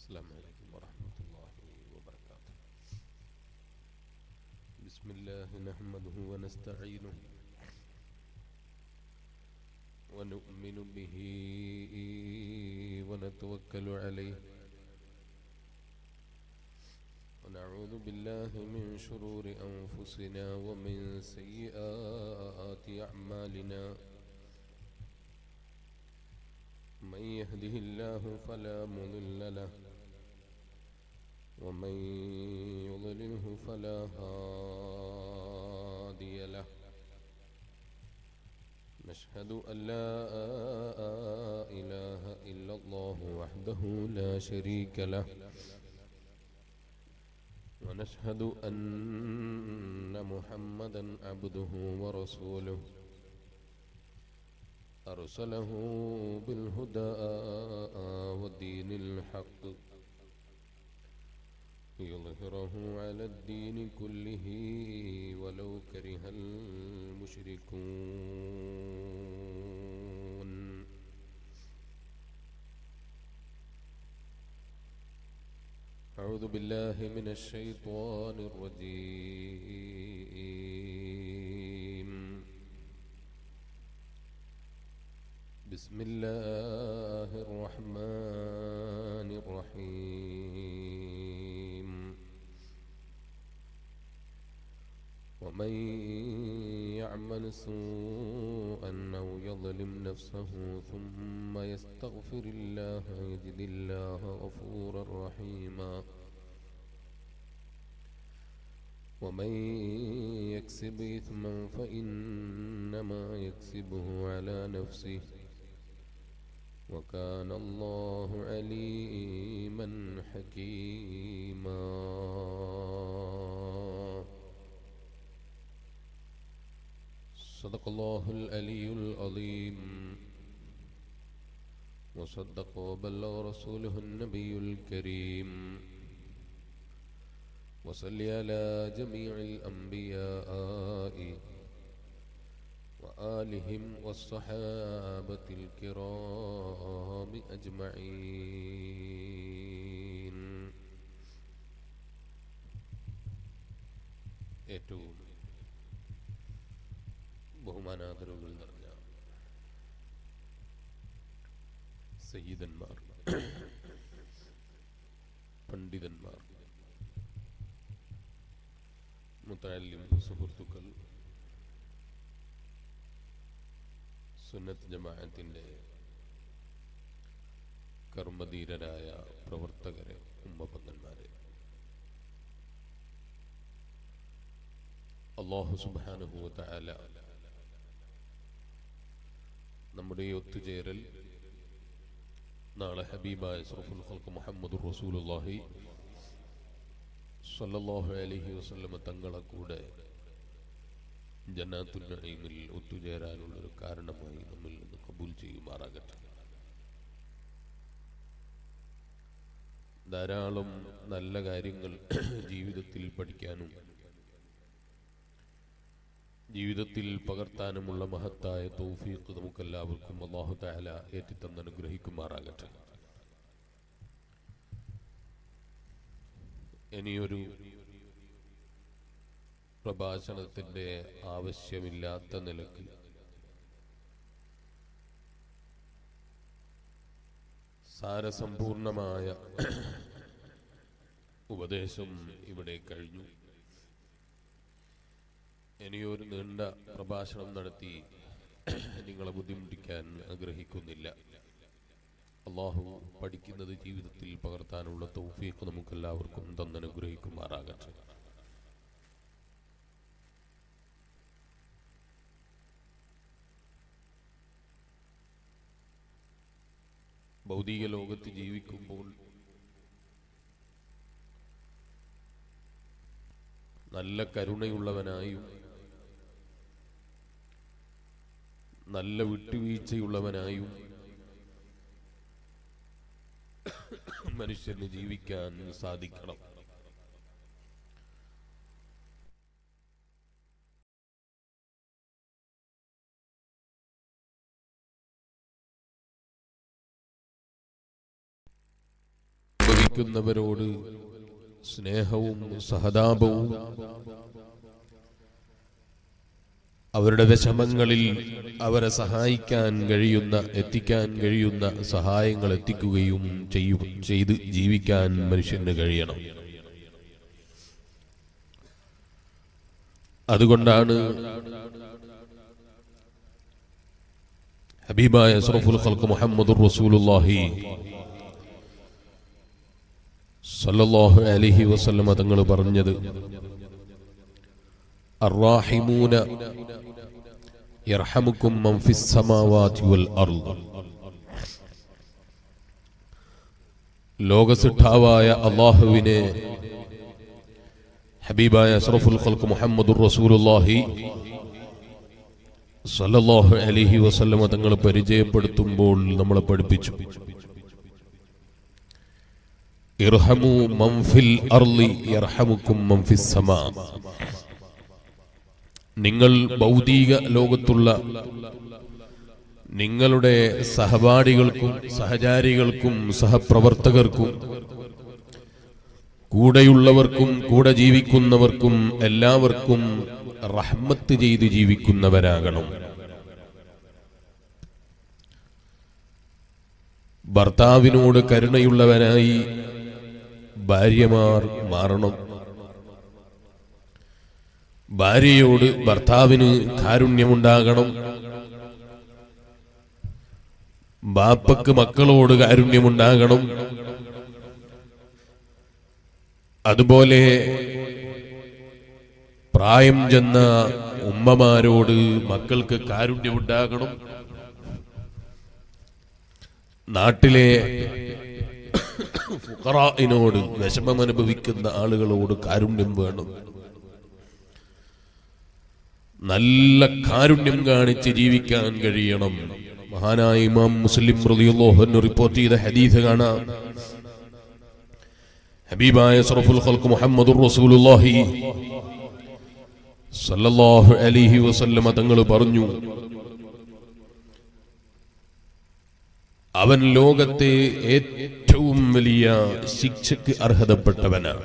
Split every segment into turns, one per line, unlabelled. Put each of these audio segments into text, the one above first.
السلام عليكم ورحمة الله وبركاته بسم الله نحمده ونستعينه ونؤمن به ونتوكل عليه ونعوذ بالله من شرور أنفسنا ومن سيئات أعمالنا من يهده الله فلا مضل له ومن يضلله فلا هادي له نشهد أن لا إله إلا الله وحده لا شريك له ونشهد أن محمدا عبده ورسوله أرسله بالهدى ودين الحق ليظهره على الدين كله ولو كره المشركون أعوذ بالله من الشيطان الرجيم بسم الله الرحمن الرحيم ومن يعمل سوءا أو يظلم نفسه ثم يستغفر الله يجد الله غفورا رحيما ومن يكسب إثما فإنما يكسبه على نفسه وكان الله عليما حكيما صدق الله العلي العظيم وصدق وبلغ رسوله النبي الكريم وصل على جميع الأنبياء وآلهم والصحابة الكرام أجمعين ഏറ്റവും ബഹുമാനാദരവുകൾ നിറഞ്ഞ സയ്യിദന്മാർ പണ്ഡിതന്മാർ മുത്തല്ലിം സുഹൃത്തുക്കൾ സുന്നത്ത് ജമാഅത്തിൻ്റെ കർമ്മധീരരായ പ്രവർത്തകരെ ഉമ്മപ്പങ്ങന്മാരെ അള്ളാഹു സുബാനുഭൂത്ത അല നമ്മുടെ ഈ ഒത്തുചേരൽ നാളെ ഹബീബായ സറഫുൽ ഖൽക്ക് മുഹമ്മദ് റസൂലുള്ളാഹി സല്ലല്ലാഹു അലൈഹി വസല്ലമ തങ്ങളെ കൂടെ ജന്നാത്തുൽ നഈമിൽ ഒത്തുചേരാനുള്ള ഒരു കാരണമായി നമ്മിൽ നിന്ന് കബൂൽ ചെയ്യുമാറാകട്ടെ ധാരാളം നല്ല കാര്യങ്ങൾ ജീവിതത്തിൽ പഠിക്കാനും ജീവിതത്തിൽ പകർത്താനുമുള്ള മഹത്തായ തൗഫീഖ് നമുക്കെല്ലാവർക്കും അള്ളാഹു തആല ഏറ്റിത്തന്ന് അനുഗ്രഹിക്കുമാറാകട്ടെ ഇനിയൊരു പ്രഭാഷണത്തിന്റെ ആവശ്യമില്ലാത്ത നിലക്ക് സാരസമ്പൂർണമായ ഉപദേശം ഇവിടെ കഴിഞ്ഞു ഇനിയൊരു നീണ്ട പ്രഭാഷണം നടത്തി നിങ്ങളെ ബുദ്ധിമുട്ടിക്കാൻ ആഗ്രഹിക്കുന്നില്ല അള്ളാഹു പഠിക്കുന്നത് ജീവിതത്തിൽ പകർത്താനുള്ള തൗഫീഖ് നമുക്കെല്ലാവർക്കും തന്നനുഗ്രഹിക്കുമാറാകട്ടെ ഭൗതിക ലോകത്ത് ജീവിക്കുമ്പോൾ നല്ല കരുണയുള്ളവനായും നല്ല വിട്ടുവീഴ്ചയുള്ളവനായും മനുഷ്യന് ജീവിക്കാൻ സാധിക്കണം അനുഭവിക്കുന്നവരോട് സ്നേഹവും സഹതാപവും അവരുടെ വിഷമങ്ങളിൽ അവരെ സഹായിക്കാൻ കഴിയുന്ന എത്തിക്കാൻ കഴിയുന്ന സഹായങ്ങൾ എത്തിക്കുകയും ചെയ്യും ചെയ്ത് ജീവിക്കാൻ മനുഷ്യന് കഴിയണം അതുകൊണ്ടാണ് ഹബീബായ അഷ്റഫുൽ ഖൽഖ് മുഹമ്മദുർ റസൂലുള്ളാഹി സല്ലല്ലാഹു അലൈഹി വസല്ലമ തങ്ങൾ പറഞ്ഞത് അർറാഹിമൂന യർഹമുക്കും മൻ ഫിസ് സമാവാതി വൽ അർദ് ലോകസിട്ടാവായ അള്ളാഹുവിനെ ഹബീബായ അഷ്റഫുൽ ഖൽഖ് മുഹമ്മദുർ റസൂലുള്ളാഹി സല്ലല്ലാഹു അലൈഹി വസല്ലമ തങ്ങൾ പരിചയപ്പെടുത്തുമ്പോൾ നമ്മളെ പഠിപ്പിച്ചു ഇർഹമു മൻ ഫിൽ അർളി യർഹമുക്കും മൻ ഫിസ് സമാ നിങ്ങൾ ഭൗതിക ലോകത്തുള്ള നിങ്ങളുടെ സഹപാഠികൾക്കും സഹചാരികൾക്കും സഹപ്രവർത്തകർക്കും കൂടെയുള്ളവർക്കും കൂടെ ജീവിക്കുന്നവർക്കും എല്ലാവർക്കും റഹ്മത്ത് ചെയ്ത് ജീവിക്കുന്നവരാകണം ഭർത്താവിനോട് കരുണയുള്ളവനായി ഭാര്യമാർ മാറണം ഭാര്യയോട് ഭർത്താവിന് കാരുണ്യമുണ്ടാകണം ബാപ്പക്ക് മക്കളോട് കാരുണ്യമുണ്ടാകണം അതുപോലെ പ്രായം ചെന്ന ഉമ്മമാരോട് മക്കൾക്ക് കാരുണ്യമുണ്ടാകണം നാട്ടിലെ ഫുഖറായിനോട് വിഷമം അനുഭവിക്കുന്ന ആളുകളോട് കാരുണ്യം വേണം നല്ല കാരുണ്യം കാണിച്ച് ജീവിക്കാൻ കഴിയണം മഹാനായ ഇമാം മുസ്ലിം റളിയല്ലാഹു റിപ്പോർട്ട് ചെയ്ത ഹദീസ് കാണാം ഹബീബായ സറഫുൽ ഖൽഖ് മുഹമ്മദുർ റസൂലുള്ളാഹി സല്ലല്ലാഹു അലൈഹി വസല്ലമ തങ്ങൾ പറഞ്ഞു അവൻ ലോകത്തെ ഏറ്റവും വലിയ ശിക്ഷയ്ക്ക് അർഹതപ്പെട്ടവനാണ്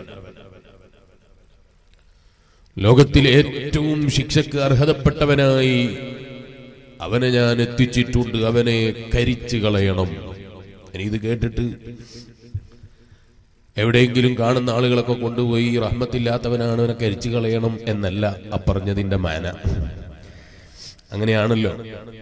ലോകത്തിൽ ഏറ്റവും ശിക്ഷയ്ക്ക് അർഹതപ്പെട്ടവനായി അവനെ ഞാൻ എത്തിച്ചിട്ടുണ്ട് അവനെ കരിച്ചു കളയണം ഇനി ഇത് കേട്ടിട്ട് എവിടെയെങ്കിലും കാണുന്ന ആളുകളൊക്കെ കൊണ്ടുപോയി റഹ്മത്തില്ലാത്തവനാണ് അവനെ കരിച്ചു കളയണം എന്നല്ല അപ്പറഞ്ഞതിന്റെ മാന അങ്ങനെയാണല്ലോ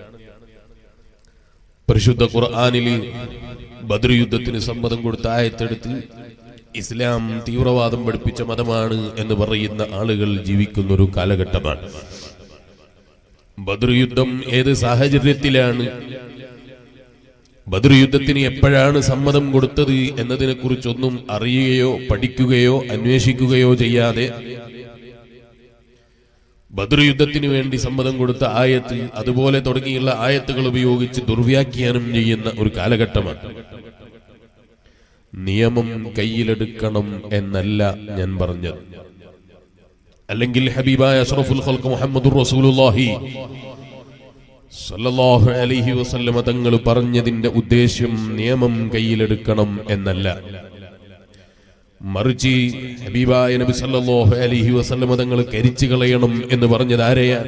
പരിശുദ്ധ ഖുർആാനില് ബദ്ർ യുദ്ധത്തിന് സമ്മതം കൊടുത്ത ആയത്തെടുത്ത് ഇസ്ലാം തീവ്രവാദം പഠിപ്പിച്ച മതമാണ് എന്ന് പറയുന്ന ആളുകൾ ജീവിക്കുന്ന ഒരു കാലഘട്ടമാണ് ബദ്ർ യുദ്ധം ഏത് സാഹചര്യത്തിലാണ് ബദ്ർ യുദ്ധത്തിന് എപ്പോഴാണ് സമ്മതം കൊടുത്തത് എന്നതിനെ കുറിച്ചൊന്നും അറിയുകയോ പഠിക്കുകയോ അന്വേഷിക്കുകയോ ചെയ്യാതെ ബദ്ർ യുദ്ധത്തിന് വേണ്ടി സമ്മതം കൊടുത്ത ആയത്ത് അതുപോലെ തുടങ്ങിയുള്ള ആയത്തുകൾ ഉപയോഗിച്ച് ദുർവ്യാഖ്യാനം ചെയ്യുന്ന ഒരു കാലഘട്ടമാണ് നിയമം കയ്യിലെടുക്കണം എന്നല്ല ഞാൻ പറഞ്ഞത് അല്ലെങ്കിൽ ഹബീബായ അഷ്റഫുൽ ഖൽഖ് മുഹമ്മദുർ റസൂലുള്ളാഹി സല്ലല്ലാഹു അലൈഹി വസല്ലമ തങ്ങൾ പറഞ്ഞതിന്റെ ഉദ്ദേശ്യം നിയമം കയ്യിലെടുക്കണം എന്നല്ല മറിച്ച് ഹബീബായ നബി സല്ലല്ലാഹു അലൈഹി വസല്ലമ തങ്ങൾ കരിച്ചു കളയണം എന്ന് പറഞ്ഞത് ആരെയാ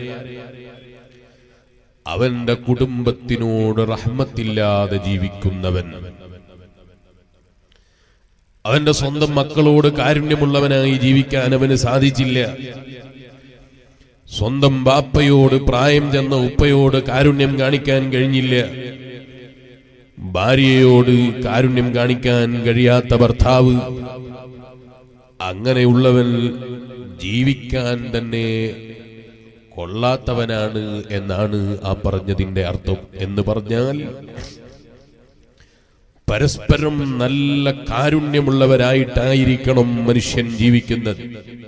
അവന്റെ കുടുംബത്തിനോട് റഹ്മത്തില്ലാതെ ജീവിക്കുന്നവൻ അവന്റെ സ്വന്തം മക്കളോട് കാരുണ്യമുള്ളവനായി ജീവിക്കാൻ അവന് സാധിച്ചില്ല സ്വന്തം ബാപ്പയോട് പ്രായം ചെന്ന ഉപ്പയോട് കാരുണ്യം കാണിക്കാൻ കഴിഞ്ഞില്ല ഭാര്യയോട് കാരുണ്യം കാണിക്കാൻ കഴിയാത്ത ഭർത്താവ് അങ്ങനെയുള്ളവൻ ജീവിക്കാൻ തന്നെ കൊള്ളാത്തവനാണ് എന്നാണ് ആ പറഞ്ഞതിന്റെ അർത്ഥം എന്ന് പറഞ്ഞാൽ പരസ്പരം നല്ല കാരുണ്യമുള്ളവരായിട്ടായിരിക്കണം മനുഷ്യൻ ജീവിക്കുന്നത്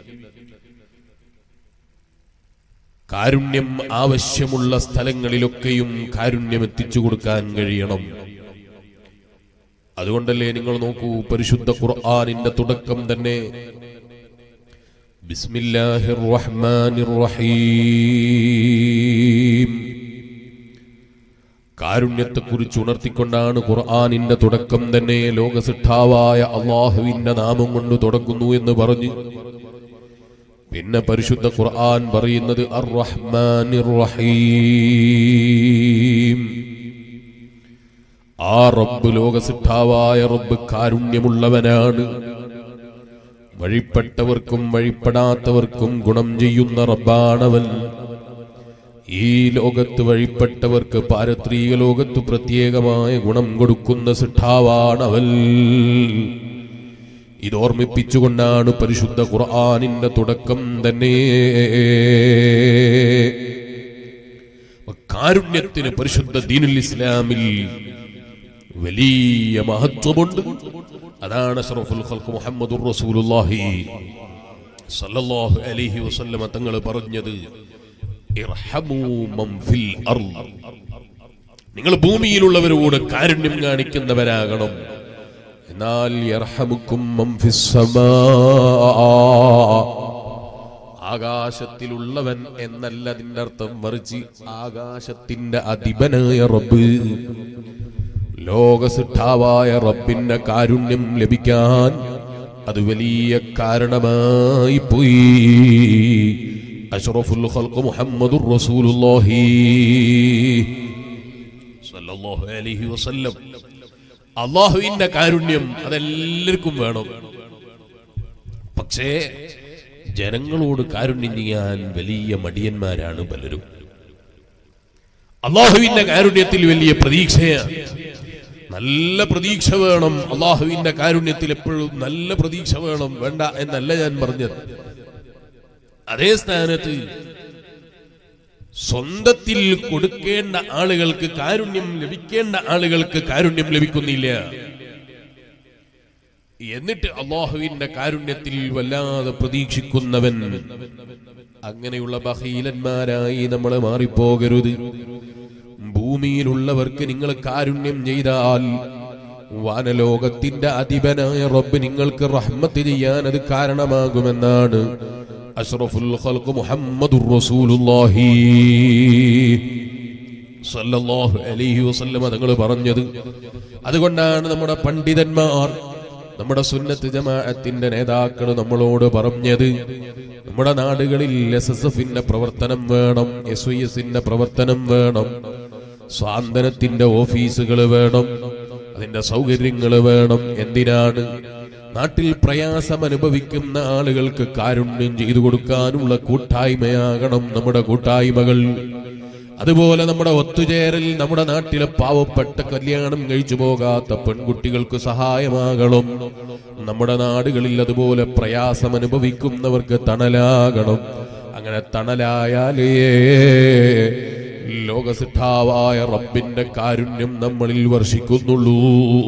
കാരുണ്യം ആവശ്യമുള്ള സ്ഥലങ്ങളിലൊക്കെയും കാരുണ്യം എത്തിച്ചു കൊടുക്കാൻ കഴിയണം അതുകൊണ്ടല്ലേ നിങ്ങൾ നോക്കൂ പരിശുദ്ധ ഖുർആനിന്റെ തുടക്കം തന്നെ ബിസ്മില്ലാഹിർ റഹ്മാനിർ റഹീം കാരുണ്യത്തെക്കുറിച്ച് ഉണർത്തിക്കൊണ്ടാണ് ഖുർആാനിന്റെ തുടക്കം തന്നെ ലോകസിദ്ധാവായ അള്ളാഹുവിന്റെ നാമം കൊണ്ട് തുടങ്ങുന്നു എന്ന് പറഞ്ഞു പിന്നെ പരിശുദ്ധ ഖുർആൻ പറയുന്നത് അർ റഹ്മാനിർ റഹീം ആ റബ്ബ് ലോകസിദ്ധാവായ റബ്ബ് കാരുണ്യമുള്ളവനാണ് വഴിപ്പെട്ടവർക്കും വഴിപ്പെടാത്തവർക്കും ഗുണം ചെയ്യുന്ന റബ്ബാണവൻ ഈ ലോകത്ത് വഴിപ്പെട്ടവർക്ക് പാരത്രീക ലോകത്ത് പ്രത്യേകമായ ഗുണം കൊടുക്കുന്ന സിദ്ധാവാണവൻ ഇതോർമ്മിപ്പിച്ചുകൊണ്ടാണ് പരിശുദ്ധ ഖുർആാനിന്റെ തുടക്കം തന്നെ കാരുണ്യത്തിന് പരിശുദ്ധ ദീനുൽ ഇസ്ലാമിൽ വലിയ മഹത്വമുണ്ട് അതാണ് അഷ്റഫുൽ ഖൽഖ് മുഹമ്മദുർ റസൂലുള്ളാഹി സല്ലല്ലാഹു അലൈഹി വസല്ലമ തങ്ങൾ പറഞ്ഞത് ഇർഹമൂ മൻ ഫിൽ അർള് നിങ്ങൾ ഭൂമിയിലുള്ളവരോട് കാരുണ്യം കാണിക്കുന്നവരാകണം എന്നാൽ യർഹമുക്കും മൻ ഫിസ് സമാ ആകാശത്തിലുള്ളവൻ എന്നല്ല അതിന്റെ അർത്ഥം മറിച്ച് ആകാശത്തിന്റെ അധിപനായ റബ്ബ് ലോകസിദ്ധാവായ റബ്ബിന്റെ കാരുണ്യം ലഭിക്കാൻ അത് വലിയ കാരണമായി പോയി അഷ്റഫുൽ ഖൽഖ് മുഹമ്മദുർ റസൂലുള്ളാഹി സല്ലല്ലാഹു അലൈഹി വസല്ലം അള്ളാഹുവിന്റെ കാരുണ്യം അതെല്ലാവർക്കും വേണം പക്ഷേ ജനങ്ങളോട് കാരുണ്യം ചെയ്യാൻ വലിയ മടിയന്മാരാണ് പലരും അള്ളാഹുവിന്റെ കാരുണ്യത്തിൽ വലിയ പ്രതീക്ഷയാണ് നല്ല പ്രതീക്ഷ വേണം അള്ളാഹുവിന്റെ കാരുണ്യത്തിൽ എപ്പോഴും നല്ല പ്രതീക്ഷ വേണം വേണ്ട എന്നല്ല ഞാൻ പറഞ്ഞത് അതേ സ്ഥാനത്ത് സ്വന്തത്തിൽ കൊടുക്കേണ്ട ആളുകൾക്ക് കാരുണ്യം ലഭിക്കേണ്ട ആളുകൾക്ക് കാരുണ്യം ലഭിക്കുന്നില്ല എന്നിട്ട് അള്ളാഹുവിന്റെ കാരുണ്യത്തിൽ വല്ലാതെ പ്രതീക്ഷിക്കുന്നവൻ അങ്ങനെയുള്ള ബഹീലന്മാരായി നമ്മൾ മാറിപ്പോകരുത് ഭൂമിയിലുള്ളവർക്ക് നിങ്ങൾ കാരുണ്യം ചെയ്താൽ വാനലോകത്തിന്റെ അധിപനായ റബ്ബ് നിങ്ങൾക്ക് റഹ്മത്ത് ചെയ്യാൻ അത് കാരണമാകുമെന്നാണ് അഷ്റഫുൽ ഖൽഖ് മുഹമ്മദുർ റസൂലുള്ളാഹി സല്ലല്ലാഹു അലൈഹി വസല്ലമ തങ്ങൾ പറഞ്ഞത് അതുകൊണ്ടാണ് നമ്മുടെ പണ്ഡിതന്മാർ നമ്മുടെ സുന്നത്ത് ജമാഅത്തിന്റെ നേതാക്കൾ നമ്മളോട് പറഞ്ഞത് നമ്മുടെ നാടുകളിൽ എസ് എസ് എഫിന്റെ പ്രവർത്തനം വേണം എസ് ഐ എസിന്റെ പ്രവർത്തനം വേണം സ്വാതന്ത്ര്യത്തിന്റെ ഓഫീസുകൾ വേണം അതിന്റെ സൗകര്യങ്ങൾ വേണം എന്തിനാണ് നാട്ടിൽ പ്രയാസം അനുഭവിക്കുന്ന ആളുകൾക്ക് കാരുണ്യം ചെയ്തു കൊടുക്കാനുള്ള കൂട്ടായ്മയാകണം നമ്മുടെ കൂട്ടായ്മകൾ അതുപോലെ നമ്മുടെ ഒത്തുചേരൽ നമ്മുടെ നാട്ടിലെ പാവപ്പെട്ട കല്യാണം കഴിച്ചു പോകാത്ത പെൺകുട്ടികൾക്ക് സഹായമാകണം നമ്മുടെ നാടുകളിൽ അതുപോലെ പ്രയാസം അനുഭവിക്കുന്നവർക്ക് തണലാകണം അങ്ങനെ തണലായാലേ ലോകസിദ്ധാവായ റബ്ബിന്റെ കാരുണ്യം നമ്മളിൽ വർഷിക്കുന്നുള്ളൂ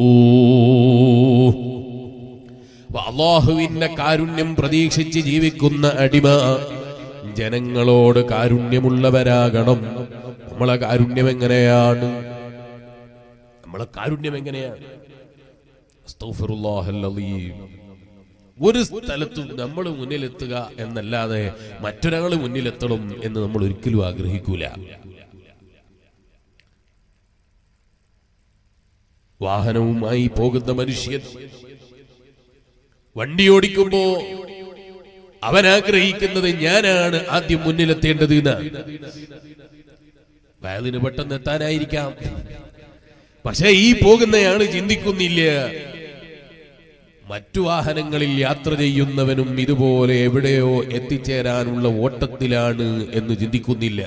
അപ്പൊ അള്ളാഹുവിന്റെ കാരുണ്യം പ്രതീക്ഷിച്ച് ജീവിക്കുന്ന അടിമ ജനങ്ങളോട് കാരുണ്യമുള്ളവരാകണം നമ്മളെ കാരുണ്യം എങ്ങനെയാണ് നമ്മളെ കാരുണ്യം എങ്ങനെയാണ് അസ്തഗ്ഫിറുല്ലാഹൽ അലീം. ഒരു സ്ഥലത്തും നമ്മൾ മുന്നിലെത്തുക എന്നല്ലാതെ മറ്റൊരാൾ മുന്നിലെത്തണം എന്ന് നമ്മൾ ഒരിക്കലും ആഗ്രഹിക്കൂല വാഹനവുമായി പോകുന്ന മനുഷ്യൻ വണ്ടി ഓടിക്കുമ്പോ അവൻ ആഗ്രഹിക്കുന്നത് ഞാനാണ് ആദ്യം മുന്നിലെത്തേണ്ടത് എന്നാണ് വയലിന് പെട്ടെന്ന് എത്താനായിരിക്കാം പക്ഷെ ഈ പോകുന്നയാള് ചിന്തിക്കുന്നില്ല മറ്റു വാഹനങ്ങളിൽ യാത്ര ചെയ്യുന്നവനും ഇതുപോലെ എവിടെയോ എത്തിച്ചേരാനുള്ള ഓട്ടത്തിലാണ് എന്ന് ചിന്തിക്കുന്നില്ല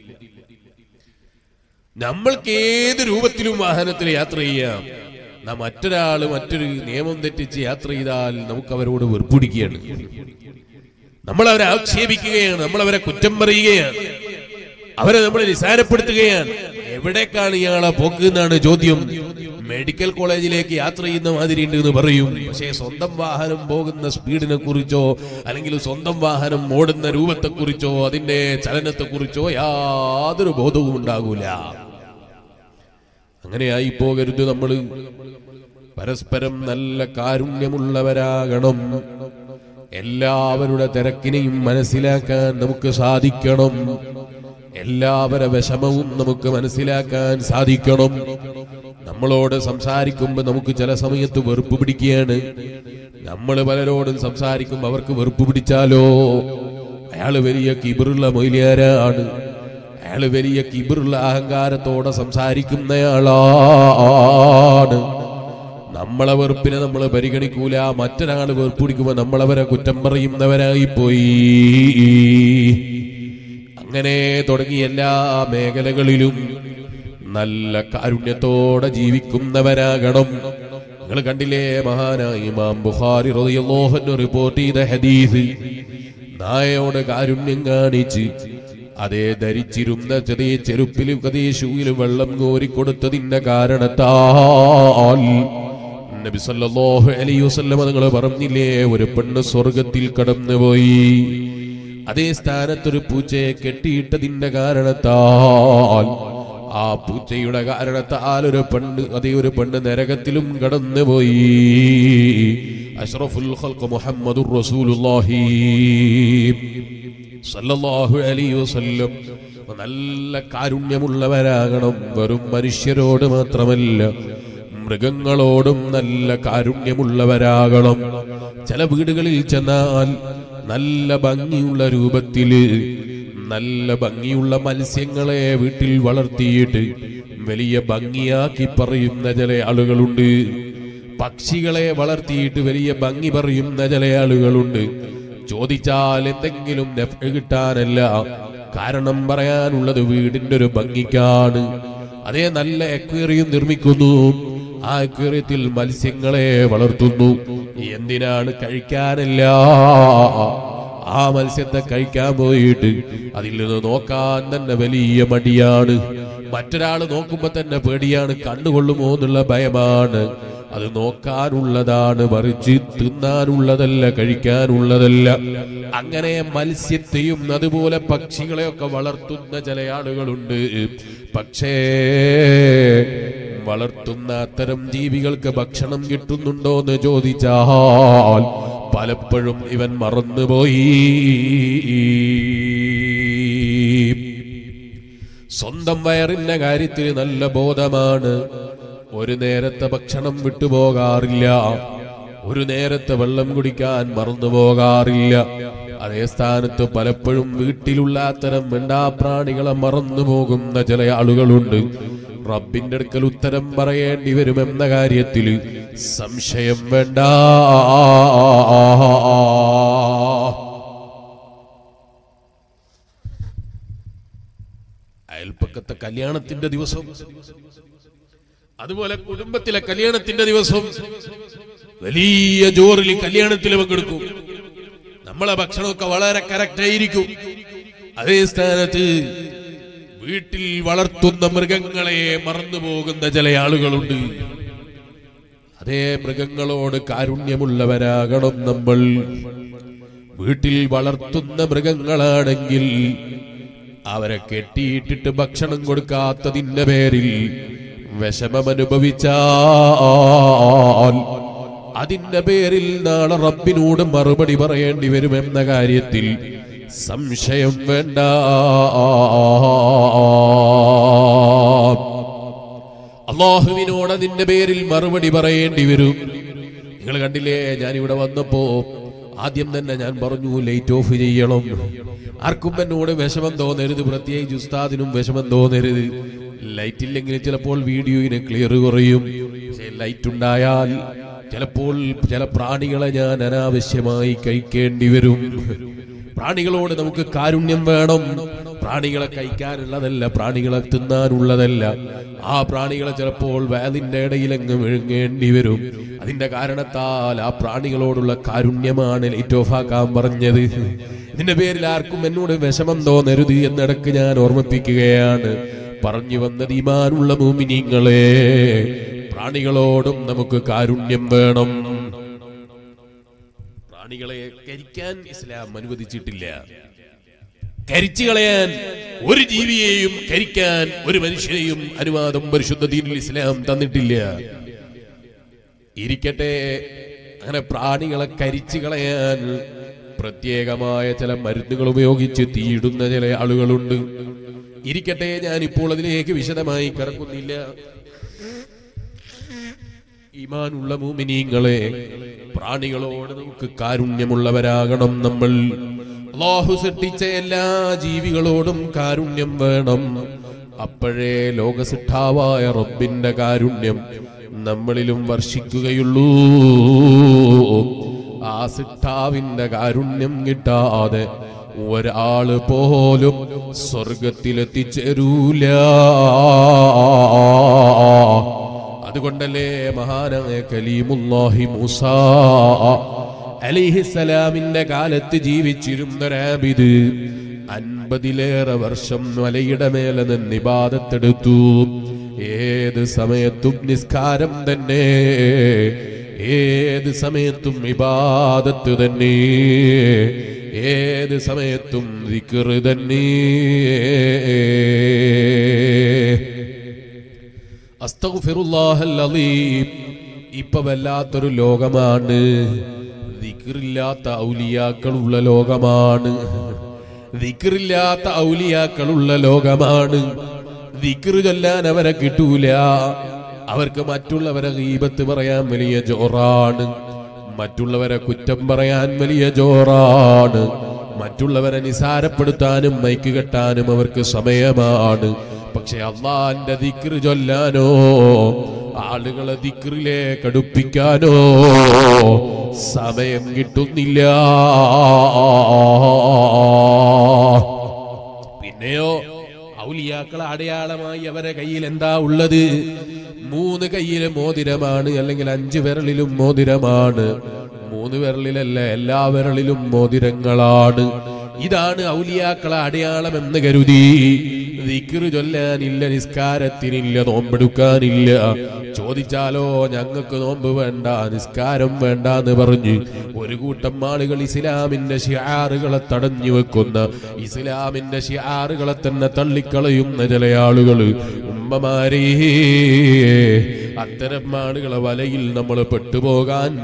നമ്മൾക്ക് ഏത് രൂപത്തിലും വാഹനത്തിൽ യാത്ര ചെയ്യാം നാം മറ്റൊരാള് മറ്റൊരു നിയമം തെറ്റിച്ച് യാത്ര ചെയ്താൽ നമുക്ക് അവരോട് വെറുപ്പിടിക്കുകയാണ് നമ്മൾ അവരെ ആക്ഷേപിക്കുകയാണ് നമ്മൾ അവരെ കുറ്റം പറയുകയാണ് അവരെ നമ്മൾ നിസാരപ്പെടുത്തുകയാണ് എവിടേക്കാണ് ഇയാളെ പോക്ക് എന്നാണ് ചോദ്യം മെഡിക്കൽ കോളേജിലേക്ക് യാത്ര ചെയ്യുന്ന മാതിരി ഉണ്ട് എന്ന് പറയും പക്ഷേ സ്വന്തം വാഹനം പോകുന്ന സ്പീഡിനെ കുറിച്ചോ അല്ലെങ്കിൽ സ്വന്തം വാഹനം ഓടുന്ന രൂപത്തെ കുറിച്ചോ അതിന്റെ ചലനത്തെ കുറിച്ചോ യാതൊരു ബോധവും ഉണ്ടാകൂല അങ്ങനെയായി പോകരുത് നമ്മൾ പരസ്പരം നല്ല കാരുണ്യമുള്ളവരാകണം എല്ലാവരുടെ തിരക്കിനെയും മനസ്സിലാക്കാൻ നമുക്ക് സാധിക്കണം എല്ലാവരുടെ വിഷമവും നമുക്ക് മനസ്സിലാക്കാൻ സാധിക്കണം നമ്മളോട് സംസാരിക്കുമ്പോൾ നമുക്ക് ചില സമയത്ത് വെറുപ്പ് പിടിക്കുകയാണ് നമ്മൾ പലരോടും സംസാരിക്കുമ്പോൾ അവർക്ക് വെറുപ്പ് പിടിച്ചാലോ അയാൾ വലിയ കിബിറുള്ള മൊയിലിയാരാണ് അയാൾ വലിയ കിബിറുള്ള അഹങ്കാരത്തോടെ സംസാരിക്കുന്നയാളാണ് നമ്മളെ വെറുപ്പിനെ നമ്മൾ പരിഗണിക്കൂല മറ്റൊരാൾ വെറുപ്പിടിക്കുമ്പോൾ നമ്മളവരെ കുറ്റം പറയുന്നവരായി പോയി അങ്ങനെ തുടങ്ങി എല്ലാ മേഖലകളിലും നല്ല കാരുണ്യത്തോടെ ജീവിക്കുന്നവരാകണം നിങ്ങൾ കണ്ടില്ലേ മഹാനായ ഇമാം ബുഖാരി റളിയല്ലാഹു അൻഹു റിപ്പോർട്ട് ചെയ്ത ഹദീസ് നായയോട് കാരുണ്യം കാണിച്ച് അതേ ധരിച്ചിരുന്ന ചെറിയ ചെരുപ്പിലും കതേ ഷൂയിലും വെള്ളം കോരിക്കൊടുത്തതിന്റെ കാരണത്താൽ നബി സല്ലല്ലാഹു അലൈഹി വസല്ലം നിങ്ങൾ പറഞ്ഞില്ലേ ഒരു പെണ്ണ് സ്വർഗത്തിൽ കടന്നുപോയി അതേ സ്ഥാനത്തൊരു പൂച്ചയെ കെട്ടിയിട്ടതിന്റെ കാരണത്താൽ ആ പൂച്ചയുടെ കാരണത്താൽ ഒരു പെണ്ണ് അതേ ഒരു പെണ്ണ് നരകത്തിലും കടന്നുപോയി അഷ്റഫുൽ ഖൽഖ് മുഹമ്മദുർ റസൂലുള്ളാഹി സല്ലല്ലാഹു അലൈഹി വസല്ലം നല്ല കാരുണ്യമുള്ളവരാകണം വെറും മനുഷ്യരോട് മാത്രമല്ല മൃഗങ്ങളോടും നല്ല കാരുണ്യമുള്ളവരാകണം ചില വീടുകളിൽ ചെന്നാൽ നല്ല ഭംഗിയുള്ള രൂപത്തില് നല്ല ഭംഗിയുള്ള മത്സ്യങ്ങളെ വീട്ടിൽ വളർത്തിയിട്ട് വലിയ ഭംഗിയാക്കി പറയുന്ന ചില ആളുകളുണ്ട് പക്ഷികളെ വളർത്തിയിട്ട് വലിയ ഭംഗി പറയുന്ന ചില ആളുകളുണ്ട് ചോദിച്ചാൽ എന്തെങ്കിലും നെഫ് കിട്ടാനല്ല കാരണം പറയാനുള്ളത് വീടിന്റെ ഒരു ഭംഗിക്കാണ് അതേ നല്ല എക്വേറിയം നിർമ്മിക്കുന്നു ആ എക്വേറിയത്തിൽ മത്സ്യങ്ങളെ വളർത്തുന്നു എന്തിനാണ് കഴിക്കാനല്ല ആ മത്സ്യത്തെ കഴിക്കാൻ പോയിട്ട് അതിൽ നിന്ന് നോക്കാൻ തന്നെ വലിയ മടിയാണ് മറ്റൊരാൾ നോക്കുമ്പോ തന്നെ പേടിയാണ് കണ്ണുകൊള്ളുമോ എന്നുള്ള ഭയമാണ് അത് നോക്കാനുള്ളതാണ് പറിച്ച് തിന്നാനുള്ളതല്ല കഴിക്കാനുള്ളതല്ല അങ്ങനെ മത്സ്യത്തെയും അതുപോലെ പക്ഷികളെയൊക്കെ വളർത്തുന്ന ചില ആളുകളുണ്ട് പക്ഷേ വളർത്തുന്ന അത്തരം ജീവികൾക്ക് ഭക്ഷണം കിട്ടുന്നുണ്ടോ എന്ന് ചോദിച്ചാൽ പലപ്പോഴും ഇവൻ മറന്നുപോയി സ്വന്തം വയറിന്റെ കാര്യത്തിൽ നല്ല ബോധമാണ് ഒരു നേരത്തെ ഭക്ഷണം വിട്ടുപോകാറില്ല ഒരു നേരത്തെ വെള്ളം കുടിക്കാൻ മറന്നു പോകാറില്ല അതേ സ്ഥാനത്ത് പലപ്പോഴും വീട്ടിലുള്ള അത്തരം മിണ്ടാപ്രാണികളെ മറന്നു പോകുന്ന ചില ആളുകളുണ്ട് റബ്ബിന്റെ അടുക്കൽ ഉത്തരം പറയേണ്ടി വരുമെന്ന കാര്യത്തിൽ സംശയം വേണ്ട അയൽപ്പക്കത്തെ കല്യാണത്തിന്റെ ദിവസം അതുപോലെ കുടുംബത്തിലെ കല്യാണത്തിന്റെ ദിവസം വലിയ ജോറിൽ കല്യാണത്തിൽ പങ്കെടുക്കും നമ്മളെ ഭക്ഷണമൊക്കെ വളരെ കറക്റ്റ് ആയിരിക്കും അതേ സ്ഥാനത്ത് വീട്ടിൽ വളർത്തുന്ന മൃഗങ്ങളെ മറന്നു പോകുന്ന ചില ആളുകളുണ്ട് അതേ മൃഗങ്ങളോട് കാരുണ്യമുള്ളവരാകണം നമ്മൾ വീട്ടിൽ വളർത്തുന്ന മൃഗങ്ങളാണെങ്കിൽ അവരെ കെട്ടിയിട്ടിട്ട് ഭക്ഷണം കൊടുക്കാത്തതിന്റെ പേരിൽ വിഷമമനുഭവിച്ചാൽ അതിന്റെ പേരിൽ നാളെ റബ്ബിനോട് മറുപടി പറയേണ്ടി വരുമെന്ന കാര്യത്തിൽ സംശയം വേണ്ട അള്ളാഹുവിനോട് അതിന്റെ പേരിൽ മറുപടി പറയേണ്ടി വരും നിങ്ങൾ കണ്ടില്ലേ ഞാൻ ഇവിടെ വന്നപ്പോ ആദ്യം തന്നെ ഞാൻ പറഞ്ഞു ലൈറ്റ് ഓഫ് ചെയ്യണം ആർക്കും എന്നോട് വിഷമം തോന്നരുത് പ്രത്യേകിച്ച് ഉസ്താദിനും വിഷമം തോന്നരുത് ലൈറ്റ് ഇല്ലെങ്കിൽ ചിലപ്പോൾ വീഡിയോയിന് ക്ലിയർ കുറയും പക്ഷേ ലൈറ്റ് ഉണ്ടായാൽ ചിലപ്പോൾ ചില പ്രാണികളെ ഞാൻ അനാവശ്യമായി കഴിക്കേണ്ടി വരും പ്രാണികളോട് നമുക്ക് കാരുണ്യം വേണം പ്രാണികളെ കഴിക്കാനുള്ളതല്ല പ്രാണികളെ തിന്നാനുള്ളതല്ല ആ പ്രാണികളെ ചിലപ്പോൾ വേദിന്റെ ഇടയിലങ്ങ് വിഴുങ്ങേണ്ടി വരും അതിന്റെ കാരണത്താൽ ആ പ്രാണികളോടുള്ള കാരുണ്യമാണ് ലൈറ്റ് ഓഫ് ആക്കാൻ പറഞ്ഞത് ഇതിന്റെ പേരിൽ ആർക്കും എന്നോട് വിഷമം തോന്നരുത് എന്നിടക്ക് ഞാൻ ഓർമ്മിപ്പിക്കുകയാണ് പറഞ്ഞു വന്നത് ഈമാനുള്ള മൂമിനിങ്ങളെ പ്രാണികളോടും നമുക്ക് കാരുണ്യം വേണം പ്രാണികളെ കരിക്കാൻ ഇസ്ലാം അനുവദിച്ചിട്ടില്ല കരിച്ചു കളയാൻ ഒരു ജീവിയെയും കരിക്കാൻ ഒരു മനുഷ്യനെയും അനുവാദം പരിശുദ്ധ ദീനിൽ ഇസ്ലാം തന്നിട്ടില്ല ഇരിക്കട്ടെ അങ്ങനെ പ്രാണികളെ കരിച്ചു കളയാൻ പ്രത്യേകമായ ചില മരുന്നുകൾ ഉപയോഗിച്ച് തീയിടുന്ന ചില ആളുകളുണ്ട് ഇരിക്കട്ടെ ഞാൻ ഇപ്പോൾ അതിലേക്ക് വിശദമായി കടക്കുന്നില്ല ഈമാനുള്ള മൂമിനീങ്ങളെ പ്രാണികളോട് നമുക്ക് കാരുണ്യമുള്ളവരാകണം നമ്മൾ അള്ളാഹു സൃഷ്ടിച്ച എല്ലാ ജീവികളോടും കാരുണ്യം വേണം അപ്പോഴേ ലോകസിട്ടാവായ റബ്ബിന്റെ കാരുണ്യം നമ്മളിലും വർഷിക്കുകയുള്ളൂ ആ സിട്ടാവിന്റെ കാരുണ്യം കിട്ടാതെ ഒരാള് പോലും സ്വർഗത്തിലെത്തിച്ചേരൂല അതുകൊണ്ടല്ലേ മഹാനായ കലീമുല്ലാഹി മൂസ അലിഹിസലാമിന്റെ കാലത്ത് ജീവിച്ചിരുന്നൊരാബിദ് അൻപതിലേറെ വർഷം മലയുടെ മേലെ നിന്ന് ഇബാദത്തെടുത്തു ഏത് സമയത്തും നിസ്കാരം തന്നെ ഏത് സമയത്തും ഇബാദത്ത് തന്നെ ഏത് സമയത്തും ദിക്റ് തന്നെ അസ്തഗ്ഫിറുല്ലാഹൽ അലീം ഇപ്പൊ വല്ലാത്തൊരു ലോകമാണ് ദിക്റില്ലാത്ത ഔലിയാക്കളുള്ള ലോകമാണ് ദിക്റില്ലാത്ത ഔലിയാക്കളുള്ള ലോകമാണ് ദിക്റ് ചൊല്ലാൻ അവരെ കിട്ടൂല അവർക്ക് മറ്റുള്ളവരെ ഗീബത്ത് പറയാൻ വലിയ ജോറാണ് മറ്റുള്ളവരെ കുറ്റം പറയാൻ വലിയ ജോറാണ് മറ്റുള്ളവരെ നിസാരപ്പെടുത്താനും മൈക്ക് കെട്ടാനും അവർക്ക് സമയമാണ് പക്ഷെ അള്ളാന്റെ ദിക്റ് ചൊല്ലാനോ ആളുകളെ ദിക്റിലേക്ക് അടുപ്പിക്കാനോ സമയം കിട്ടുന്നില്ല പിന്നെയോ ഔലിയാക്കളെ അടയാളമായി അവരെ കയ്യിൽ എന്താ ഉള്ളത് മൂന്ന് കയ്യിലെ മോതിരമാണ് അല്ലെങ്കിൽ അഞ്ച് വിരലിലും മോതിരമാണ് മൂന്ന് വിരലിലല്ല എല്ലാ വിരലിലും മോതിരങ്ങളാണ് ഇതാണ് ഔലിയാക്കളെ അടയാളം എന്ന് കരുതി ദിക്റ് ചൊല്ലാനില്ല നിസ്കാരത്തിനില്ല നോമ്പെടുക്കാനില്ല ചോദിച്ചാലോ ഞങ്ങൾക്ക് നോമ്പ് വേണ്ട നിസ്കാരം വേണ്ട എന്ന് പറഞ്ഞ് ഒരു കൂട്ടം ആളുകൾ ഇസ്ലാമിന്റെ ഷിയാറുകളെ തടഞ്ഞു വെക്കുന്ന ഇസ്ലാമിന്റെ ഷിയാറുകളെ തന്നെ തള്ളിക്കളയുന്ന ചില ആളുകൾ ഉമ്മമാരേ അത്തരം ആളുകളെ വലയിൽ നമ്മൾ പെട്ടുപോകാൻ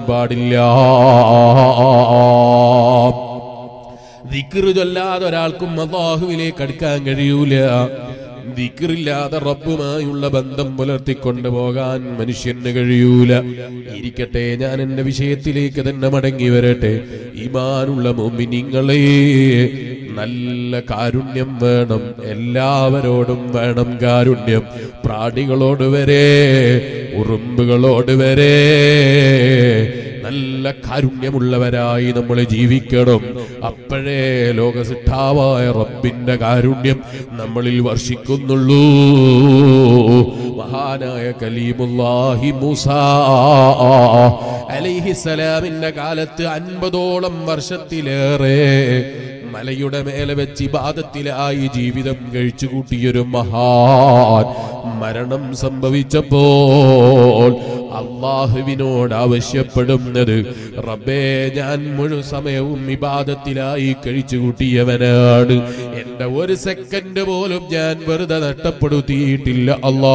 പാടില്ല ദിക്റ് ചൊല്ലാതെ ഒരാൾക്കും അള്ളാഹുവിലേക്ക് അടുക്കാൻ കഴിയൂല ദിക്റില്ലാതെ റബ്ബുമായുള്ള ബന്ധം പുലർത്തിക്കൊണ്ടു പോകാൻ മനുഷ്യന് കഴിയൂല ഇരിക്കട്ടെ ഞാൻ എന്റെ വിഷയത്തിലേക്ക് തന്നെ മടങ്ങി വരട്ടെ ഈമാനുള്ള മുമിനിങ്ങളെ നല്ല കാരുണ്യം വേണം എല്ലാവരോടും വേണം കാരുണ്യം പ്രാണികളോട് വരെ ഉറുമ്പുകളോട് വരെ നല്ല കാരുണ്യമുള്ളവരായി നമ്മൾ ജീവിക്കണം അപ്പോഴേ ലോകസിട്ടാവായ റബ്ബിന്റെ കാരുണ്യം നമ്മളിൽ വർഷിക്കുന്നുള്ളൂ മഹാനായ കലീമുല്ലാഹി മൂസ അലൈഹിസലാമിന്റെ കാലത്ത് അൻപതോളം വർഷത്തിലേറെ മലയുടെ മേലെ വെച്ച് ഇബാദത്തിലായി ജീവിതം കഴിച്ചു കൂട്ടിയൊരു മഹാൻ മരണം സംഭവിച്ചപ്പോൾ അള്ളാഹുവിനോട് ആവശ്യപ്പെടുന്നത് റബ്ബേ ഞാൻ മുഴു സമയവും ഇബാദത്തിലായി കഴിച്ചു കൂട്ടിയവനാണ് എന്റെ ഒരു സെക്കൻഡ് പോലും ഞാൻ വെറുതെ നഷ്ടപ്പെടുത്തിയിട്ടില്ല അല്ലാ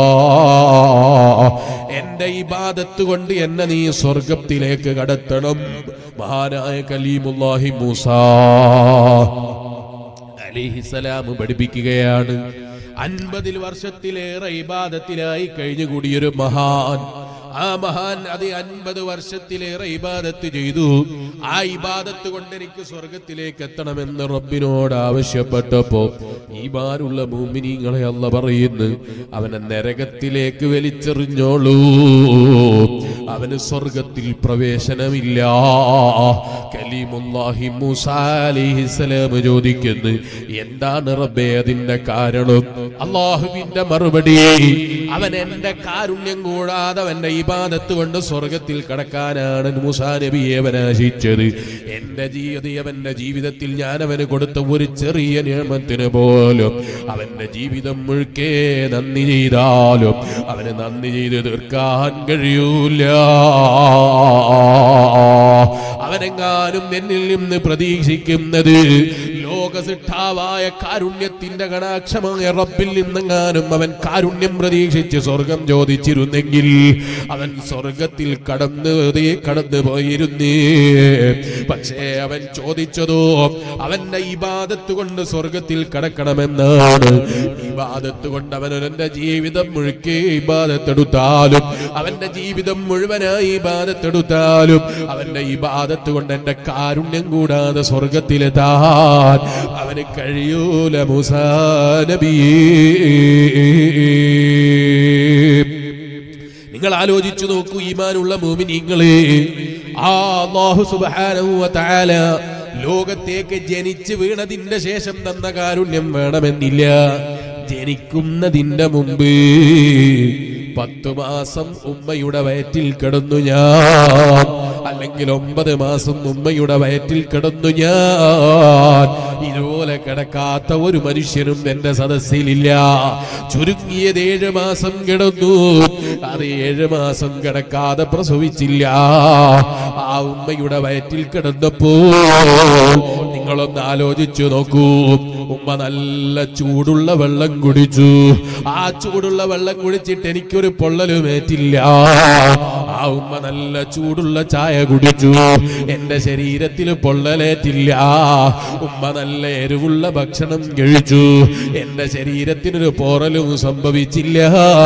എന്റെ ഇബാദത്ത് കൊണ്ട് എന്നെ നീ സ്വർഗത്തിലേക്ക് കടത്തണം മഹാനായ കലീമുല്ലാഹി മൂസ അലിഹിസലാം പഠിപ്പിക്കുകയാണ് അൻപതിൽ വർഷത്തിലേറെ ഇബാദത്തിലായി കഴിഞ്ഞുകൂടിയൊരു മഹാൻ ആ മഹാൻ അത് അൻപത് വർഷത്തിലേറെ ഇബാദത്ത് ചെയ്തു ആ ഇബാദത്ത് കൊണ്ട് എനിക്ക് സ്വർഗത്തിലേക്ക് എത്തണമെന്ന് റബ്ബിനോട് ആവശ്യപ്പെട്ടപ്പോ ഈമാനുള്ള മൂമിനിങ്ങളെ അല്ല പറയുന്നു അവനെ നരകത്തിലേക്ക് വലിച്ചെറിഞ്ഞോളൂ അവന് സ്വർഗത്തിൽ പ്രവേശനമില്ല കലീമുല്ലാഹി മൂസ അലിഹിസലാം ചോദിക്കുന്നു എന്താണ് റബ്ബേ അതിന്റെ കാരണം അള്ളാഹുവിന്റെ മറുപടി അവൻ എന്റെ കാരുണ്യം കൂടാതെ അവന്റെ ഇബാദത്ത് കൊണ്ട് സ്വർഗത്തിൽ കടക്കാനാണ് മൂസാ നബിയെ അവൻ ആശിച്ചത് എന്റെ ജീവിത അവന്റെ ജീവിതത്തിൽ ഞാൻ അവന് കൊടുത്ത ഒരു ചെറിയ നിയമത്തിന് പോലും അവന്റെ ജീവിതം മുഴുക്കെ നന്ദി ചെയ്താലും അവന് നന്ദി ചെയ്ത് തീർക്കാൻ കഴിയൂല അവനെങ്ങാനും എന്നിൽ നിന്ന് പ്രതീക്ഷിക്കുന്നത് ലോകസിട്ടാവായ കാരുണ്യത്തിന്റെ കടാക്ഷമായ റബ്ബിൽ നിന്നെങ്ങാനും അവൻ കാരുണ്യം പ്രതീക്ഷിച്ച് സ്വർഗം ചോദിച്ചിരുന്നെങ്കിൽ അവൻ സ്വർഗത്തിൽ കടന്നു അതേ കടന്നു പോയിരുന്നേ പക്ഷേ അവൻ ചോദിച്ചതോ അവന്റെ ഇബാദത്ത് കൊണ്ട് സ്വർഗത്തിൽ കടക്കണമെന്നാണ് ഇബാദത്ത് കൊണ്ട് അവൻ അവന്റെ ജീവിതം മുഴുക്കെ ഇബാദത്തെടുത്താലും അവന്റെ ജീവിതം മുഴുവനായി ഇബാദത്തെടുത്താലും അവന്റെ ഇബാദത്ത് കൊണ്ട് എന്റെ കാരുണ്യം കൂടാതെ സ്വർഗത്തിലെത്താൻ അവന് കഴിയൂല മുസാ നബിയേ നിങ്ങൾ ആലോചിച്ചു നോക്കൂ ഈമാനുള്ള മോമിനിങ്ങളെ ആ അല്ലാഹു സുബ്ഹാനഹു വ തആല ലോകത്തേക്ക് ജനിച്ച് വീണതിന്റെ ശേഷം തന്ന കാരുണ്യം വേണമെന്നില്ല ജനിക്കുന്നതിന്റെ മുമ്പ് പത്തു മാസം ഉമ്മയുടെ വയറ്റിൽ കിടന്നു ഞാൻ അല്ലെങ്കിൽ ഒമ്പത് മാസം ഉമ്മയുടെ വയറ്റിൽ കിടന്നു ഞാൻ ഇതുപോലെ കിടക്കാത്ത ഒരു മനുഷ്യനും എന്റെ സദസ്സിലില്ല ചുരുങ്ങിയത് ഏഴ് മാസം കിടന്നു അത് ഏഴ് മാസം കിടക്കാതെ പ്രസവിച്ചില്ല ആ ഉമ്മയുടെ വയറ്റിൽ കിടന്നപ്പോ നിങ്ങളൊന്ന് ആലോചിച്ചു നോക്കൂ ഉമ്മ നല്ല ചൂടുള്ള വെള്ളം കുടിച്ചു ആ ചൂടുള്ള വെള്ളം കുടിച്ചിട്ട് എനിക്കൊരു പൊള്ളലുമേറ്റില്ല ആ ഉമ്മ നല്ല ചൂടുള്ള ചായ കുടിച്ചു എന്റെ ശരീരത്തിൽ പൊള്ളലേറ്റില്ല ഉമ്മ നല്ല എരിവുള്ള ഭക്ഷണം കഴിച്ചു എന്റെ ശരീരത്തിനൊരു പോറലും സംഭവിച്ചില്ല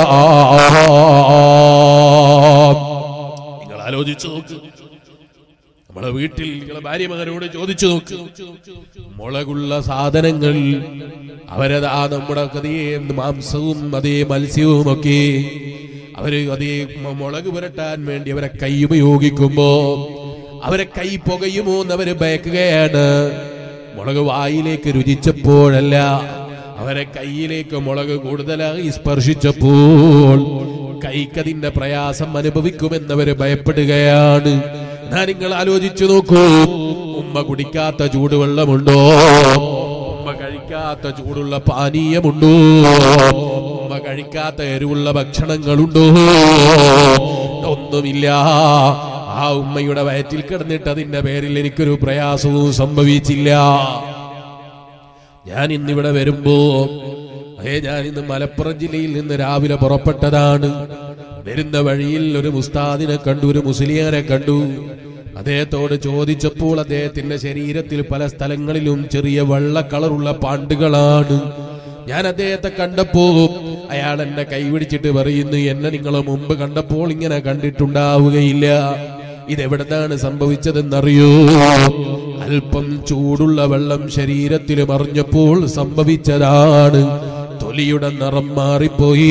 നിങ്ങൾ ആലോചിച്ചു നോക്ക് നമ്മളെ വീട്ടിൽ നിങ്ങളെ ഭാര്യമാരോട് ചോദിച്ചു നോക്ക് മുളകുള്ള സാധനങ്ങൾ അവരതാ നമ്മുടെ അതേ മാംസവും അതേ മത്സ്യവും ഒക്കെ അവര് അതേ മ- മുളക് പുരട്ടാൻ വേണ്ടി അവരെ കൈ ഉപയോഗിക്കുമ്പോ അവരെ കൈ പുകയുമോ എന്ന് അവര് ഭയക്കുകയാണ് മുളക് വായിലേക്ക് രുചിച്ചപ്പോഴല്ല അവരെ കയ്യിലേക്ക് മുളക് കൂടുതലായി സ്പർശിച്ചപ്പോൾ കൈക്കതിന്റെ പ്രയാസം അനുഭവിക്കുമെന്നവര് ഭയപ്പെടുകയാണ് ഞാൻ നിങ്ങൾ ആലോചിച്ചു നോക്കൂ ഉമ്മ കുടിക്കാത്ത ചൂടുവെള്ളമുണ്ടോ ഉമ്മ കഴിക്കാത്ത ചൂടുള്ള പാനീയമുണ്ടോ ഉമ്മ കഴിക്കാത്ത എരിവുള്ള ഭക്ഷണങ്ങളുണ്ടോ ഒന്നുമില്ല ആ ഉമ്മയുടെ വയറ്റിൽ കിടന്നിട്ട് അതിന്റെ പേരിൽ എനിക്കൊരു പ്രയാസവും സംഭവിച്ചില്ല ഞാൻ ഇന്നിവിടെ വരുമ്പോ അതേ ഞാൻ ഇന്ന് മലപ്പുറം ജില്ലയിൽ നിന്ന് രാവിലെ പുറപ്പെട്ടതാണ് വരുന്ന വഴിയിൽ ഒരു മുസ്താദിനെ കണ്ടു ഒരു മുസ്ലിയാരെ കണ്ടു അദ്ദേഹത്തോട് ചോദിച്ചപ്പോൾ അദ്ദേഹത്തിന്റെ ശരീരത്തിൽ പല സ്ഥലങ്ങളിലും ചെറിയ വെള്ള കളറുള്ള പാണ്ടുകളാണ് ഞാൻ അദ്ദേഹത്തെ കണ്ടപ്പോ അയാൾ എന്നെ കൈപിടിച്ചിട്ട് പറയുന്നു എന്നെ നിങ്ങൾ മുമ്പ് കണ്ടപ്പോൾ ഇങ്ങനെ കണ്ടിട്ടുണ്ടാവുകയില്ല ഇതെവിടുന്നാണ് സംഭവിച്ചതെന്നറിയോ അല്പം ചൂടുള്ള വെള്ളം ശരീരത്തിൽ മറിഞ്ഞപ്പോൾ സംഭവിച്ചതാണ് തൊലിയുടെ നിറം മാറിപ്പോയി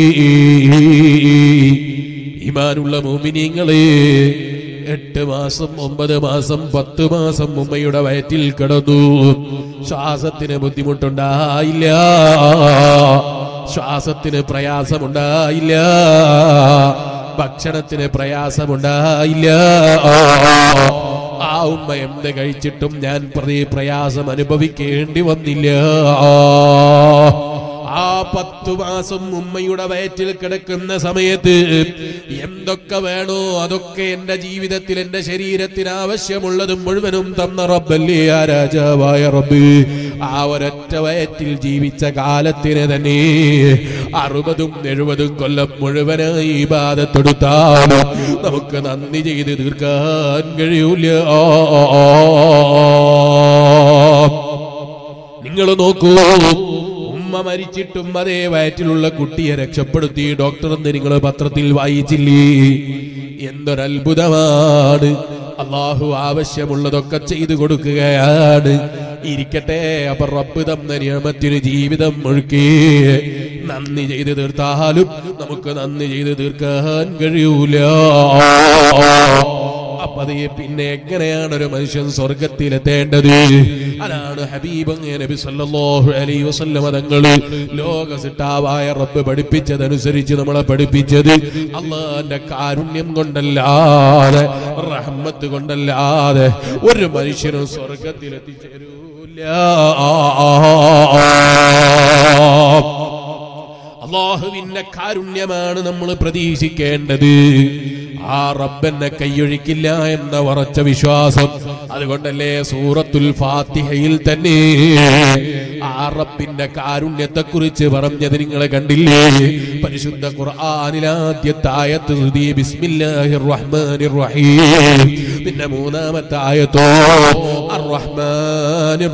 ഇമാനുള്ള മോമിനിങ്ങളെ എട്ട് മാസം ഒമ്പത് മാസം പത്ത് മാസം ഉമ്മയുടെ വയറ്റിൽ കിടന്നു ശ്വാസത്തിന് ബുദ്ധിമുട്ടുണ്ടായില്ല ശ്വാസത്തിന് പ്രയാസമുണ്ടായില്ല ഭക്ഷണത്തിന് പ്രയാസമുണ്ടായില്ല ആ ഉമ്മ എന്ത് കഴിച്ചിട്ടും ഞാൻ പ്രതി പ്രയാസം അനുഭവിക്കേണ്ടി വന്നില്ല ആ പത്തു മാസം ഉമ്മയുടെ വയറ്റിൽ കിടക്കുന്ന സമയത്ത് എന്തൊക്കെ വേണോ അതൊക്കെ എന്റെ ജീവിതത്തിൽ എന്റെ ശരീരത്തിന് ആവശ്യമുള്ളതും മുഴുവനും തന്ന റബ്ബല്ലേ ആ രാജാവായ റബ്ബ് ആ ഒരൊറ്റ വയറ്റിൽ ജീവിച്ച കാലത്തിന് തന്നെ അറുപതും എഴുപതും കൊല്ലം മുഴുവനായി ബാധത്തെടുത്താലും നമുക്ക് നന്ദി ചെയ്ത് തീർക്കാൻ കഴിയൂല നിങ്ങൾ നോക്കൂ ഉമ്മ മരിച്ചിട്ടും അതേ വയറ്റിലുള്ള കുട്ടിയെ രക്ഷപ്പെടുത്തി ഡോക്ടർ എന്ന് നിങ്ങൾ പത്രത്തിൽ വായിച്ചില്ലേ എന്തൊരത്ഭുതമാണ് അള്ളാഹു ആവശ്യമുള്ളതൊക്കെ ചെയ്തു കൊടുക്കുകയാണ് ഇരിക്കട്ടെ അപ്പൊ റബ്ബ് തന്ന നിയമത്തിന് ജീവിതം മുഴുക്കി നന്ദി ചെയ്ത് തീർത്താലും നമുക്ക് നന്ദി ചെയ്ത് തീർക്കാൻ കഴിയൂല അപ്പൊ അതേ പിന്നെ എങ്ങനെയാണ് ഒരു മനുഷ്യൻ സ്വർഗത്തിലെത്തേണ്ടത് അതാണ് ഹബീബ് അങ്ങ് നബി സല്ലല്ലാഹു അലൈഹി വസല്ലം തങ്ങള് ലോക സിട്ടാവായ റബ്ബ് പഠിപ്പിച്ചതനുസരിച്ച് നമ്മളെ പഠിപ്പിച്ചത് അള്ളാന്റെ കാരുണ്യം കൊണ്ടല്ലാതെ റഹ്മത്ത് കൊണ്ടല്ലാതെ ഒരു മനുഷ്യനും സ്വർഗത്തിലെത്തിച്ചേരൂല അള്ളാഹുവിന്റെ കാരുണ്യമാണ് നമ്മൾ പ്രതീക്ഷിക്കേണ്ടത് ആ റബ്ബെന്നെ കൈയൊഴിക്കില്ല എന്ന ഉറച്ച വിശ്വാസം അതുകൊണ്ടല്ലേ സൂറത്തുൽ ഫാത്തിഹയിൽ തന്നെ ആ റബ്ബിന്റെ കാരുണ്യത്തെ കുറിച്ച് പറഞ്ഞത് നിങ്ങൾ കണ്ടില്ലേ പരിശുദ്ധ ഖുർആനിലാദ്യത്തെ ആയത്ത് ഹൃദി ബിസ്മില്ലാഹിർ റഹ്മാനിർ റഹീം പിന്നെ മൂന്നാമത്തെ ആയത്തോ അർ റഹ്മാനിർ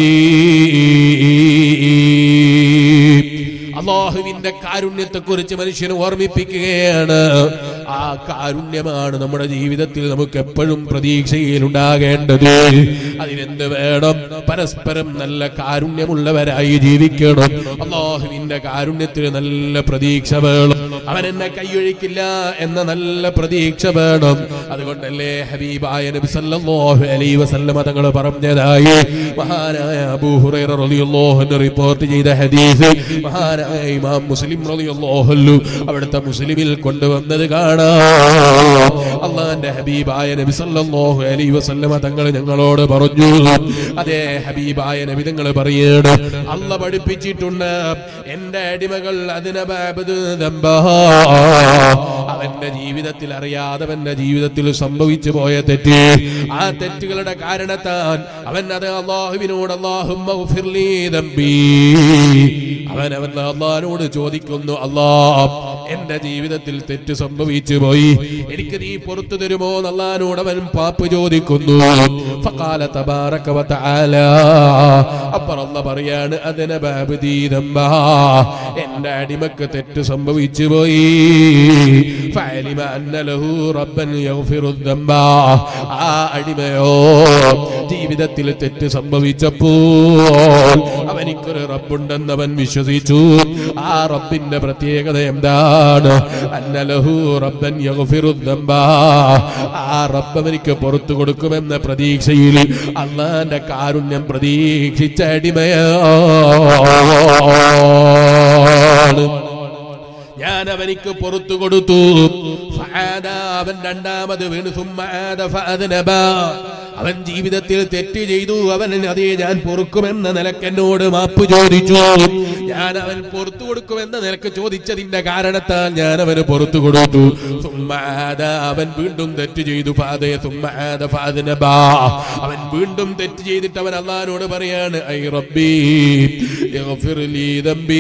റഹീം അള്ളാഹുവിന്റെ കാരുണ്യത്തെ കുറിച്ച് മനുഷ്യനെ ഓർമ്മിപ്പിക്കുകയാണ് ആ കാരുണ്യമാണ് നമ്മുടെ ജീവിതത്തിൽ നമുക്ക് എപ്പോഴും പ്രതീക്ഷയിൽ ഉണ്ടാകേണ്ടത് അതിനെന്ത് വേണം പരസ്പരം നല്ല കാരുണ്യമുള്ളവരായി ജീവിക്കണം അള്ളാഹുവിന്റെ കാരുണ്യത്തിന് നല്ല പ്രതീക്ഷ വേണം അവൻ എന്നെ കൈയൊഴിക്കില്ല എന്ന നല്ല പ്രതീക്ഷ വേണം അതുകൊണ്ടല്ലേ ഹബീബായ നബി സല്ലല്ലാഹു അലൈഹി വസല്ലമ തങ്ങൾ പറഞ്ഞതായി മഹാനായ അബൂ ഹുറൈറ റളിയല്ലാഹു അൻഹു റിപ്പോർട്ട് ചെയ്ത ഹദീസ് മഹാനായ ഇമാം മുസ്ലിം റളിയല്ലാഹു അൻഹു അവിടുത്തെ മുസ്ലിമിൽ കൊണ്ടുവന്നത് കാണാം അള്ളാന്റെ ഹബീബായ നബി സല്ലല്ലാഹു അലൈഹി വസല്ലമ തങ്ങൾ ഞങ്ങളോട് പറഞ്ഞു അതേ ഹബീബായ നബി തങ്ങൾ പറയാണ് അല്ല പഠിപ്പിച്ചിട്ടുണ്ട് എന്റെ അടിമകൾ അതിനബാബദ് അവന്റെ ജീവിതത്തിൽ അറിയാതവന്റെ ജീവിതത്തിൽ സംഭവിച്ചു പോയ തെറ്റ് ആ തെറ്റുകളുടെ കാരണത്താൽ അവൻ അത് അള്ളാഹുവിനോട് അള്ളാഹുമ്മ ഉഫിർലീ ദമ്പി അവൻ അവൻ അള്ളാഹിനോട് ചോദിക്കുന്നു അല്ലാ എന്റെ ജീവിതത്തിൽ തെറ്റ് സംഭവിച്ചു പോയി എനിക്ക് നീ പുറത്തു തരുമോ അള്ളഹാനോട് അവൻ പാപ്പ് ചോദിക്കുന്നു ഫഖാല തബാറക വതആല അപ്പോൾ അല്ല പറയാണ് അതിനെ ബാബുദീതമ്പാ എന്റെ അടിമക്ക് തെറ്റ് സംഭവിച്ചു പോയി ഫഅലിമ അന്ന ലഹു റബ്ബൻ യഗ്ഫിറു ദംബ ആ അടിമയോ ജീവിതത്തിൽ തെറ്റ് സംഭവിച്ചപ്പോൾ അവനിക്കൊരു റബ്ബുണ്ടെന്ന് അവൻ വിശ്വസിച്ചു ആ റബ്ബിന്റെ പ്രത്യേകത എന്താണ് അന്നലഹു റബ്ബൻ യഗ്ഫിറു ദംബ ആ റബ്ബ് അവനിക്ക് പുറത്തു കൊടുക്കുമെന്ന പ്രതീക്ഷയിൽ അള്ളാന്റെ കാരുണ്യം പ്രതീക്ഷിച്ച അടിമയാണ് ഞാൻ അവനിക്ക് പുറത്തു കൊടുത്തു ഫആദ അവൻ രണ്ടാമത് വീണ് സുമ്മ ആദ ഫഅദ്നബ. അവൻ ജീവിതത്തിൽ തെറ്റ് ചെയ്തു അവൻ അതേ ഞാൻ പൊറുക്കുമെന്ന നിലക്ക് എന്നോട് മാപ്പ് ചോദിച്ചു ഞാൻ അവൻ പുറത്തു കൊടുക്കുമെന്ന നിലക്ക് ചോദിച്ചതിന്റെ കാരണത്താൽ ഞാൻ അവന് പുറത്തു കൊടുത്തു സുമ്മ ആദ. അവൻ വീണ്ടും തെറ്റ് ചെയ്തു ഫാദേ സുമ്മ ആദ ഫഅദ്നബ. അവൻ വീണ്ടും തെറ്റ് ചെയ്തിട്ട് അവൻ അള്ളഹാനോട് പറയാണ് ഐ റബ്ബി ഇഗ്ഫിർ ലീ ദംബി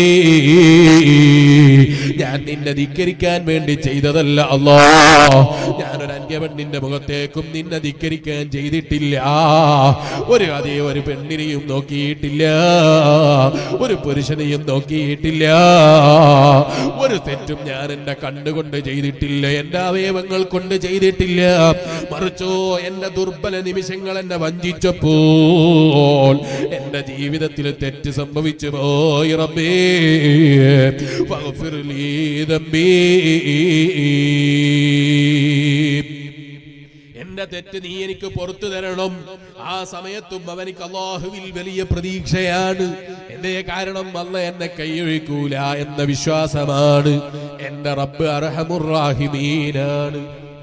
ഞാൻ നിന്നെ ധിക്കരിക്കാൻ വേണ്ടി ചെയ്തതല്ല അല്ലോ ഞാനൊരു അന്യപെണ്ണിന്റെ മുഖത്തേക്കും നിന്നെ ധിക്കരിക്കാൻ ചെയ്തിട്ടില്ല ഒരു അതേ ഒരു പെണ്ണിനെയും നോക്കിയിട്ടില്ല ഒരു പുരുഷനെയും നോക്കിയിട്ടില്ല ഒരു തെറ്റും ഞാൻ എന്റെ കണ്ണുകൊണ്ട് ചെയ്തിട്ടില്ല എന്റെ അവയവങ്ങൾ കൊണ്ട് ചെയ്തിട്ടില്ല മറിച്ചോ എന്റെ ദുർബല നിമിഷങ്ങൾ എന്നെ വഞ്ചിച്ചപ്പോൾ എന്റെ ജീവിതത്തിൽ തെറ്റ് സംഭവിച്ചു പോയി റബ്ബേ فاغفر لي ذنبي എന്റെ തെറ്റ് നീ എനിക്ക് പുറത്തു തരണം ആ സമയത്തും അവനിക്ക് അള്ളാഹുവിൽ വലിയ പ്രതീക്ഷയാണ് എന്തേ കാരണം അല്ല എന്നെ കൈയൊഴിക്കൂല എന്ന വിശ്വാസമാണ് എന്റെ റബ്ബ് അർഹമുറാഹിമീനാണ്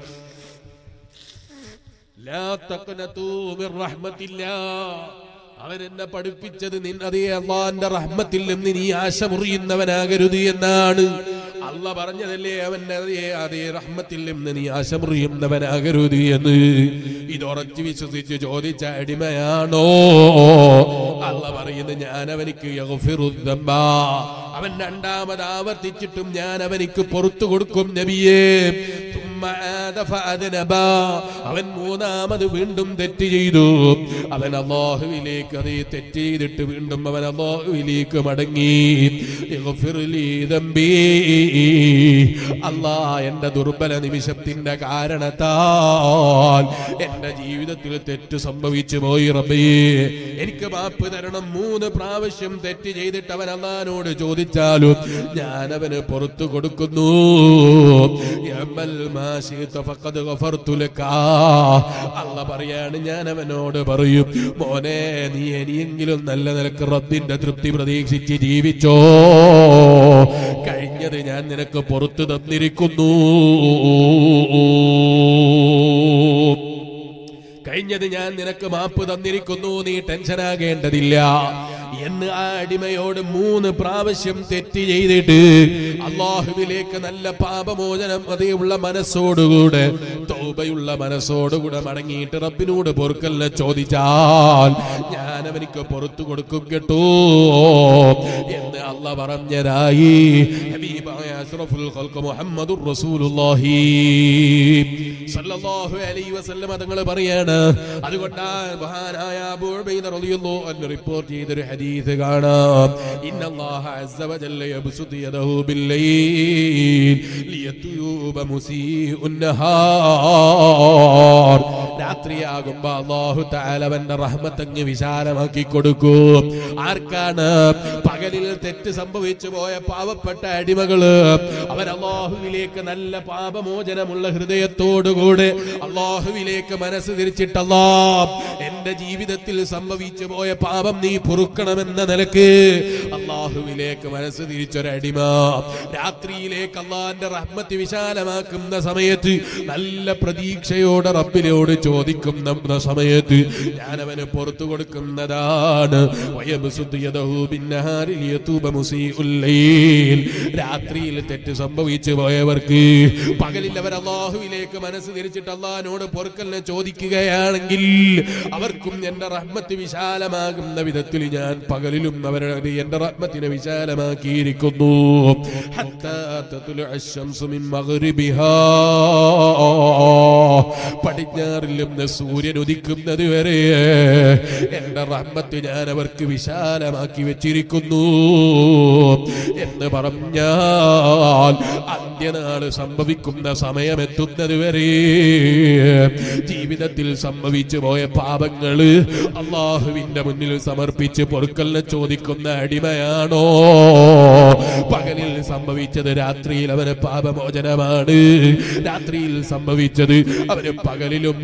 ലാ തഖ്നതൂ മിർ റഹ്മത്തില്ലാ അവൻ എന്നെ പഠിപ്പിച്ചത് നിൻ അതേ അള്ളാന്റെ റഹ്മത്തിൽ നിന്ന് നീ ആശ മുറിയുന്നവനാകരുത് എന്നാണ് അള്ള പറഞ്ഞതല്ലേ അവന്റെ അതേ അതേ റഹ്മത്തിൽ നിന്ന് നീ ആശ മുറിയുന്നവനാകരുത് എന്ന് ഇതുറച്ചു വിശ്വസിച്ച് ചോദിച്ച അടിമയാണോ അള്ള പറയുന്നത് ഞാൻ അവനിക്ക് യഗ്ഫിറു ദംബ. അവൻ രണ്ടാമത് ആവർത്തിച്ചിട്ടും ഞാൻ അവനിക്ക് പുറത്തു കൊടുക്കും നബിയേ ثم عاد فأذنبا. അവൻ മൂന്നാമത് വീണ്ടും തെറ്റ് ചെയ്തു അവൻ അള്ളാഹുവിലേക്ക് അതേ തെറ്റ് ചെയ്തിട്ട് വീണ്ടും അവൻ അള്ളാഹുവിലേക്ക് മടങ്ങി ഇഗ്ഫിർ ലീ ദംബി. അല്ലാ എന്റെ ദുർബല നിമിഷത്തിന്റെ കാരണത്താൽ എന്റെ ജീവിതത്തിൽ തെറ്റ് സംഭവിച്ചു പോയി റബ്ബേ എനിക്ക് മാപ്പ് തരണം മൂന്ന് പ്രാവശ്യം തെറ്റ് ചെയ്തിട്ട് അവൻ അള്ളഹാനോട് ചോദിച്ചാലും ഞാൻ അവന് പുറത്തു കൊടുക്കുന്നു യഅമൽ മാ ശിഅത ഫഖദ് ഗഫർതു ലക. അള്ള പറയാണ് ഞാൻ അവനോട് പറയും മോനെ നീ ഇനിയെങ്കിലും നല്ല നിലക്ക് റബ്ബിന്റെ തൃപ്തി പ്രതീക്ഷിച്ച് ജീവിച്ചോ കഴിഞ്ഞത് ഞാൻ നിനക്ക് പുറത്തു തന്നിരിക്കുന്നു കഴിഞ്ഞത് ഞാൻ നിനക്ക് മാപ്പ് തന്നിരിക്കുന്നു നീ ടെൻഷനാകേണ്ടതില്ല എന്ന് ആ അടിമയോട് മൂന്ന് പ്രാവശ്യം തെറ്റ് ചെയ്തിട്ട് അള്ളാഹുവിലേക്ക് നല്ല പാപമോചനം അതേയുള്ള മനസ്സോടുകൂടെ തൗബയുള്ള മനസ്സോടുകൂടെ മടങ്ങിയിട്ട് റബ്ബിനോട് പൊറുക്കലിനെ ചോദിച്ചാൽ ഞാൻ അവനിക്ക് പുറത്തു കൊടുക്കും കേട്ടോ എന്ന് അല്ല പറഞ്ഞതായി ഹബീബായ അഷ്റഫുൽ ഖൽഖ് മുഹമ്മദുർ റസൂലുള്ളാഹി സല്ലല്ലാഹു അലൈഹി വസല്ലം തങ്ങൾ പറയാണ് അതുകൊണ്ടാണ് മഹാനായ അബൂ ഉബൈദ റളിയല്ലാഹു അൻഹു റിപ്പോർട്ട് ചെയ്തൊരു ഹദീസ് കാണാം ഇന്നല്ലാഹ അസ്സ വജല്ല യബ്സുതു യദഹു ബില്ലൈൽ ലിയതൂബ മുസീഉൻ നഹാർ രാത്രിയാകുമ്പോ അള്ളാഹു താലവന്റെ റഹ്മത്തങ്ങ് വിശാലമാക്കി കൊടുക്കും ആർക്കാണ് പകലിൽ തെറ്റ് സംഭവിച്ചു പോയ പാവപ്പെട്ട അടിമകള് അവർ അള്ളാഹുവിലേക്ക് നല്ല പാപമോചനമുള്ള ഹൃദയത്തോടുകൂടെ അള്ളാഹുവിലേക്ക് മനസ്സ് തിരിച്ചിട്ടല്ലാ എന്റെ ജീവിതത്തിൽ സംഭവിച്ചു പോയ പാപം നീ പൊറുക്കണമെന്ന നിലക്ക് അള്ളാഹുവിലേക്ക് മനസ്സ് തിരിച്ചൊരടിമ രാത്രിയിലേക്ക് അള്ളാന്റെ റഹ്മത്ത് വിശാലമാക്കുന്ന സമയത്ത് നല്ല പ്രതീക്ഷയോടെ റബ്ബിനോട് ചോദിക്കുന്ന സമയത്ത് ഞാൻ അവന് പുറത്തു കൊടുക്കുന്നതാണ് വയബ്സുത്ത് യദഹു ബിന്നഹാരി ലിയതൂബ മുസീഉൽ ലൈൽ. രാത്രിയിൽ തെറ്റ് സംഭവിച്ചു പോയവർക്ക് പകലിൽ അവർ അള്ളാഹുവിലേക്ക് മനസ്സ് തിരിച്ചിട്ട് അള്ളാഹിനോട് പൊറുക്കലിനെ ചോദിക്കുകയാണെങ്കിൽ അവർക്കും എന്റെ റഹ്മത്ത് വിശാലമാകുന്ന വിധത്തിൽ ഞാൻ പകലിലും അവരുടെ എന്റെ റഹ്മത്തിനെ വിശാലമാക്കിയിരിക്കുന്നു ഹത്താ തത്ലുഅ അശ്ശംസു മിൻ മഗ്രിബിഹാ. പടിഞ്ഞാറിൽ നിന്ന് സൂര്യൻ ഉദിക്കുന്നത് വരെ എന്റെ റഹ്മത്ത് ഞാൻ അവർക്ക് വിശാലമാക്കി വെച്ചിരിക്കുന്നു എന്ന് പറഞ്ഞാൽ അന്ത്യനാള് സംഭവിക്കുന്ന സമയമെത്തുന്നത് വരെ ജീവിതത്തിൽ സംഭവിച്ചു പോയ പാപങ്ങള് അള്ളാഹുവിന്റെ മുന്നിൽ സമർപ്പിച്ച് പൊറുക്കലിനെ ചോദിക്കുന്ന അടിമയാണോ പകലിൽ സംഭവിച്ചത് രാത്രിയിൽ അവന് പാപമോചനമാണ് രാത്രിയിൽ സംഭവിച്ചത് അവന് പകലിലും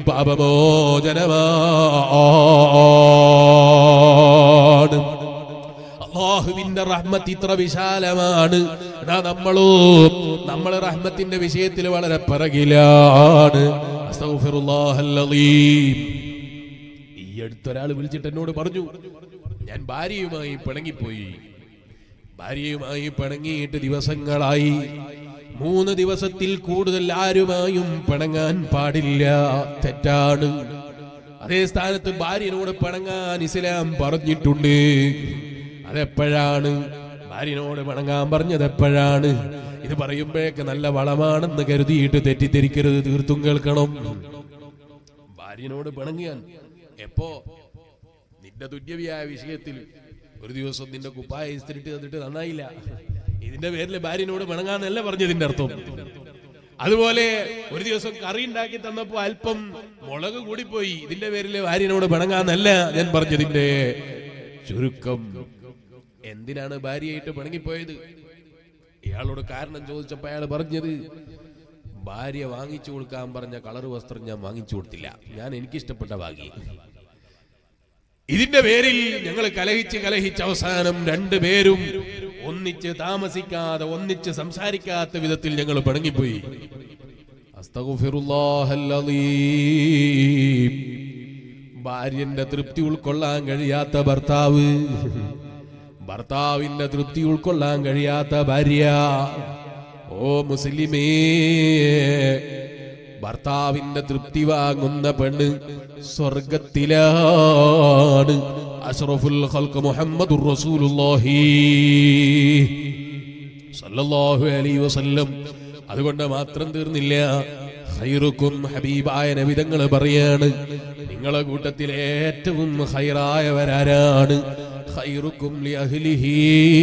പാപമോചനമാണ് അള്ളാഹുവിന്റെ റഹ്മത്ത് ഇത്ര വിശാലമാണ് എടാ നമ്മളോ നമ്മൾ റഹ്മത്തിന്റെ വിഷയത്തിൽ വളരെ പിറകിലാണ് അസ്തഗ്ഫിറുല്ലാഹൽ അലീം. ഈ അടുത്തൊരാൾ വിളിച്ചിട്ട് എന്നോട് പറഞ്ഞു ഞാൻ ഭാര്യയുമായി പിണങ്ങിപ്പോയി ഭാര്യയുമായി പിണങ്ങിയിട്ട് ദിവസങ്ങളായി മൂന്ന് ദിവസത്തിൽ കൂടുതൽ ആരുമായും പിണങ്ങാൻ പാടില്ല തെറ്റാണ് അതേ സ്ഥാനത്ത് ഭാര്യനോട് പിണങ്ങാൻ ഇസ്ലാം പറഞ്ഞിട്ടുണ്ട് അതെപ്പോഴാണ് ഭാര്യനോട് പിണങ്ങാൻ പറഞ്ഞത് എപ്പോഴാണ് ഇത് പറയുമ്പോഴേക്ക് നല്ല വളമാണെന്ന് കരുതിയിട്ട് തെറ്റിദ്ധരിക്കരുത് തീർത്തും കേൾക്കണം ഭാര്യനോട് പിണങ്ങിയാൻ എപ്പോ നിന്റെ തുല്യവിയായ വിഷയത്തിൽ ഒരു ദിവസം നിന്റെ കുപ്പായ ഇസ്തിരിട്ട് തന്നിട്ട് നന്നായില്ല ഇതിന്റെ പേരിൽ ഭാര്യനോട് പിണങ്ങാന്നല്ല പറഞ്ഞതിന്റെ അർത്ഥം അതുപോലെ ഒരു ദിവസം കറി ഉണ്ടാക്കി തന്നപ്പോ അല്പം മുളക് കൂടിപ്പോയി ഇതിന്റെ പേരിൽ ഭാര്യനോട് പിണങ്ങാന്നല്ല ഞാൻ പറഞ്ഞതിന്റെ ചുരുക്കം എന്തിനാണ് ഭാര്യയായിട്ട് പിണങ്ങിപ്പോയത് ഇയാളോട് കാരണം ചോദിച്ചപ്പോ അയാൾ പറഞ്ഞത് ഭാര്യ വാങ്ങിച്ചു കൊടുക്കാൻ പറഞ്ഞ കളർ വസ്ത്രം ഞാൻ വാങ്ങിച്ചു കൊടുത്തില്ല ഞാൻ എനിക്കിഷ്ടപ്പെട്ട വാങ്ങി ഇതിന്റെ പേരിൽ ഞങ്ങൾ കലഹിച്ച് കലഹിച്ച് അവസാനം രണ്ടുപേരും ഒന്നിച്ച് താമസിക്കാതെ ഒന്നിച്ച് സംസാരിക്കാത്ത വിധത്തിൽ ഞങ്ങൾ പിണങ്ങിപ്പോയി അസ്തഗ്ഫിറുല്ലാഹൽ അലീം. ഭാര്യന്റെ തൃപ്തി ഉൾക്കൊള്ളാൻ കഴിയാത്ത ഭർത്താവ് ഭർത്താവിന്റെ തൃപ്തി ഉൾക്കൊള്ളാൻ കഴിയാത്ത ഭാര്യ ഓ മുസ്ലിമേ ഭർത്താവിന്റെ തൃപ്തി വാങ്ങുന്ന പെണ്ണ് സ്വർഗത്തിലാണ് അഷ്റഫുൽ ഖൽഖ് മുഹമ്മദുർ റസൂലുള്ളാഹി സല്ലല്ലാഹു അലൈഹി വസല്ലം അതുകൊണ്ട് മാത്രം തീർന്നില്ല ഖൈറുക്കും ഹബീബായ നബിതങ്ങൾ പറയാണ് നിങ്ങളെ കൂട്ടത്തിൽ ഏറ്റവും ഹൈറായവരാരാണ് ഖൈറുക്കും ലി അഹ്ലിഹി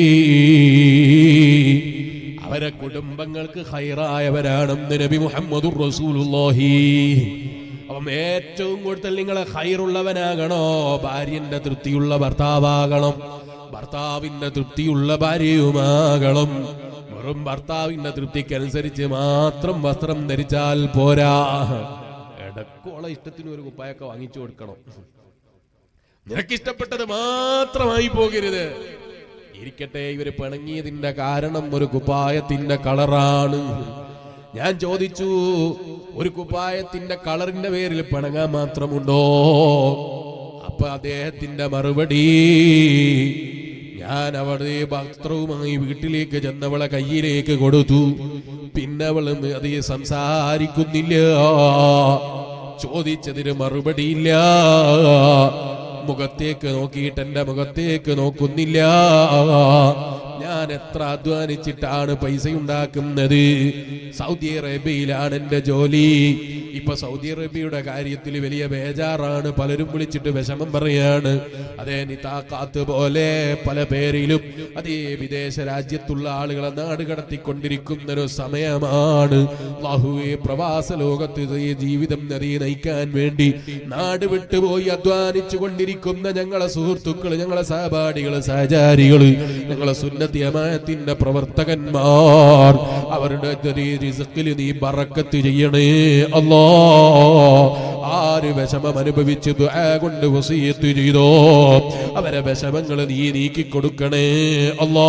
അവരെ കുടുംബങ്ങൾക്ക് ഹൈറായവരാണെന്ന് നബി മുഹമ്മദുർ റസൂലുള്ളാഹി അപ്പം ഏറ്റവും കൂടുതൽ നിങ്ങളെ ഹൈറുള്ളവനാകണോ ഭാര്യന്റെ തൃപ്തിയുള്ള ഭർത്താവാകണം ഭർത്താവിന്റെ തൃപ്തിയുള്ള ഭാര്യയുമാകണം വെറും ഭർത്താവിന്റെ തൃപ്തിക്കനുസരിച്ച് മാത്രം വസ്ത്രം ധരിച്ചാൽ പോരാ ഇടക്കോള ഇഷ്ടത്തിന് ഒരു കുപ്പായൊക്കെ വാങ്ങിച്ചു കൊടുക്കണം നിനക്കിഷ്ടപ്പെട്ടത് മാത്രമായി പോകരുത് ഇരിക്കട്ടെ ഇവര് പിണങ്ങിയതിന്റെ കാരണം ഒരു കുപ്പായത്തിന്റെ കളറാണ് ഞാൻ ചോദിച്ചു ഒരു കുപ്പായത്തിന്റെ കളറിന്റെ പേരിൽ പിണങ്ങാൻ മാത്രമുണ്ടോ അപ്പൊ അദ്ദേഹത്തിന്റെ മറുപടി ഞാൻ അവിടെ വസ്ത്രവുമായി വീട്ടിലേക്ക് ചെന്നവളെ കയ്യിലേക്ക് കൊടുത്തു പിന്നെ അവള് അത് സംസാരിക്കുന്നില്ല ചോദിച്ചതിന് മറുപടിയില്ല മുഖത്തേക്ക് നോക്കിയിട്ട് എന്റെ മുഖത്തേക്ക് നോക്കുന്നില്ല ഞാൻ എത്ര അധ്വാനിച്ചിട്ടാണ് പൈസ ഉണ്ടാക്കുന്നത് സൗദി അറേബ്യയിലാണ് എന്റെ ജോലി ഇപ്പൊ സൗദി അറേബ്യയുടെ കാര്യത്തിൽ വലിയ ബേജാറാണ് പലരും വിളിച്ചിട്ട് വിഷമം പറയാണ് അതേ നിതാക്കാത്ത് പോലെ പല പേരിലും അതേ വിദേശ രാജ്യത്തുള്ള ആളുകളെ നാട് കടത്തിക്കൊണ്ടിരിക്കുന്ന ഒരു സമയമാണ് ബാഹുവെ പ്രവാസ ലോകത്ത് ഈ ജീവിതം നദി നയിക്കാൻ വേണ്ടി നാട് വിട്ടുപോയി അധ്വാനിച്ചു കൊണ്ടിരിക്കുന്ന ഞങ്ങളെ സുഹൃത്തുക്കൾ ഞങ്ങളെ സഹപാഠികള് സഹചാരികള് ഞങ്ങളെ സുന്നത്തിയമായത്തിന്റെ പ്രവർത്തകന്മാർ അവരുടെ റിസക്കിൽ നീ ബറക്കത്ത് ചെയ്യണേ അല്ലാ ആര് വിഷമം അനുഭവിച്ച് ദുആ കൊണ്ട് വസീയത്ത് ചെയ്തോ അവരെ വിഷമങ്ങൾ നീ നീക്കി കൊടുക്കണേ അല്ലാ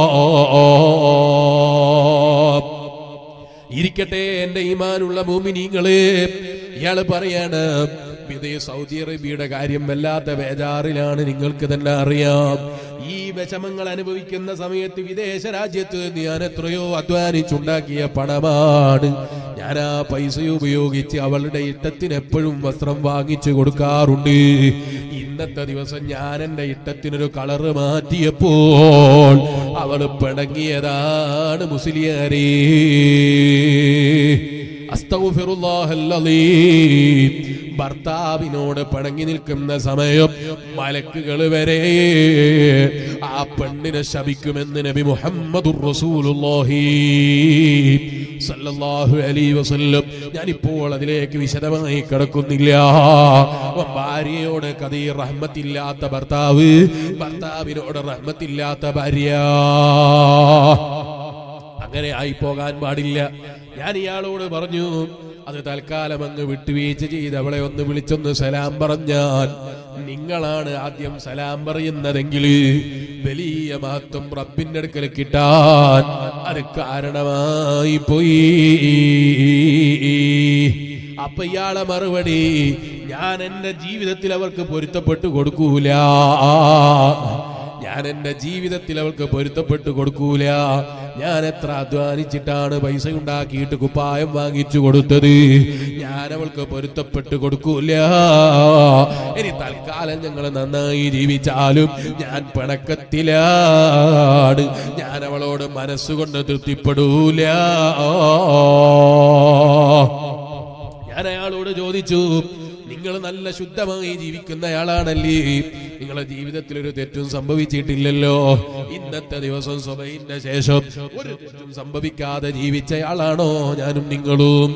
ഇരിക്കട്ടെ എന്റെ ഈമാനുള്ള മൂമിനീങ്ങളെ ഇയാള് പറയാണ് ഇത് സൗദി അറേബ്യയുടെ കാര്യം വല്ലാത്ത ബേജാറിലാണ് നിങ്ങൾക്ക് തന്നെ അറിയാം ഈ വിഷമങ്ങൾ അനുഭവിക്കുന്ന സമയത്ത് വിദേശ രാജ്യത്ത് ഞാൻ എത്രയോ അധ്വാനിച്ചുണ്ടാക്കിയ പണമാണ് ഞാൻ ആ പൈസ ഉപയോഗിച്ച് അവളുടെ ഇഷ്ടത്തിന് എപ്പോഴും വസ്ത്രം വാങ്ങിച്ചു കൊടുക്കാറുണ്ട് ഇന്നത്തെ ദിവസം ഞാൻ എന്റെ ഇഷ്ടത്തിനൊരു കളറ് മാറ്റിയപ്പോൾ അവള് പിണങ്ങിയതാണ് മുസ്ലിയാരേ അസ്തഗ്ഫിറുല്ലാഹല്ലദീം. ഭർത്താവിനോട് പടങ്ങി നിൽക്കുന്ന സമയം മലക്കുകൾ വരെ ആ പെണ്ണിനെ ശപിക്കുമെന്ന് നബി മുഹമ്മദുർ റസൂലുള്ളാഹി സല്ലല്ലാഹു അലൈഹി വസല്ലം ഞാനിപ്പോൾ അതിലേക്ക് വിശദമായി കിടക്കുന്നില്ല ഭാര്യയോട് കഥീ റഹ്മത്തില്ലാത്ത ഭർത്താവ് ഭർത്താവിനോട് റഹ്മത്തില്ലാത്ത ഭാര്യ അങ്ങനെ ആയി പോകാൻ പാടില്ല ഞാൻ ഇയാളോട് പറഞ്ഞു അത് തൽക്കാലം അങ്ങ് വിട്ടുവീഴ്ച ചെയ്ത് അവളെ ഒന്ന് വിളിച്ചൊന്ന് സലാം പറഞ്ഞാൽ നിങ്ങളാണ് ആദ്യം സലാം പറയുന്നതെങ്കിൽ വലിയ മഹത്വം റബ്ബിന്റെ അടുക്കൽ കിട്ടാൻ അത് കാരണമായി പോയി അപ്പൊ ഇയാളെ മറുപടി ഞാൻ എന്റെ ജീവിതത്തിൽ അവർക്ക് പൊരുത്തപ്പെട്ടു കൊടുക്കൂല ഞാൻ എന്റെ ജീവിതത്തിൽ അവൾക്ക് പൊരുത്തപ്പെട്ടു കൊടുക്കൂല ഞാൻ എത്ര അധ്വാനിച്ചിട്ടാണ് പൈസ ഉണ്ടാക്കിയിട്ട് കുപ്പായം വാങ്ങിച്ചു കൊടുത്തത് ഞാൻ അവൾക്ക് പൊരുത്തപ്പെട്ടു കൊടുക്കൂല ഇനി തൽക്കാലം ഞങ്ങൾ നന്നായി ജീവിച്ചാലും ഞാൻ പിണക്കത്തിലാണ് ഞാൻ അവളോട് മനസ്സുകൊണ്ട് തൃപ്തിപ്പെടൂല ഞാൻ അയാളോട് ചോദിച്ചു നിങ്ങൾ നല്ല ശുദ്ധമായി ജീവിക്കുന്നയാളാണല്ലേ നിങ്ങളുടെ ജീവിതത്തിൽ ഒരു തെറ്റും സംഭവിച്ചിട്ടില്ലല്ലോ ഇന്നത്തെ ദിവസം സ്വഭയിന്റെ ശേഷം ഒരു തെറ്റും സംഭവിക്കാതെ ജീവിച്ചയാളാണോ ഞാനും നിങ്ങളും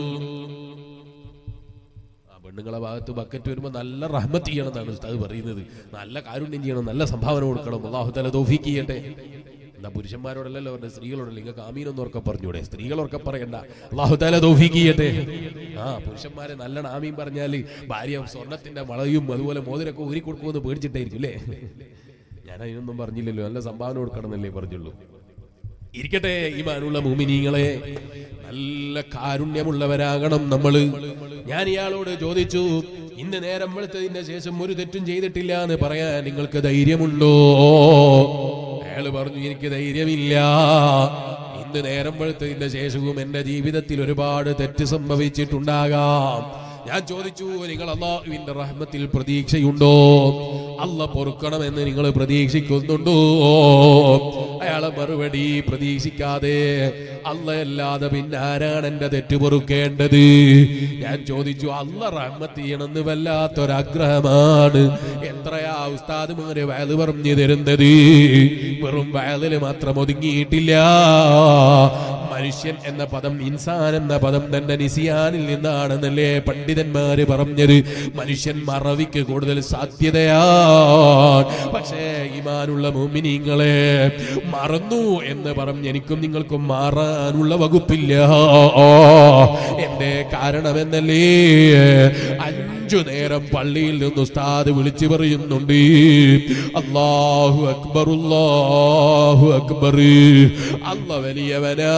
ആ പെണ്ണുങ്ങളെ ഭാഗത്ത് ബക്കറ്റ് വരുമ്പോൾ നല്ല റഹ്മത്ത് ചെയ്യണം എന്നാണ് ഉസ്താദ് പറയുന്നത് നല്ല കാരുണ്യം ചെയ്യണം നല്ല സംഭാവന കൊടുക്കണം അള്ളാഹു തല തോഫീക്ക് ചെയ്യട്ടെ എന്താ പുരുഷന്മാരോടല്ലല്ലോ പറഞ്ഞ സ്ത്രീകളോടല്ല നിങ്ങൾക്ക് ആമീനൊന്നും ഉറക്കെ പറഞ്ഞൂടെ സ്ത്രീകളൊക്കെ പറയണ്ട അള്ളാഹു തല തോഫീക്ക് ചെയ്യട്ടെ ആ പുരുഷന്മാരെ നല്ല ആമീൻ പറഞ്ഞാല് ഭാര്യ സ്വർണത്തിന്റെ വളയും അതുപോലെ മോതിരൊക്കെ ഊരി കൊടുക്കുമെന്ന് പേടിച്ചിട്ടായിരിക്കും അല്ലേ ഞാൻ അതിനൊന്നും പറഞ്ഞില്ലല്ലോ നല്ല സംഭാവന കൊടുക്കണമെന്നല്ലേ പറഞ്ഞുള്ളൂ ഇരിക്കട്ടെ ഈ മാനുള്ള മൂമിനീങ്ങളെ നല്ല കാരുണ്യമുള്ളവരാകണം നമ്മള് ഞാൻ ഇയാളോട് ചോദിച്ചു ഇന്ന് നേരം വെളുത്തതിന്റെ ശേഷം ഒരു തെറ്റും ചെയ്തിട്ടില്ല എന്ന് പറയാൻ നിങ്ങൾക്ക് ധൈര്യമുണ്ടോ അയാള് പറഞ്ഞു എനിക്ക് ധൈര്യമില്ല ഇന്ന് നേരം വെളുത്തതിന്റെ ശേഷവും എന്റെ ജീവിതത്തിൽ ഒരുപാട് തെറ്റ് സംഭവിച്ചിട്ടുണ്ടാകാം ഞാൻ ചോദിച്ചു നിങ്ങൾ അള്ളാഹുവിന്റെ റഹ്മത്തിൽ പ്രതീക്ഷയുണ്ടോ അല്ല പൊറുക്കണമെന്ന് നിങ്ങൾ പ്രതീക്ഷിക്കുന്നുണ്ടോ അയാളെ മറുപടി പ്രതീക്ഷിക്കാതെ അല്ലയല്ലാതെ പിന്നെ ആരാണ് എന്റെ തെറ്റ് പൊറുക്കേണ്ടത് ഞാൻ ചോദിച്ചു അല്ല റഹ്മത്ത് ചെയ്യണമെന്ന് വല്ലാത്തൊരാഗ്രഹമാണ് എത്രയാ ഉസ്താദുമാര് വയത് പറഞ്ഞു തരുന്നത് വെറും വയലില് മാത്രം ഒതുങ്ങിയിട്ടില്ല മനുഷ്യൻ എന്ന പദം ഇൻസാൻ എന്ന പദം തന്നെ നിസിയാനിൽ നിന്നാണെന്നല്ലേ പണ്ഡിതന്മാര് പറഞ്ഞത് മനുഷ്യൻ മറവിക്ക് കൂടുതൽ സാധ്യതയാണ് പക്ഷേ ഈമാനുള്ള മുമിനിങ്ങളെ മറന്നു എന്ന് പറഞ്ഞ് എനിക്കും നിങ്ങൾക്കും മാറാനുള്ള വകുപ്പില്ല എന്റെ കാരണമെന്നല്ലേ അഞ്ചു നേരം പള്ളിയിൽ നിന്ന് ഉസ്താദ് വിളിച്ചു പറയുന്നുണ്ട് അള്ളാഹു അക്ബർ അല്ലാഹു അക്ബർ അല്ല വലിയവനാ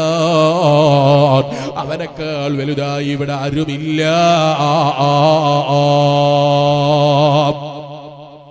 അവനേക്കാൾ വലുതായി ഇവിടെ ആരുമില്ല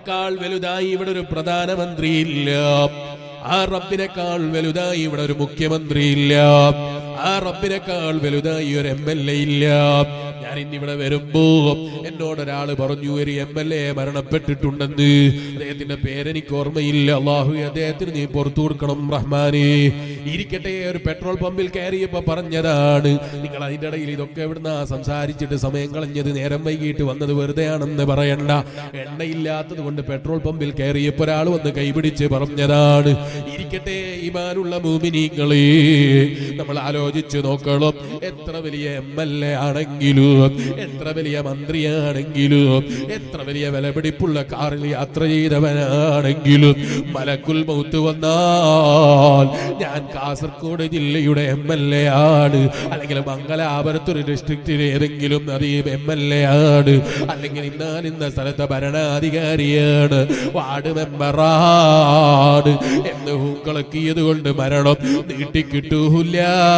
റബ്ബിനേക്കാൾ വലുതായി ഇവിടെ ഒരു പ്രധാനമന്ത്രി ഇല്ല ആ റബ്ബിനേക്കാൾ വലുതായി ഇവിടെ ഒരു മുഖ്യമന്ത്രി ഇല്ല ആ റബ്ബിനേക്കാൾ വലുതായി ഒരു എം എൽ എ ഇല്ല ഞാൻ ഇന്നിവിടെ വരുമ്പോ എന്നോട് ഒരാള് പറഞ്ഞു ഒരു എം എൽ എ മരണപ്പെട്ടിട്ടുണ്ടെന്ന് അദ്ദേഹത്തിന്റെ പേരെനിക്ക് ഓർമ്മയില്ല അള്ളാഹു അദ്ദേഹത്തിന് നീ പുറത്തു കൊടുക്കണം റഹ്മാനെ ഇരിക്കട്ടെ ഒരു പെട്രോൾ പമ്പിൽ കയറിയപ്പോ പറഞ്ഞതാണ് നിങ്ങൾ അതിന്റെ ഇടയിൽ ഇതൊക്കെ എവിടുന്ന സംസാരിച്ചിട്ട് സമയം കളഞ്ഞത് നേരം വൈകിട്ട് വന്നത് വെറുതെയാണെന്ന് പറയണ്ട എണ്ണയില്ലാത്തത് കൊണ്ട് പെട്രോൾ പമ്പിൽ കയറിയപ്പോ ഒരാൾ വന്ന് കൈപിടിച്ച് പറഞ്ഞതാണ് ഇരിക്കട്ടെ ഇമാനുള്ള മൂമിനീങ്ങളെ നമ്മൾ ആലോചിച്ചു നോക്കണം എത്ര വലിയ എം എൽ എ ആണെങ്കിലും എത്ര വലിയ മന്ത്രിയാണെങ്കിലും എത്ര വലിയ വിലപിടിപ്പുള്ള കാറിൽ യാത്ര ചെയ്തവനാണെങ്കിലും മലക്കുൽ മൗത്ത് വന്നാൽ ഞാൻ കാസർഗോഡ് ജില്ലയുടെ എം എൽ എ ആണ് അല്ലെങ്കിൽ മംഗലാപുരത്തൊരു ഡിസ്ട്രിക്റ്റിൽ ഏതെങ്കിലും അറിയും എം എൽ എ ആണ് അല്ലെങ്കിൽ ഇന്നാൽ ഇന്ന സ്ഥലത്തെ ഭരണാധികാരിയാണ് വാർഡ് മെമ്പറാണ് എന്ന് ഹൂക്കളക്കിയത് കൊണ്ട് മരണം നീട്ടിക്കിട്ടൂല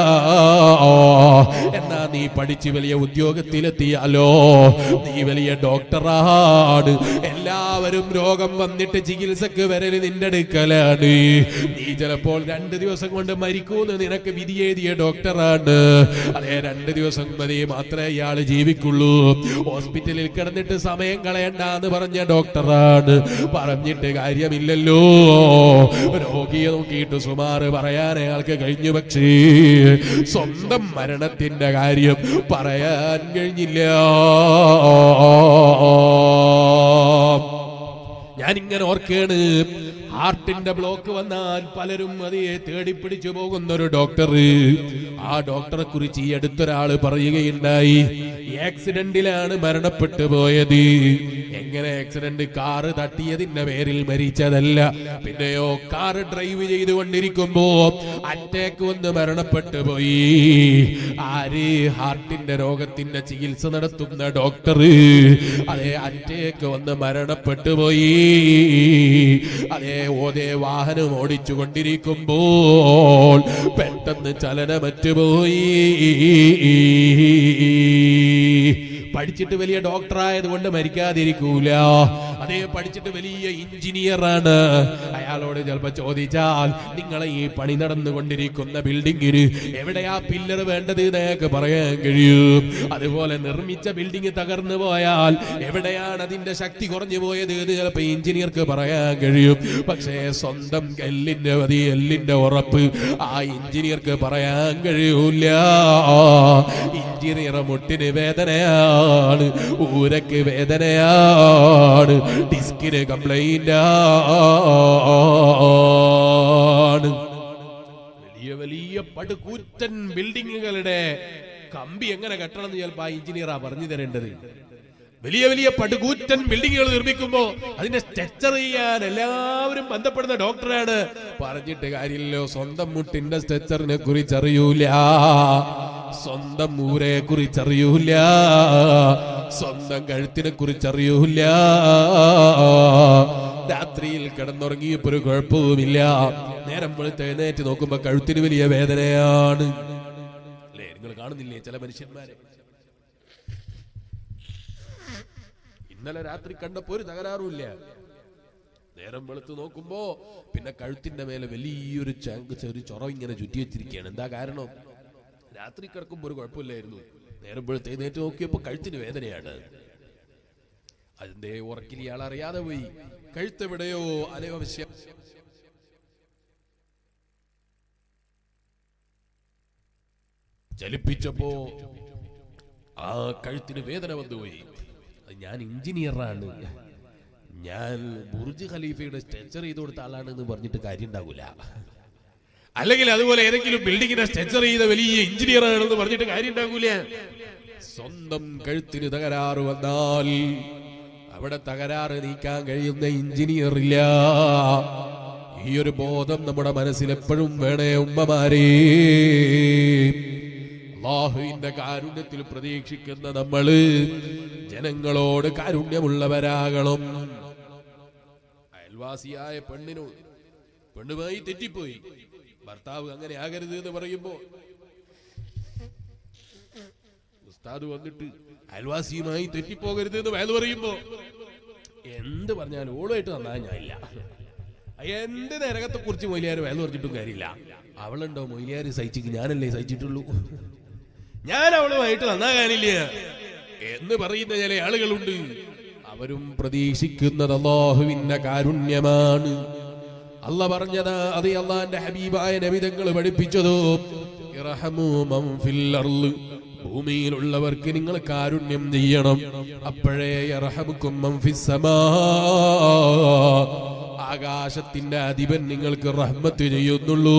എന്നാ നീ പഠിച്ച് വലിയ ഉദ്യോഗത്തിലെത്തിയാലോ നീ വലിയ ഡോക്ടറാണ് എല്ലാവരും രോഗം വന്നിട്ട് ചികിത്സക്ക് വരല് നിന്റെ അടുക്കലാണ് നീ ചിലപ്പോൾ രണ്ട് ദിവസം കൊണ്ട് മരിക്കൂന്ന് നിനക്ക് വിധി എഴുതിയ ഡോക്ടറാണ് അതെ രണ്ട് ദിവസം മതി മാത്രമേ ഇയാള് ജീവിക്കുള്ളൂ ഹോസ്പിറ്റലിൽ കിടന്നിട്ട് സമയം കളയണ്ട എന്ന് പറഞ്ഞ ഡോക്ടറാണ് പറഞ്ഞിട്ട് കാര്യമില്ലല്ലോ രോഗിയെ നോക്കിയിട്ട് സുമാറ് പറയാൻ അയാൾക്ക് കഴിഞ്ഞു പക്ഷേ സ്വന്തം മരണത്തിന്റെ കാര്യം പറയാൻ കഴിഞ്ഞില്ല ഞാൻ ഇങ്ങനെ ഓർക്കേണ് ഹാർട്ടിന്റെ ബ്ലോക്ക് വന്നാൽ പലരും അതേ തേടിപ്പിടിച്ചു പോകുന്ന ഒരു ഡോക്ടർ ആ ഡോക്ടറെ കുറിച്ച് ഈ അടുത്തൊരാള് പറയുകയുണ്ടായി ആക്സിഡന്റിലാണ് മരണപ്പെട്ടു പോയത് എങ്ങനെ ആക്സിഡന്റ് കാറ് തട്ടിയതിന്റെ പേരിൽ മരിച്ചതല്ല പിന്നെയോ കാറ് ഡ്രൈവ് ചെയ്തുകൊണ്ടിരിക്കുമ്പോ അറ്റാക്ക് വന്ന് മരണപ്പെട്ടു പോയി ആര് ഹാർട്ടിന്റെ രോഗത്തിന്റെ ചികിത്സ നടത്തുന്ന ഡോക്ടർ അതെ അറ്റാക്ക് വന്ന് മരണപ്പെട്ടു പോയി അതേ ഓതേ വാഹനം ഓടിച്ചു കൊണ്ടിരിക്കുമ്പോൾ പെട്ടെന്ന് ചലനമറ്റുപോയി പഠിച്ചിട്ട് വലിയ ഡോക്ടറായത് കൊണ്ട് മരിക്കാതിരിക്കൂല അതേ പഠിച്ചിട്ട് വലിയ എഞ്ചിനീയറാണ് അയാളോട് ചിലപ്പോ ചോദിച്ചാൽ നിങ്ങളെ ഈ പണി നടന്നുകൊണ്ടിരിക്കുന്ന ബിൽഡിങ്ങിന് എവിടെയാ പില്ലർ വേണ്ടത് എന്നൊക്കെ പറയാൻ കഴിയും അതുപോലെ നിർമ്മിച്ച ബിൽഡിംഗ് തകർന്നു പോയാൽ എവിടെയാണ് അതിന്റെ ശക്തി കുറഞ്ഞു പോയത് എന്ന് ചിലപ്പോ എഞ്ചിനീയർക്ക് പറയാൻ കഴിയും പക്ഷേ സ്വന്തം എല്ലിന്റെ മതി എല്ലിന്റെ ഉറപ്പ് ആ എഞ്ചിനീയർക്ക് പറയാൻ കഴിയൂല എഞ്ചിനീയർ മുട്ടിന് വേദനയാണ് ഊരക്ക് വേദനയാണ് ഡിസ്കിന് കംപ്ലൈന്റ് ആണ് വലിയ വലിയ പടുകൂറ്റൻ ബിൽഡിങ്ങുകളുടെ കമ്പി എങ്ങനെ കെട്ടണം എന്ന് ചിലപ്പോ ആ എഞ്ചിനീയറാ പറഞ്ഞു തരേണ്ടത് വലിയ വലിയ പടുകൂറ്റൻ ബിൽഡിങ്ങുകൾ നിർമ്മിക്കുമ്പോ അതിന്റെ സ്ട്രക്ചർ ചെയ്യാൻ എല്ലാവരും ബന്ധപ്പെടുന്ന ഡോക്ടറാണ് പറഞ്ഞിട്ട് കാര്യമില്ലോ സ്വന്തം മുട്ടിന്റെ സ്ട്രക്ചറിനെ കുറിച്ച് അറിയൂല സ്വന്തം ഊരെ കുറിച്ച് അറിയൂല സ്വന്തം കഴുത്തിനെ കുറിച്ച് അറിയൂല രാത്രിയിൽ കിടന്നുറങ്ങിയപ്പോ ഒരു കുഴപ്പവുമില്ല നേരം വെളുത്ത് എഴുന്നേറ്റ് നോക്കുമ്പോ കഴുത്തിന് വലിയ വേദനയാണ് അല്ലേ നിങ്ങൾ കാണുന്നില്ലേ ചില മനുഷ്യന്മാരെ ഇന്നലെ രാത്രി കണ്ടപ്പോ ഒരു തകരാറുമില്ല നേരം വെളുത്ത് നോക്കുമ്പോ പിന്നെ കഴുത്തിന്റെ മേലെ വലിയൊരു ചങ്ക് ചെറിയ ചൊറ ഇങ്ങനെ ചുറ്റി വെച്ചിരിക്കുകയാണ് എന്താ കാരണം രാത്രി കിടക്കുമ്പോ ഒരു കുഴപ്പമില്ലായിരുന്നു നേരം വെളുത്ത് എഴുന്നേറ്റ് നോക്കിയപ്പോ കഴുത്തിന് വേദനയാണ് അതിന്റെ ഉറക്കിൽ ഇയാൾ അറിയാതെ പോയി കഴുത്തെവിടെയോ അനവശ്യം ചലിപ്പിച്ചപ്പോ ആ കഴുത്തിന് വേദന വന്നുപോയി അത് ഞാൻ എഞ്ചിനീയറാണ് ഞാൻ ബുർജ് ഖലീഫയുടെ സ്ട്രെച്ചർ ചെയ്ത് കൊടുത്ത ആളാണ് എന്ന് പറഞ്ഞിട്ട് കാര്യം ഉണ്ടാകൂല അല്ലെങ്കിൽ അതുപോലെ ഏതെങ്കിലും ബിൽഡിങ്ങിനെ സ്ട്രെച്ചർ ചെയ്ത വലിയ എഞ്ചിനീയർ ആണെന്ന് പറഞ്ഞിട്ട് കാര്യം ഉണ്ടാകൂല സ്വന്തം കഴുത്തിന് തകരാറ് വന്നാൽ അവിടെ തകരാറ് നീക്കാൻ കഴിയുന്ന എഞ്ചിനീയർ ഇല്ല ഈ ഒരു ബോധം നമ്മുടെ മനസ്സിൽ എപ്പോഴും വേണേ ഉമ്മമാരേ അള്ളാഹുവിന്റെ കാരുണ്യത്തിൽ പ്രതീക്ഷിക്കുന്ന നമ്മള് ജനങ്ങളോട് കാരുണ്യമുള്ളവരാകണം അയൽവാസിയായ പെണ്ണിനോട് പെണ്ണുമായി തെറ്റിപ്പോയി ഭർത്താവ് അങ്ങനെ ആകരുത് എന്ന് പറയുമ്പോ ഉസ്താദ് വന്നിട്ട് അയൽവാസിയുമായി തെറ്റിപ്പോകരുത് എന്ന് വയത് പറയുമ്പോ എന്ത് എന്ത് പറഞ്ഞാലും ഓളുമായിട്ട് നന്നാൻ ഞാനില്ല എന്ത് നരകത്തെ കുറിച്ച് മൊയിലിയാർ വേല പറഞ്ഞിട്ടും കാര്യമില്ല അവളുണ്ടോ മൊയിലിയാർ സഹിച്ചിക്ക് ഞാനല്ലേ സഹിച്ചിട്ടുള്ളൂ ഞാൻ അവളുമായിട്ട് നന്നാകാനില്ല എന്ന് പറയുന്ന ചില ആളുകളുണ്ട് അവരും പ്രതീക്ഷിക്കുന്നത് അള്ളാഹുവിന്റെ കാരുണ്യമാണ് അല്ല പറഞ്ഞത് അത് അള്ളാന്റെ ഹബീബായ നബിതങ്ങൾ പഠിപ്പിച്ചതോ ഇറഹമു മൻ ഫിൽ അർള്. ഭൂമിയിലുള്ളവർക്ക് നിങ്ങൾ കാരുണ്യം ചെയ്യണം അപ്പോഴേ ഇറഹമുക്കും മൻ ഫിസ് സമാ. ആകാശത്തിന്റെ അധിപൻ നിങ്ങൾക്ക് റഹ്മത്ത് ചെയ്യുന്നുള്ളൂ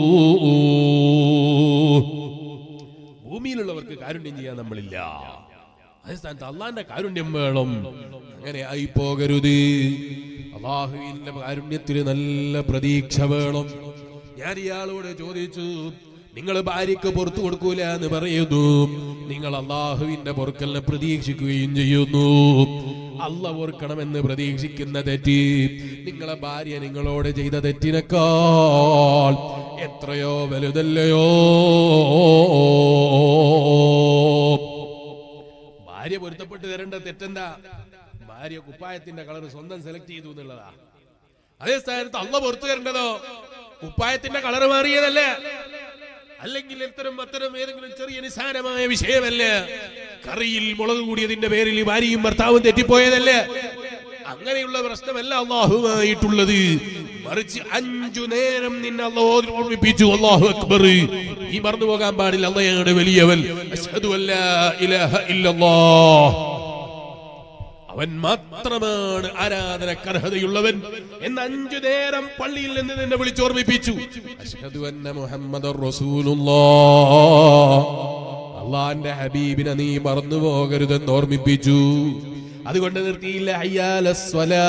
ഭൂമിയിലുള്ളവർക്ക് കാരുണ്യം ചെയ്യാൻ നമ്മളില്ല അതേ സ്ഥാനത്ത് അള്ളാന്റെ കാരുണ്യം വേണം അങ്ങനെ ആയി പോകരുത് അള്ളാഹുവിന്റെ കാരുണ്യത്തിന് നല്ല പ്രതീക്ഷ വേണം ഞാൻ ഇയാളോട് ചോദിച്ചു നിങ്ങൾ ഭാര്യക്ക് പുറത്തു കൊടുക്കൂല എന്ന് പറയുന്നു നിങ്ങൾ അള്ളാഹുവിന്റെ പൊറുക്കലിനെ പ്രതീക്ഷിക്കുകയും ചെയ്യുന്നു അല്ല ഓർക്കണമെന്ന് പ്രതീക്ഷിക്കുന്ന തെറ്റ് നിങ്ങളെ ഭാര്യ നിങ്ങളോട് ചെയ്ത തെറ്റിനേക്കാൾ എത്രയോ വലുതല്ലയോ ഭാര്യ പൊരുത്തപ്പെട്ട് തരേണ്ട തെറ്റെന്താ ഭാര്യ കുപ്പായത്തിന്റെ കളർ സ്വന്തം സെലക്ട് ചെയ്തു എന്നുള്ളതാ അതേ സ്ഥാനത്ത് അള്ള പുറത്തു തരേണ്ടതോ കുപ്പായത്തിന്റെ കളർ മാറിയതല്ല അല്ലെങ്കിൽ ഇത്തരം അത്തരം ഏതെങ്കിലും ചെറിയ നിസാരമായ വിഷയമല്ല കറിയിൽ മുളക് കൂടിയതിന്റെ പേരിൽ ഈ ഭാര്യയും ഭർത്താവും തെറ്റിപ്പോയതല്ല അങ്ങനെയുള്ള പ്രശ്നമല്ല അള്ളാഹുമായിട്ടുള്ളത് മറിച്ച് അഞ്ചു നേരം നിന്നെ അള്ളാഹു ഓർമ്മിപ്പിച്ചു അള്ളാഹു അക്ബർ ഈ മറന്നു പോകാൻ പാടില്ല അള്ളയാണ് വലിയവൻ അശ്ഹദു അല്ലാ ഇലാഹ ഇല്ലല്ലാഹ് അവൻ മാത്രമാണ് ആരാധനക്കർഹതയുള്ളവൻ എന്ന് അഞ്ചു നേരം പള്ളിയിൽ നിന്ന് നിന്നെ വിളിച്ചോർമ്മിപ്പിച്ചു അശ്ഹദു അന്ന മുഹമ്മദ് അള്ളാന്റെ ഹബീബിനെ നീ മറന്നു പോകരുതെന്ന് ഓർമ്മിപ്പിച്ചു അതുകൊണ്ട് നിർത്തിയില്ല അയ്യാലസ്വലാ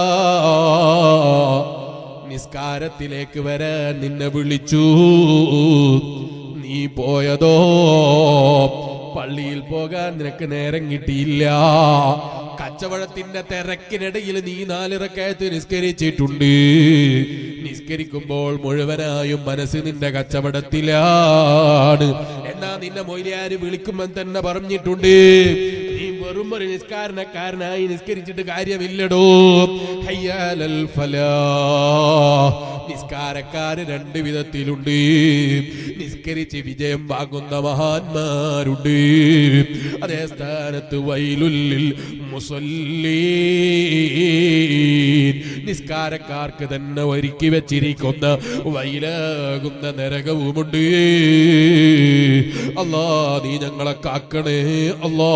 നിസ്കാരത്തിലേക്ക് വരാൻ നിന്നെ വിളിച്ചു നീ പോയതോ പള്ളിയിൽ പോകാൻ നിനക്ക് നേരം കിട്ടിയില്ല കച്ചവടത്തിന്റെ തിരക്കിനിടയിൽ നീ നാലിറക്കയത്ത് നിസ്കരിച്ചിട്ടുണ്ട് നിസ്കരിക്കുമ്പോൾ മുഴുവനായും മനസ്സ് നിന്റെ കച്ചവടത്തിലാണ് എന്നാ നിന്നെ മൊയിലാര് വിളിക്കുമ്പോൾ തന്നെ പറഞ്ഞിട്ടുണ്ട് നീ വെറും ഒരു നിസ്കാരണക്കാരനായി നിസ്കരിച്ചിട്ട് കാര്യമില്ലടോ ഹയ്യാലൽ ഫലാ നിസ്കാരക്കാര് രണ്ട് വിധത്തിലുണ്ട് നിസ്കരിച്ച് വിജയം വാങ്ങുന്ന മഹാന്മാരുണ്ട് അതേ സ്ഥാനത്ത് വൈലുല്ലിൽ മുസല്ലീ നിസ്കാരക്കാർക്ക് തന്നെ ഒരുക്കി വെച്ചിരിക്കുന്ന വൈലാകുന്ന നരകവുമുണ്ട് അല്ലാ നീ ഞങ്ങളെ കാക്കണേ അല്ലാ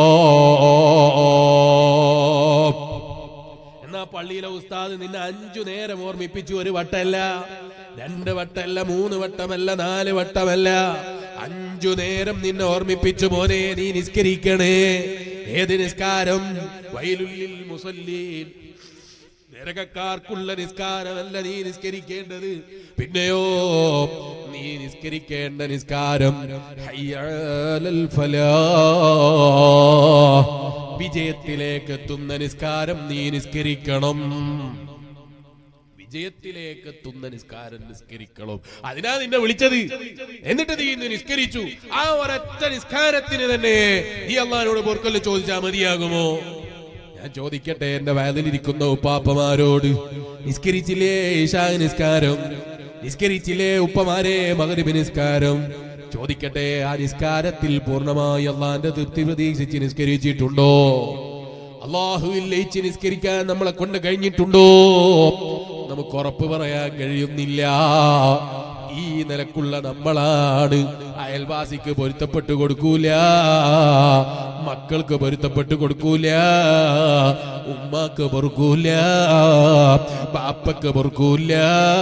എന്നാ പള്ളിയിലെ ഉസ്താദ് നിന്നെ അഞ്ചു നേരം ഓർമ്മിപ്പിച്ചു ഒരു വട്ടമല്ല രണ്ട് വട്ടമല്ല മൂന്ന് വട്ടമല്ല നാല് വട്ടമല്ല അഞ്ചു നേരം നിന്നെ ഓർമ്മിപ്പിച്ചു മോനെ നീ നിസ്കരിക്കണേ ഏത് നിസ്കാരം വയലുള്ളിൽ മുസല്ലീൻ നരകക്കാർക്കുള്ള നിസ്കാരമല്ല നീ നിസ്കരിക്കേണ്ടത് പിന്നെയോ നീ നിസ്കരിക്കേണ്ട നിസ്കാരം ഹയ്യലൽ ഫലാ വിജയത്തിലേക്ക് എത്തുന്ന നിസ്കാരം നീ നിസ്കരിക്കണം വിജയത്തിലേക്ക് എത്തുന്ന നിസ്കാരം നിസ്കരിക്കണം അതിനാ നിന്നെ വിളിച്ചത് എന്നിട്ട് നീ ഇന്ന് നിസ്കരിച്ചു ആ ഒരൊറ്റ നിസ്കാരത്തിന് തന്നെ നീ അള്ളഹാനോട് പൊറുക്കല് ചോദിച്ചാൽ മതിയാകുമോ ഞാൻ ചോദിക്കട്ടെ എന്റെ വയലിലിരിക്കുന്ന ഉപ്പാപ്പമാരോട് നിസ്കരിച്ചില്ലേ ഈശാ നിസ്കാരം നിസ്കരിച്ചില്ലേ ഉപ്പമാരെ മകരിബ് നിസ്കാരം ചോദിക്കട്ടെ ആ നിസ്കാരത്തിൽ പൂർണ്ണമായി അള്ളാന്റെ തൃപ്തി പ്രതീക്ഷിച്ച് നിസ്കരിച്ചിട്ടുണ്ടോ അള്ളാഹുവിൽ ലയിച്ച് നിസ്കരിക്കാൻ നമ്മളെ കൊണ്ട് കഴിഞ്ഞിട്ടുണ്ടോ നമുക്ക് ഉറപ്പ് പറയാൻ കഴിയുന്നില്ല ഈ നിലക്കുള്ള നമ്മളാണ് അയൽവാസിക്ക് പൊരുത്തപ്പെട്ട് കൊടുക്കൂല മക്കൾക്ക് പൊരുത്തപ്പെട്ട് കൊടുക്കൂല ഉമ്മാക്ക് പൊറുക്കൂല പാപ്പക്ക് പൊറുക്കൂല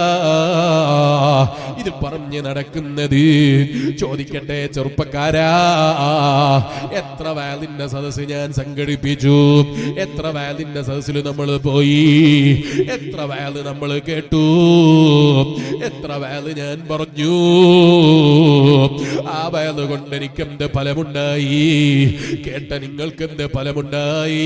ഇത് പറഞ്ഞ് നടക്കുന്നത് ചോദിക്കട്ടെ ചെറുപ്പക്കാരാ എത്ര വയലിന്റെ സദസ്സ് ഞാൻ സംഘടിപ്പിച്ചു എത്ര വയലിന്റെ സദസ്സിൽ നമ്മൾ പോയി എത്ര വയല് നമ്മൾ കേട്ടു എത്ര വയല് ഞാൻ പറഞ്ഞു ആ വയത് കൊണ്ട് എനിക്ക് എന്ത് ഫലമുണ്ടായി കേട്ട നിങ്ങൾക്ക് എന്ത് ഫലമുണ്ടായി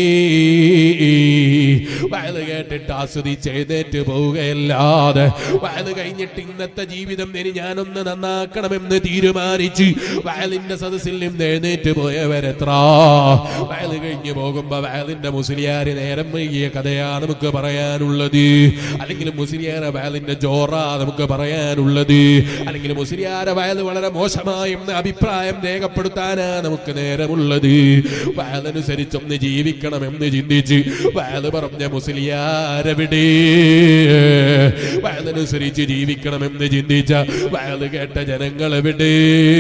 വയത് കേട്ടിട്ട് ആസ്വദിച്ച് എഴുന്നേറ്റ് പോവുകയല്ലാതെ വയത് കഴിഞ്ഞിട്ട് ഇന്നത്തെ ജീവിതം ഇനി ഞാനൊന്ന് നന്നാക്കണമെന്ന് തീരുമാനിച്ച് വയലിന്റെ സദസ്സിൽ നിന്ന് എഴുന്നേറ്റ് പോയവരെത്ര വയൽ കഴിഞ്ഞു പോകുമ്പോ വയലിന്റെ മുസ്ലിയാര് നേരം വൈകിയ കഥയാ നമുക്ക് പറയാനുള്ളത് അല്ലെങ്കിൽ മുസ്ലിയാരെ വയലിന്റെ ജോറ നമുക്ക് പറയാനുള്ളത് അല്ലെങ്കിൽ മുസ്ലിയാരെ വയൽ വളരെ മോശമായെന്ന് അഭിപ്രായം രേഖപ്പെടുത്താനാ നമുക്ക് നേരമുള്ളത് വയലനുസരിച്ചൊന്ന് ജീവിക്കണമെന്ന് ചിന്തിച്ച് വയൽ പറഞ്ഞ മുസ്ലിയാരെവിടെ വയലനുസരിച്ച് ജീവിക്കണമെന്ന് ചിന്തിച്ച വയൽ കേട്ട ജനങ്ങൾ എവിടെ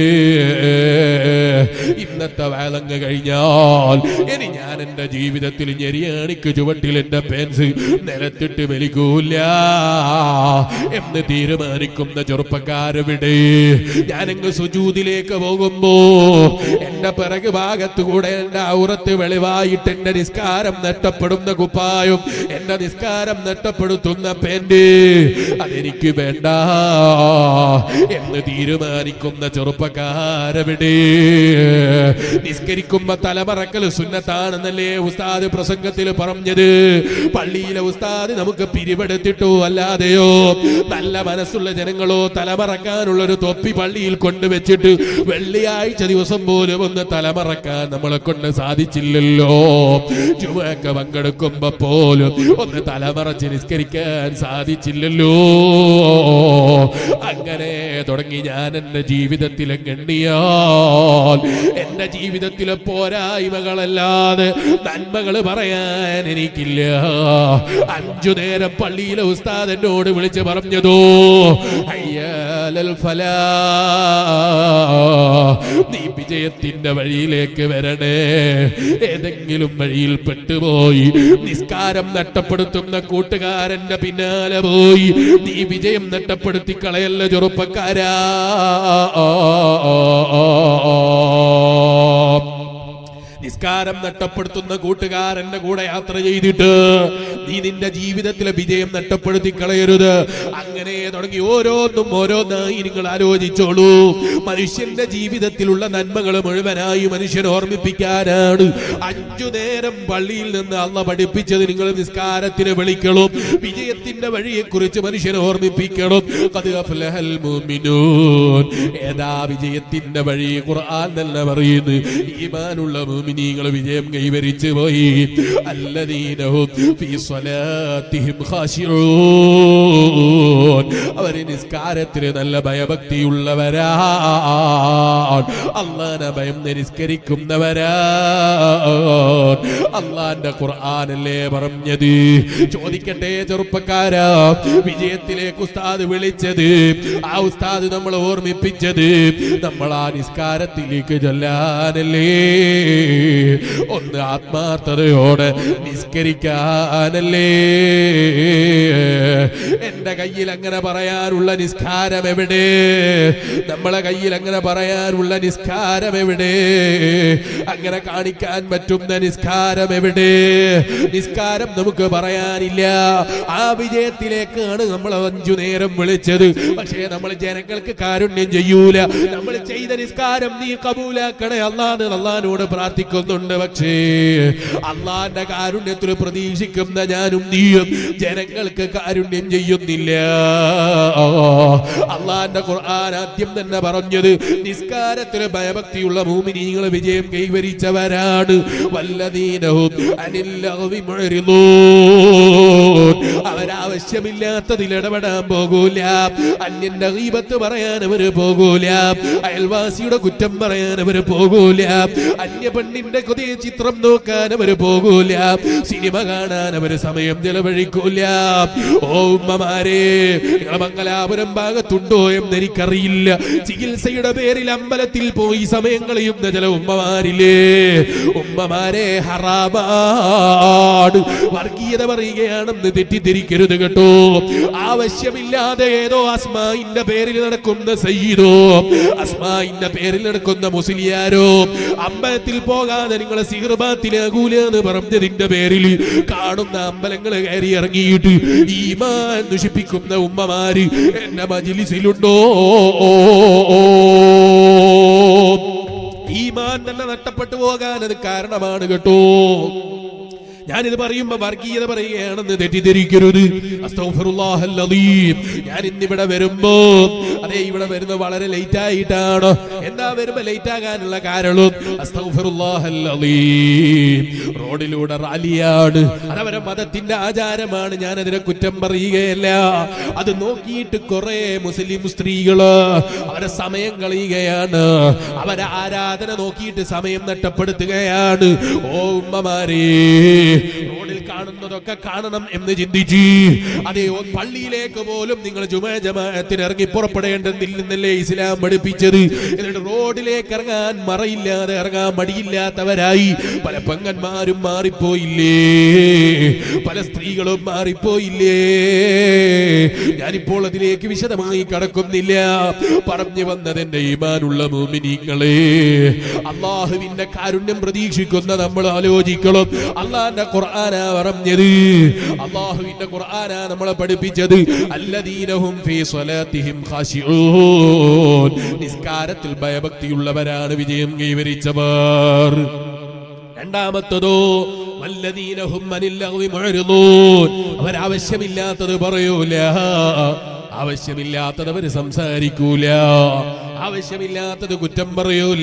ഇന്നത്തെ വയലങ്ങ് കഴിഞ്ഞാൽ ഇനി ഞാൻ എന്റെ ജീവിതത്തിൽ ഞെരിയാണിക്ക് ചുവട്ടിൽ എന്റെ പെൻസ് നിലത്തിട്ട് വലിക്കൂല എന്ന് തീരുമാനിക്കുന്ന ചെറുപ്പക്കാരെവിടെ ഞാനങ്ങ് സുജൂതിലേക്ക് പോകുമ്പോ എന്റെ പിറകു ഭാഗത്ത് കൂടെ എന്റെ ഔറത്ത് വെളിവായിട്ട് എന്റെ നിസ്കാരം നഷ്ടപ്പെടുന്ന കുപ്പായും എന്റെ നിസ്കാരം നഷ്ടപ്പെടുത്തുന്ന പെന്റ് അതെനിക്ക് വേണ്ട എന്ന് തീരുമാനിക്കുന്ന ചെറുപ്പക്കാരെവിടെ നിസ്കരിക്കുമ്പോ തലമറക്കൽ സുന്നത്താണെന്നല്ലേ ഉസ്താദ് പ്രസംഗത്തിൽ പറഞ്ഞത് പള്ളിയിലെ ഉസ്താദ് നമുക്ക് പിരിവെടുത്തിട്ടോ അല്ലാതെയോ നല്ല മനസ്സുള്ള ജനങ്ങളോ തലമറക്കാനുള്ള ഒരു തൊപ്പി പള്ളിയിൽ കൊണ്ടുവച്ചിട്ട് വെള്ളിയാഴ്ച ദിവസം പോലും ഒന്ന് തലമറക്കാൻ നമ്മളെ കൊണ്ട് സാധിച്ചില്ലല്ലോ ചുമക്ക പങ്കെടുക്കുമ്പോ പോലും ഒന്ന് തലമറച്ച് നിസ്കരിക്കാൻ സാധിച്ചില്ലല്ലോ അങ്ങനെ തുടങ്ങി ഞാൻ എന്റെ ജീവിതത്തിലെ ഗണ്ണിയാൽ എന്റെ ജീവിതത്തിലെ പോരായ്മകളല്ലാതെ നന്മകൾ പറയാൻ എനിക്കില്ല അഞ്ചു നേരം പള്ളിയിലെ ഉസ്താദ് എന്നോട് വിളിച്ച് പറഞ്ഞതോ അയ്യാലൽ ഫലാ നീ വിജയത്തിന്റെ വഴിയിലേക്ക് വരണേ ഏതെങ്കിലും വഴിയിൽ പെട്ടുപോയി നിസ്കാരം നഷ്ടപ്പെടുത്തുന്ന കൂട്ടുകാരന്റെ പിന്നാലെ പോയി നീ വിജയം നഷ്ടപ്പെടുത്തി കളയല്ല ചെറുപ്പക്കാരാ നിസ്കാരം നഷ്ടപ്പെടുത്തുന്ന കൂട്ടുകാരന്റെ കൂടെ യാത്ര ചെയ്തിട്ട് നീ നിന്റെ ജീവിതത്തിലെ വിജയം നഷ്ടപ്പെടുത്തി കളയരുത് അങ്ങനെ തുടങ്ങി ഓരോന്നും ഓരോന്നായി നിങ്ങൾ ആലോചിച്ചോളൂ മനുഷ്യന്റെ ജീവിതത്തിലുള്ള നന്മകൾ മുഴുവനായി മനുഷ്യൻ ഓർമ്മിപ്പിക്കാനാണ് അഞ്ചു നേരം പള്ളിയിൽ നിന്ന് അള്ള പഠിപ്പിച്ചത് നിങ്ങൾ നിസ്കാരത്തിന് വിളിക്കണം വിജയത്തിന്റെ വഴിയെ കുറിച്ച് മനുഷ്യനെ ഓർമ്മിപ്പിക്കണം ഖദ് അഫ്ലഹൽ മുഅ്മിനൂൻ ഏതാ വിജയത്തിന്റെ വഴി ഖുർആൻ തന്നെ പറയുന്നു ഈമാനുള്ള മുഅ്മിനീങ്ങൾ വിജയം കൈവരിച്ചു പോയി അല്ലദീനഹും ഫീ സ്വലാത്തിഹിം ഖാശിഊൻ അവര് നിസ്കാരത്തിന് നല്ല ഭയഭക്തിയുള്ളവരാ അള്ളാനെ ഭയം നിസ്കരിക്കുന്നവരാ അള്ളാന്റെ ഖുർആനല്ലേ പറഞ്ഞത് ചോദിക്കട്ടെ ചെറുപ്പക്കാരാ വിജയത്തിലേക്ക് ഉസ്താദ് വിളിച്ചത് ആ ഉസ്താദ് നമ്മൾ ഓർമ്മിപ്പിച്ചത് നമ്മൾ ആ നിസ്കാരത്തിലേക്ക് ചൊല്ലാനല്ലേ ഒന്ന് ആത്മാർത്ഥതയോടെ നിസ്കരിക്കാനല്ലേ എന്റെ കയ്യിൽ അങ്ങനെ പറയാനുള്ള നിസ്കാരം എവിടെ നമ്മളെ കയ്യിൽ അങ്ങനെ പറയാനുള്ള നിസ്കാരം എവിടെ അങ്ങനെ കാണിക്കാൻ പറ്റുന്ന നിസ്കാരം എവിടെ നിസ്കാരം നമുക്ക് പറയാനില്ല ആ വിജയത്തിലേക്കാണ് നമ്മൾ അഞ്ചു നേരം വിളിച്ചത് പക്ഷേ നമ്മൾ ജനങ്ങൾക്ക് കാരുണ്യം ചെയ്യൂല നമ്മൾ ചെയ്ത നിസ്കാരം നീ കബൂലാക്കണേ അള്ളാന്ന് അള്ളഹാനോട് പ്രാർത്ഥിക്കുന്നുണ്ട് പക്ഷേ അള്ളാന്റെ കാരുണ്യത്തിൽ പ്രതീക്ഷിക്കുന്ന ഞാനും നീയും ജനങ്ങൾക്ക് കാരുണ്യം ചെയ്യുന്നില്ല അള്ളാന്റെ ഖുർആൻ ആദ്യം തന്നെ പറഞ്ഞത് നിസ്കാരത്തിന് ഭയഭക്തിയുള്ള മൂമിനീങ്ങൾ വിജയം കൈവരിച്ചവരാണ് വല്ലതീനവും അനില്ലവി മുഴരുന്നു അവരാവശ്യമില്ലാത്തതിൽ ഇടപെടാൻ പോകൂല അന്യന്റെ ഗീബത്ത് പറയാൻ അവര് പോകൂല അയൽവാസിയുടെ കുറ്റം പറയാൻ അവര് പോകൂല അന്യ പെണ്ണിന്റെ കൊതിയ ചിത്രം നോക്കാൻ അവര് പോകൂല സിനിമ കാണാൻ അവര് സമയം ചെലവഴിക്കൂല ഓ ഉമ്മമാരെ നിങ്ങളെ മംഗലാപുരം ഭാഗത്തുണ്ടോ എന്ന് എനിക്കറിയില്ല ചികിത്സയുടെ പേരിൽ അമ്പലത്തിൽ പോയി സമയം കളയുന്ന ചില ഉമ്മമാരില്ലേ ഉമ്മമാരെ ഹറാമാണ് വർഗീയത പറയുകയാണെന്ന് തെറ്റിദ്ധരിക്കരുത് കേട്ടോ ആവശ്യമില്ലാതെ ഏതോ അസ്മായിന്റെ പേരിൽ നടക്കുന്ന സയ്യിദോ അസ്മായിന്റെ പേരിൽ നടക്കുന്ന മുസ്ലിയാരോ അമ്പലത്തിൽ പോകാതെ നിങ്ങളെ സിഹർബാത്തിലാകൂല എന്ന് പറഞ്ഞതിന്റെ പേരിൽ കാണുന്ന അമ്പലങ്ങൾ കയറി ഇറങ്ങിയിട്ട് ഈമാൻ ദുഷിപ്പിക്കുന്ന ഉമ്മമാര് എന്റെ മജിലിസിലുണ്ടോ ഈമാൻ തന്നെ നഷ്ടപ്പെട്ടു പോകാൻ അത് കാരണമാണ് കേട്ടോ ഞാനിത് പറയുമ്പോ വർഗീയത പറയുകയാണെന്ന് തെറ്റിദ്ധരിക്കരുത് അസ്തഗ്ഫിറുല്ലാഹൽ അലീം. ഞാൻ ഇന്നിവിടെ വരുമ്പോ അതെ ഇവിടെ വരുന്നത് വളരെ ലേറ്റ് ആയിട്ടാണ് എന്താ വരുമ്പോ ലേറ്റ് ആകാനുള്ള കാരണം അസ്തഗ്ഫിറുല്ലാഹൽ അലീം. റോഡിലൂടെ റാലിയാണ് അതവരെ മതത്തിന്റെ ആചാരമാണ് ഞാൻ അതിനെ കുറ്റം പറയുകയല്ല അത് നോക്കിയിട്ട് കുറെ മുസ്ലിം സ്ത്രീകള് അവരെ സമയം കളയുകയാണ് അവരെ ആരാധന നോക്കിയിട്ട് സമയം നഷ്ടപ്പെടുത്തുകയാണ് ഓ ഉമ്മമാരേ റോഡിൽ കാണുന്നതൊക്കെ കാണണം എന്ന് ചിന്തിച്ച് അതേ ഓ പള്ളിയിലേക്ക് പോലും നിങ്ങൾ ജുമാ ജമാഅത്തിന് ഇറങ്ങി പുറപ്പെടേണ്ടെന്നില്ലെന്നല്ലേ ഇസ്ലാം പഠിപ്പിച്ചത് എന്നിട്ട് റോഡിലേക്ക് ഇറങ്ങാൻ മറയില്ലാതെ ഇറങ്ങാൻ മടിയില്ലാത്തവരായി പല പെങ്ങന്മാരും മാറിപ്പോയില്ലേ പല സ്ത്രീകളും മാറിപ്പോയില്ലേ ഞാനിപ്പോൾ അതിലേക്ക് വിശദമായി കടക്കുന്നില്ല പറഞ്ഞു വന്നതെന്റെ ഈമാനുള്ള മോമിനിങ്ങളെ അള്ളാഹുവിന്റെ കാരുണ്യം പ്രതീക്ഷിക്കുന്ന നമ്മൾ ആലോചിക്കണം അള്ളാന്റെ ഖുർആനാ പറഞ്ഞത് അള്ളാഹുവിന്റെ ഖുർആനാ നമ്മളെ പഠിപ്പിച്ചത് അല്ലദീനഹും ഫീ സ്വലാത്തിഹിം ഖാശിഊൻ നിസ്കാരത്തിൽ ഭയഭക്തിയുള്ളവരാണ് വിജയം കൈവരിച്ചവർ രണ്ടാമത്തതോ വല്ലദീനഹും അനിൽ ലഗ്വി മുഅ്രിദൂൻ അവരാവശ്യമില്ലാത്തത് പറയൂല ആവശ്യമില്ലാത്തത് അവര് സംസാരിക്കൂല ആവശ്യമില്ലാത്തത് കുറ്റം പറയൂല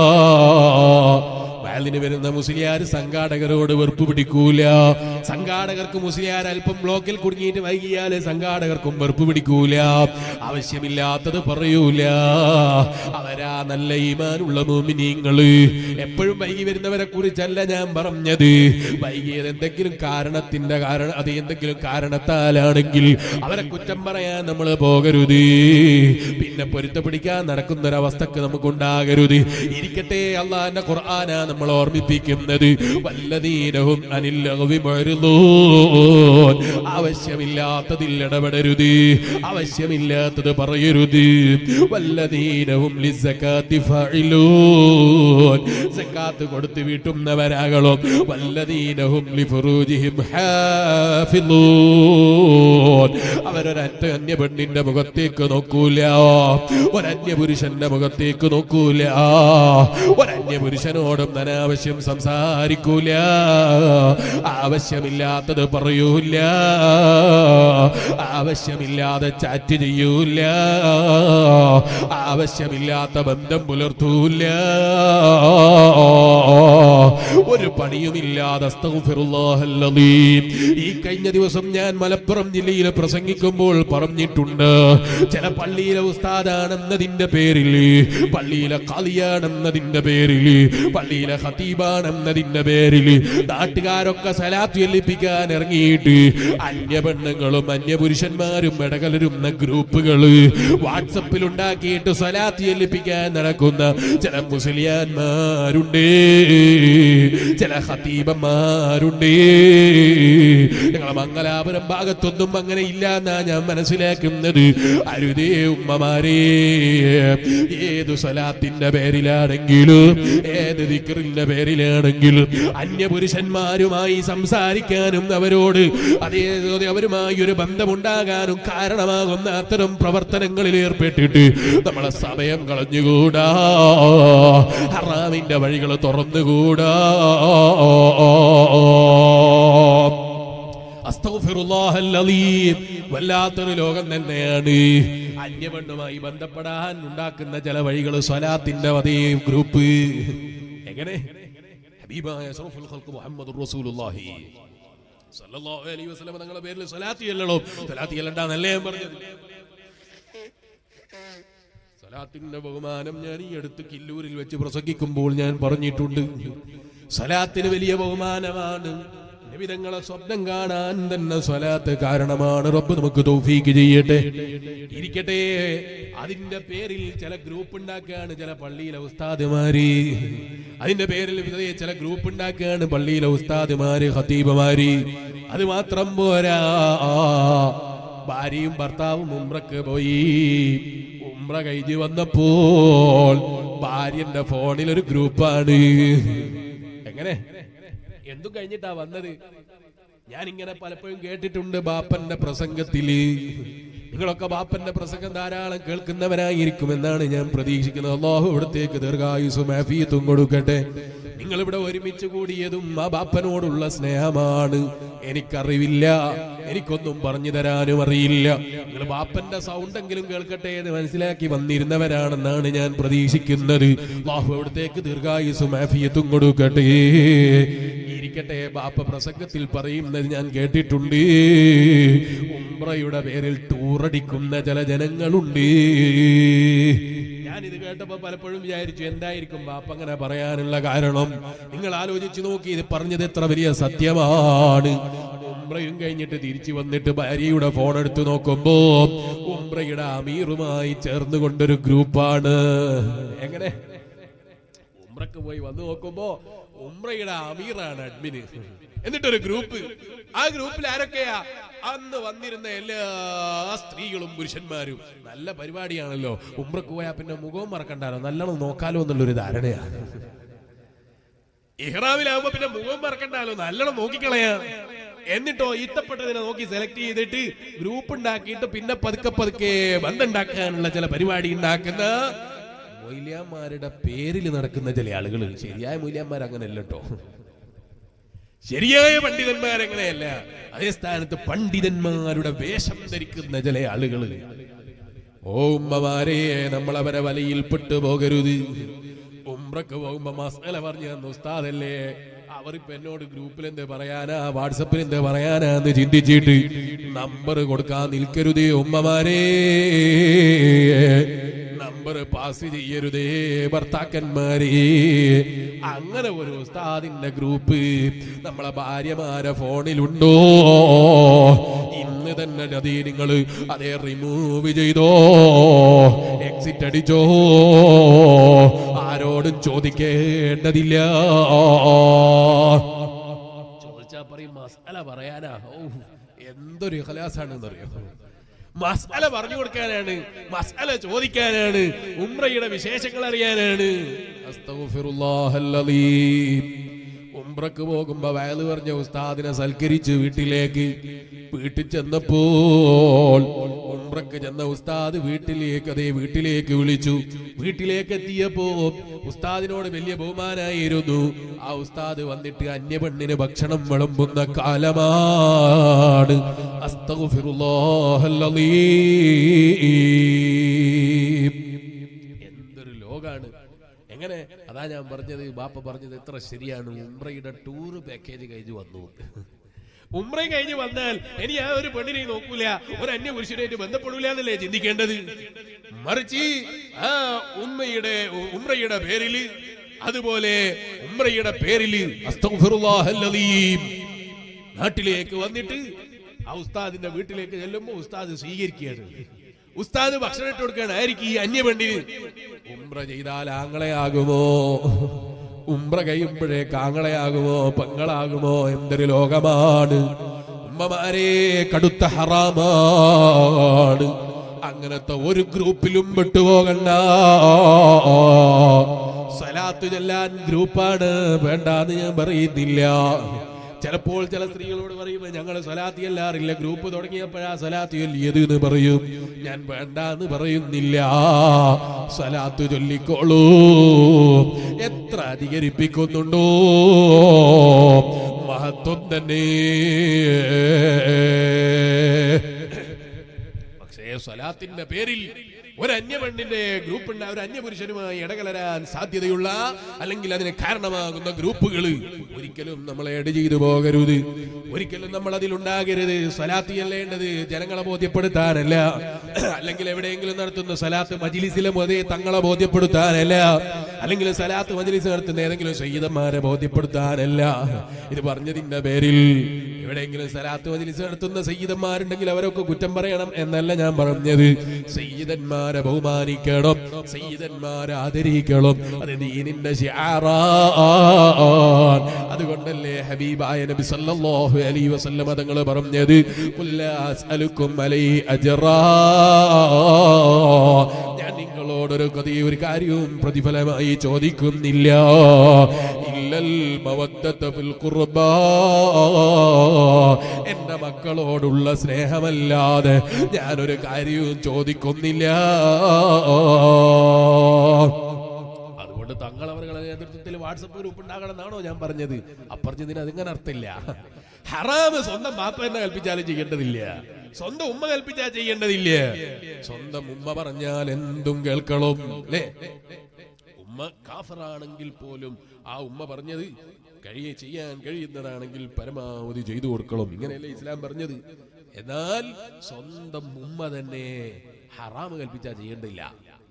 വയലിന് വരുന്ന മുസ്ലിയാർ സംഘാടകരോട് വെറുപ്പ് പിടിക്കൂല സംഘാടകർക്ക് മുസ്ലിയാർ അല്പം ബ്ലോക്കിൽ കുടുങ്ങിയിട്ട് വൈകിയാല് സംഘാടകർക്കും വെറുപ്പ് പിടിക്കൂല ആവശ്യമില്ലാത്തത് പറയൂല അവരാ നല്ല ഈമാനുള്ള മോമിനിങ്ങള് എപ്പോഴും വൈകി വരുന്നവരെ കുറിച്ചല്ല ഞാൻ പറഞ്ഞത് വൈകിയത് എന്തെങ്കിലും കാരണത്തിന്റെ കാരണം അത് എന്തെങ്കിലും കാരണത്താലാണെങ്കിൽ അവരെ കുറ്റം പറയാൻ നമ്മൾ പോകരുത് പിന്നെ പൊരുത്തപ്പിടിക്കാൻ നടക്കുന്ന ഒരവസ്ഥക്ക് നമുക്കുണ്ടാകരുത് ഇരിക്കട്ടെ അള്ളാന്റെ ഖുർആനാ നമ്മൾ ഓർമ്മിപ്പിക്കുന്നത് വല്ലതീനവും അനില്ലകവി മരുന്നോൻ ആവശ്യമില്ലാത്തതിൽ ഇടപെടരുത് ആവശ്യമില്ലാത്തത് പറയരുത് വല്ലതീനവും ലിസക്കാത്തി ഫഇലൂൻ സക്കാത്ത് കൊടുത്ത് വീട്ടുന്നവരാകണം വല്ലതീനഹും ലിഫുറൂജിഹിം ഹാഫിളൂൻ അവരൊരറ്റ അന്യ പെണ്ണിന്റെ മുഖത്തേക്ക് നോക്കൂല ഒരന്യ പുരുഷന്റെ മുഖത്തേക്ക് നോക്കൂല ഒരന്യ പുരുഷനോടും അനാവശ്യം സംസാരിക്കൂല ആവശ്യമില്ലാത്തത് പറയൂല ആവശ്യമില്ലാതെ ചാറ്റ് ചെയ്യൂല ആവശ്യമില്ലാത്ത ബന്ധം പുലർത്തൂല ഒരു പണിയുമില്ലാതെ അസ്തഗ്ഫിറുല്ലാഹൽ അലീം. ഈ കഴിഞ്ഞ ദിവസം ഞാൻ മലപ്പുറം ജില്ലയിൽ പ്രസംഗിക്കുമ്പോൾ പറഞ്ഞിട്ടുണ്ട് ചില പള്ളിയിലെ ഉസ്താദാണെന്നതിന്റെ പേരിൽ പള്ളിയിലെ കളിയാണെന്നതിന്റെ പേരിൽ പള്ളിയിലെ ഖതീബാണെന്നതിന്റെ പേരിൽ നാട്ടുകാരൊക്കെ സലാത്ത് ചെല്ലിപ്പിക്കാൻ ഇറങ്ങിയിട്ട് അന്യ പെണ്ണുങ്ങളും അന്യ പുരുഷന്മാരും ഇടകലരുന്ന ഗ്രൂപ്പുകള് വാട്സപ്പിൽ ഉണ്ടാക്കിയിട്ട് സലാത്ത് ചെല്ലിപ്പിക്കാൻ നടക്കുന്ന ചില മുസ്ലിയാന്മാരുണ്ട് ചില ഖതീബന്മാരുണ്ട് ഞങ്ങളെ മംഗലാപുരം ഭാഗത്തൊന്നും അങ്ങനെ ഇല്ല എന്നാ ഞാൻ മനസ്സിലാക്കുന്നത് അരുതേ ഉമ്മമാരേ ഏത് സ്വലാത്തിന്റെ പേരിലാണെങ്കിലും ഏത് ദിക്റിന്റെ പേരിലാണെങ്കിലും അന്യപുരുഷന്മാരുമായി സംസാരിക്കാനും അവരോട് അതേ അവരുമായി ഒരു ബന്ധമുണ്ടാകാനും കാരണമാകുന്ന അത്തരം പ്രവർത്തനങ്ങളിൽ ഏർപ്പെട്ടിട്ട് നമ്മളെ സമയം കളഞ്ഞുകൂടാ ഹറാമിന്റെ വഴികൾ തുറന്നുകൂടാ അസ്തഗ്ഫിറുല്ലാഹൽ അലീം. വല്ലാത്തൊരു ലോകം തന്നെയാണ് അന്യപെണ്ണുമായി ബന്ധപ്പെടാൻ ഉണ്ടാക്കുന്ന ചില വഴികൾ സ്വലാത്തിന്റെ അതേ ഗ്രൂപ്പ് എങ്ങനെ ഹബീബായ അഷ്റഫുൽ ഖൽഖ് മുഹമ്മദുർ റസൂലുള്ളാഹി സല്ലല്ലാഹു അലൈഹി വസല്ലം തങ്ങളുടെ പേരിൽ സ്വലാത്ത് ചെല്ലണം സ്വലാത്ത് ചെല്ലണ്ടെന്നല്ലേ ഞാൻ പറഞ്ഞത് സലാത്തിന്റെ ബഹുമാനം ഞാൻ ഈ അടുത്ത് കില്ലൂരിൽ വെച്ച് പ്രസംഗിക്കുമ്പോൾ ഞാൻ പറഞ്ഞിട്ടുണ്ട് സലാത്തിന് വലിയ ബഹുമാനമാണ് നബിതങ്ങളെ സ്വപ്നം കാണാൻ തന്നെ സ്വലാത്ത് കാരണമാണ് റബ്ബ് നമുക്ക് തൗഫീക്ക് ചെയ്യട്ടെ ഇരിക്കട്ടെ അതിന്റെ പേരിൽ ചില ഗ്രൂപ്പ് ഉണ്ടാക്കുകയാണ് ചില പള്ളിയിലെ ഉസ്താദുമാര് അതിന്റെ പേരിൽ ഇതേ ചില ഗ്രൂപ്പ് ഉണ്ടാക്കുകയാണ് പള്ളിയിലെ ഉസ്താദുമാര് ഖത്തീബുമാര് അത് മാത്രം പോരാ ഭാര്യയും ഭർത്താവും ഉംറക്ക് പോയി ഉംറ കഴിഞ്ഞ് വന്നപ്പോൾ ഭാര്യന്റെ ഫോണിൽ ഒരു ഗ്രൂപ്പാണ് എങ്ങനെ എന്തും കഴിഞ്ഞിട്ടാ വന്നത് ഞാൻ ഇങ്ങനെ പലപ്പോഴും കേട്ടിട്ടുണ്ട് ബാപ്പന്റെ പ്രസംഗത്തില് നിങ്ങളൊക്കെ ബാപ്പന്റെ പ്രസംഗം ധാരാളം കേൾക്കുന്നവരായിരിക്കുമെന്നാണ് ഞാൻ പ്രതീക്ഷിക്കുന്നത് അള്ളാഹു ഇവിടത്തേക്ക് ദീർഘായുസും ആഫിയത്തും കൊടുക്കട്ടെ നിങ്ങൾ ഇവിടെ ഒരുമിച്ച് കൂടിയതും ആ ബാപ്പനോടുള്ള സ്നേഹമാണ് എനിക്കറിവില്ല എനിക്കൊന്നും പറഞ്ഞു തരാനും അറിയില്ല നിങ്ങൾ ബാപ്പന്റെ സൗണ്ടെങ്കിലും കേൾക്കട്ടെ എന്ന് മനസ്സിലാക്കി വന്നിരുന്നവരാണെന്നാണ് ഞാൻ പ്രതീക്ഷിക്കുന്നത് അള്ളാഹു ഇവിടത്തേക്ക് ദീർഘായുസും ആഫിയത്തും കൊടുക്കട്ടെ ഇരിക്കട്ടെ ബാപ്പ പ്രസംഗത്തിൽ പറയുന്നത് ഞാൻ കേട്ടിട്ടുണ്ട് ഉംറയുടെ പേരിൽ ടൂറടിക്കുന്ന ചില ജനങ്ങളുണ്ട് ഞാനിത് കേട്ടപ്പോ പലപ്പോഴും വിചാരിച്ചു എന്തായിരിക്കും ബാപ്പ അങ്ങനെ പറയാനുള്ള കാരണം നിങ്ങൾ ആലോചിച്ചു നോക്കി ഇത് പറഞ്ഞത് എത്ര വലിയ സത്യമാണ് ഉംറയും കഴിഞ്ഞിട്ട് തിരിച്ചു വന്നിട്ട് ഭാര്യയുടെ ഫോൺ എടുത്ത് നോക്കുമ്പോ ഉംറയുടെ അമീറുമായി ചേർന്നുകൊണ്ടൊരു ഗ്രൂപ്പാണ് എങ്ങനെ ഉംറക്ക് പോയി വന്നു നോക്കുമ്പോ ഉംറയുടെ അമീറാണ് അഡ്മിന് എന്നിട്ടൊരു ഗ്രൂപ്പ് ആ ഗ്രൂപ്പിൽ ആരൊക്കെയാ അന്ന് വന്നിരുന്ന എല്ലാ സ്ത്രീകളും പുരുഷന്മാരും നല്ല പരിപാടിയാണല്ലോ ഉംറക്ക് പോയാ പിന്നെ മുഖവും മറക്കണ്ടാലോ നല്ലോണം നോക്കാലോ എന്നുള്ളൊരു ധാരണയാണ് ഇഹ്റാമിലാവുമ്പോ പിന്നെ മുഖം മറക്കണ്ടാലോ നല്ലോണം നോക്കിക്കളയാ എന്നിട്ടോ ഇഷ്ടപ്പെട്ടതിനെ നോക്കി സെലക്ട് ചെയ്തിട്ട് ഗ്രൂപ്പ് ഉണ്ടാക്കിയിട്ട് പിന്നെ പതുക്കെ പതുക്കെ ബന്ധമുണ്ടാക്കാനുള്ള ചില പരിപാടി ഉണ്ടാക്കുന്ന മൊയ്ലിയാന്മാരുടെ പേരിൽ നടക്കുന്ന ചില ആളുകൾ ശരിയായ മൊയ്ലിയാന്മാർ അങ്ങനെയല്ല കേട്ടോ ശരിയായ പണ്ഡിതന്മാർ അങ്ങനെയല്ല അതേ സ്ഥാനത്ത് പണ്ഡിതന്മാരുടെ വേഷം ധരിക്കുന്ന ചില ആളുകൾ ഓ ഉമ്മമാരെ നമ്മൾ അവരെ വലയിൽ പെട്ടു പോകരുത് ഉംറക്ക് പോകുമ്പോ മസാല പറഞ്ഞു തന്ന ഉസ്താദല്ലേ അവരിപ്പോ എന്നോട് ഗ്രൂപ്പിൽ എന്ത് പറയാനാ വാട്സപ്പിൽ എന്ത് പറയാനാ എന്ന് ചിന്തിച്ചിട്ട് നമ്പർ കൊടുക്കാൻ നിൽക്കരുതേ ഉമ്മമാരെ നമ്പർ പാസ് ചെയ്യരുതേ ഭർത്താക്കന്മാരെ അങ്ങനെ ഒരു ഉസ്താദിന്റെ ഗ്രൂപ്പ് നമ്മളെ ഭാര്യമാരെ ഫോണിലുണ്ടോ ഇന്ന് തന്നെ നദി നിങ്ങൾ അതേ റിമൂവ് ചെയ്തോ എക്സിറ്റ് അടിച്ചോ ആരോടും ചോദിക്കേണ്ടതില്ല ചോദിച്ചാ പറയും മസാല പറയാനാ ഓ എന്തൊരു ഹലാസാണെന്നറിയോ മസാല പറഞ്ഞു കൊടുക്കാനാണ് മസാല ചോദിക്കാനാണ് ഉംറയുടെ വിശേഷങ്ങൾ അറിയാനാണ് അസ്തഗ്ഫിറുല്ലാഹല്ലദീം. ഉംറക്ക് പോകുമ്പോ വയല് പറഞ്ഞ ഉസ്താദിനെ സൽക്കരിച്ച് വീട്ടിലേക്ക് വീട്ടിൽ ചെന്നപ്പോൾ ഉംറക്ക് ചെന്ന ഉസ്താദ് വീട്ടിലേക്ക് അതേ വീട്ടിലേക്ക് വിളിച്ചു വീട്ടിലേക്ക് എത്തിയപ്പോ ഉസ്താദിനോട് വലിയ ബഹുമാനായിരുന്നു ആ ഉസ്താദ് വന്നിട്ട് അന്യപെണ്ണിന് ഭക്ഷണം വിളമ്പുന്ന കാലമാണ് അസ്തഗ്ഫിറുല്ലാഹല്ലദീം. എന്തൊരു ലോകാണ് എങ്ങനെ അതാ ഞാൻ പറഞ്ഞത് ബാപ്പ പറഞ്ഞത് എത്ര ശരിയാണ് ഉംറയുടെ ടൂർ പാക്കേജ് കഴിഞ്ഞ് വന്നു ഉംറ കഴിഞ്ഞ് വന്നാൽ ഇനി ആ ഒരു പെണ്ണിനെ നോക്കൂല ഒരു അന്യ പുരുഷനായിട്ട് ബന്ധപ്പെടൂല എന്നല്ലേ ചിന്തിക്കേണ്ടത് മറിച്ച് ആ ഉമ്മയുടെ ഉംറയുടെ പേരില് അതുപോലെ ഉംറയുടെ പേരില് അസ്തഗ്ഫിറുല്ലാഹല്ലദീം. നാട്ടിലേക്ക് വന്നിട്ട് ആ ഉസ്താദിന്റെ വീട്ടിലേക്ക് ചെല്ലുമ്പോ ഉസ്താദ് സ്വീകരിക്കുകയാണ് ഉസ്താദ് ഭക്ഷണം ഇട്ട് കൊടുക്കുകയാണ് ആയിരിക്കും ഈ അന്യ പെണ്ണിന് ഉംറ ചെയ്താൽ ആങ്ങളെയാകുമോ ഉംറ കഴിയുമ്പോഴേക്ക് ആങ്ങളെയാകുമോ പെങ്ങളാകുമോ എന്തൊരു ലോകമാണ് ഉമ്മമാരെ കടുത്ത ഹറാമാണ് അങ്ങനത്തെ ഒരു ഗ്രൂപ്പിലും വിട്ടുപോകണ്ട സലാത്ത് ചെല്ലാൻ ഗ്രൂപ്പാണ് വേണ്ടാന്ന് ഞാൻ പറയുന്നില്ല ചിലപ്പോൾ ചില സ്ത്രീകളോട് പറയുമ്പോൾ ഞങ്ങൾ സലാത്തി അല്ലാറില്ല ഗ്രൂപ്പ് തുടങ്ങിയപ്പോഴാ സലാത്തി ചൊല്ലിയത് എന്ന് പറയും ഞാൻ വേണ്ട എന്ന് പറയുന്നില്ല സലാത്ത് ചൊല്ലിക്കോളൂ എത്ര അധികരിപ്പിക്കുന്നുണ്ടോ മഹത്വം തന്നെ പക്ഷേ സ്വലാത്തിന്റെ പേരിൽ ഒരു അന്യപെണ്ണിന്റെ ഗ്രൂപ്പ് ഉണ്ട് ഒരു അന്യപുരുഷനുമായി ഇടകലരാൻ സാധ്യതയുള്ള അല്ലെങ്കിൽ അതിന് കാരണമാകുന്ന ഗ്രൂപ്പുകൾ ഒരിക്കലും നമ്മളെ എഡ് ചെയ്തു പോകരുത് ഒരിക്കലും നമ്മൾ അതിലുണ്ടാകരുത് സ്വലാത്തി ചെല്ലേണ്ടത് ജനങ്ങളെ ബോധ്യപ്പെടുത്താനല്ല അല്ലെങ്കിൽ എവിടെയെങ്കിലും നടത്തുന്ന സലാത്ത് മജിലിസിലെ മതി തങ്ങളെ ബോധ്യപ്പെടുത്താനല്ല അല്ലെങ്കിൽ സലാത്ത് മജിലിസ് നടത്തുന്ന ഏതെങ്കിലും സയ്യിദന്മാരെ ബോധ്യപ്പെടുത്താനല്ല ഇത് പറഞ്ഞതിന്റെ പേരിൽ എവിടെയെങ്കിലും സലാത്ത് മജിലിസ് നടത്തുന്ന സയ്യിദന്മാരുണ്ടെങ്കിൽ അവരൊക്കെ കുറ്റം പറയണം എന്നല്ല ഞാൻ പറഞ്ഞത് സയ്യിദന്മാരെ ബഹുമാനിക്കണം സയ്യിദന്മാരെ ആദരിക്കണം അത് ദീനിന്റെ ശിആറാൻ അതുകൊണ്ടല്ലേ ഹബീബായ നബി സല്ലല്ലാഹു അലൈഹി വസല്ലമ തങ്ങൾ പറഞ്ഞത് ഖുൽ ലാ അസ്അലുക്കും അലൈഹി അജ്റാ ഞാൻ നിങ്ങളോടൊരു കഥ ഒരു കാര്യവും പ്രതിഫലമായി ചോദിക്കുന്നില്ല ഇല്ലൽ മവദ്ദത ഫിൽ ഖുർബാ എന്റെ മക്കളോടുള്ള സ്നേഹമല്ലാതെ ഞാനൊരു കാര്യവും ചോദിക്കുന്നില്ല അതുകൊണ്ട് തങ്ങളവരുടെ നേതൃത്വത്തിൽ വാട്സപ്പ് ഗ്രൂപ്പ് ഉണ്ടാകണം എന്നാണോ ഞാൻ പറഞ്ഞത് അപ്പറഞ്ഞതിന് അതിങ്ങനെ അർത്ഥമില്ല ഹറാമ് സ്വന്തം ബാപ്പ തന്നെ കൽപ്പിച്ചാലും ചെയ്യേണ്ടതില്ല സ്വന്തം ഉമ്മ കൽപ്പിച്ചാൽ ചെയ്യേണ്ടതില്ല സ്വന്തം ഉമ്മ പറഞ്ഞാൽ എന്തും കേൾക്കണം അല്ലേ ഉമ്മ കാഫറാണെങ്കിൽ പോലും ആ ഉമ്മ പറഞ്ഞത് കഴിയ ചെയ്യാൻ കഴിയുന്നതാണെങ്കിൽ പരമാവധി ചെയ്തു കൊടുക്കണം ഇങ്ങനെയല്ലേ ഇസ്ലാം പറഞ്ഞത് എന്നാൽ സ്വന്തം ഉമ്മ തന്നെ ഹറാമ് കൽപ്പിച്ചാൽ ചെയ്യേണ്ടില്ല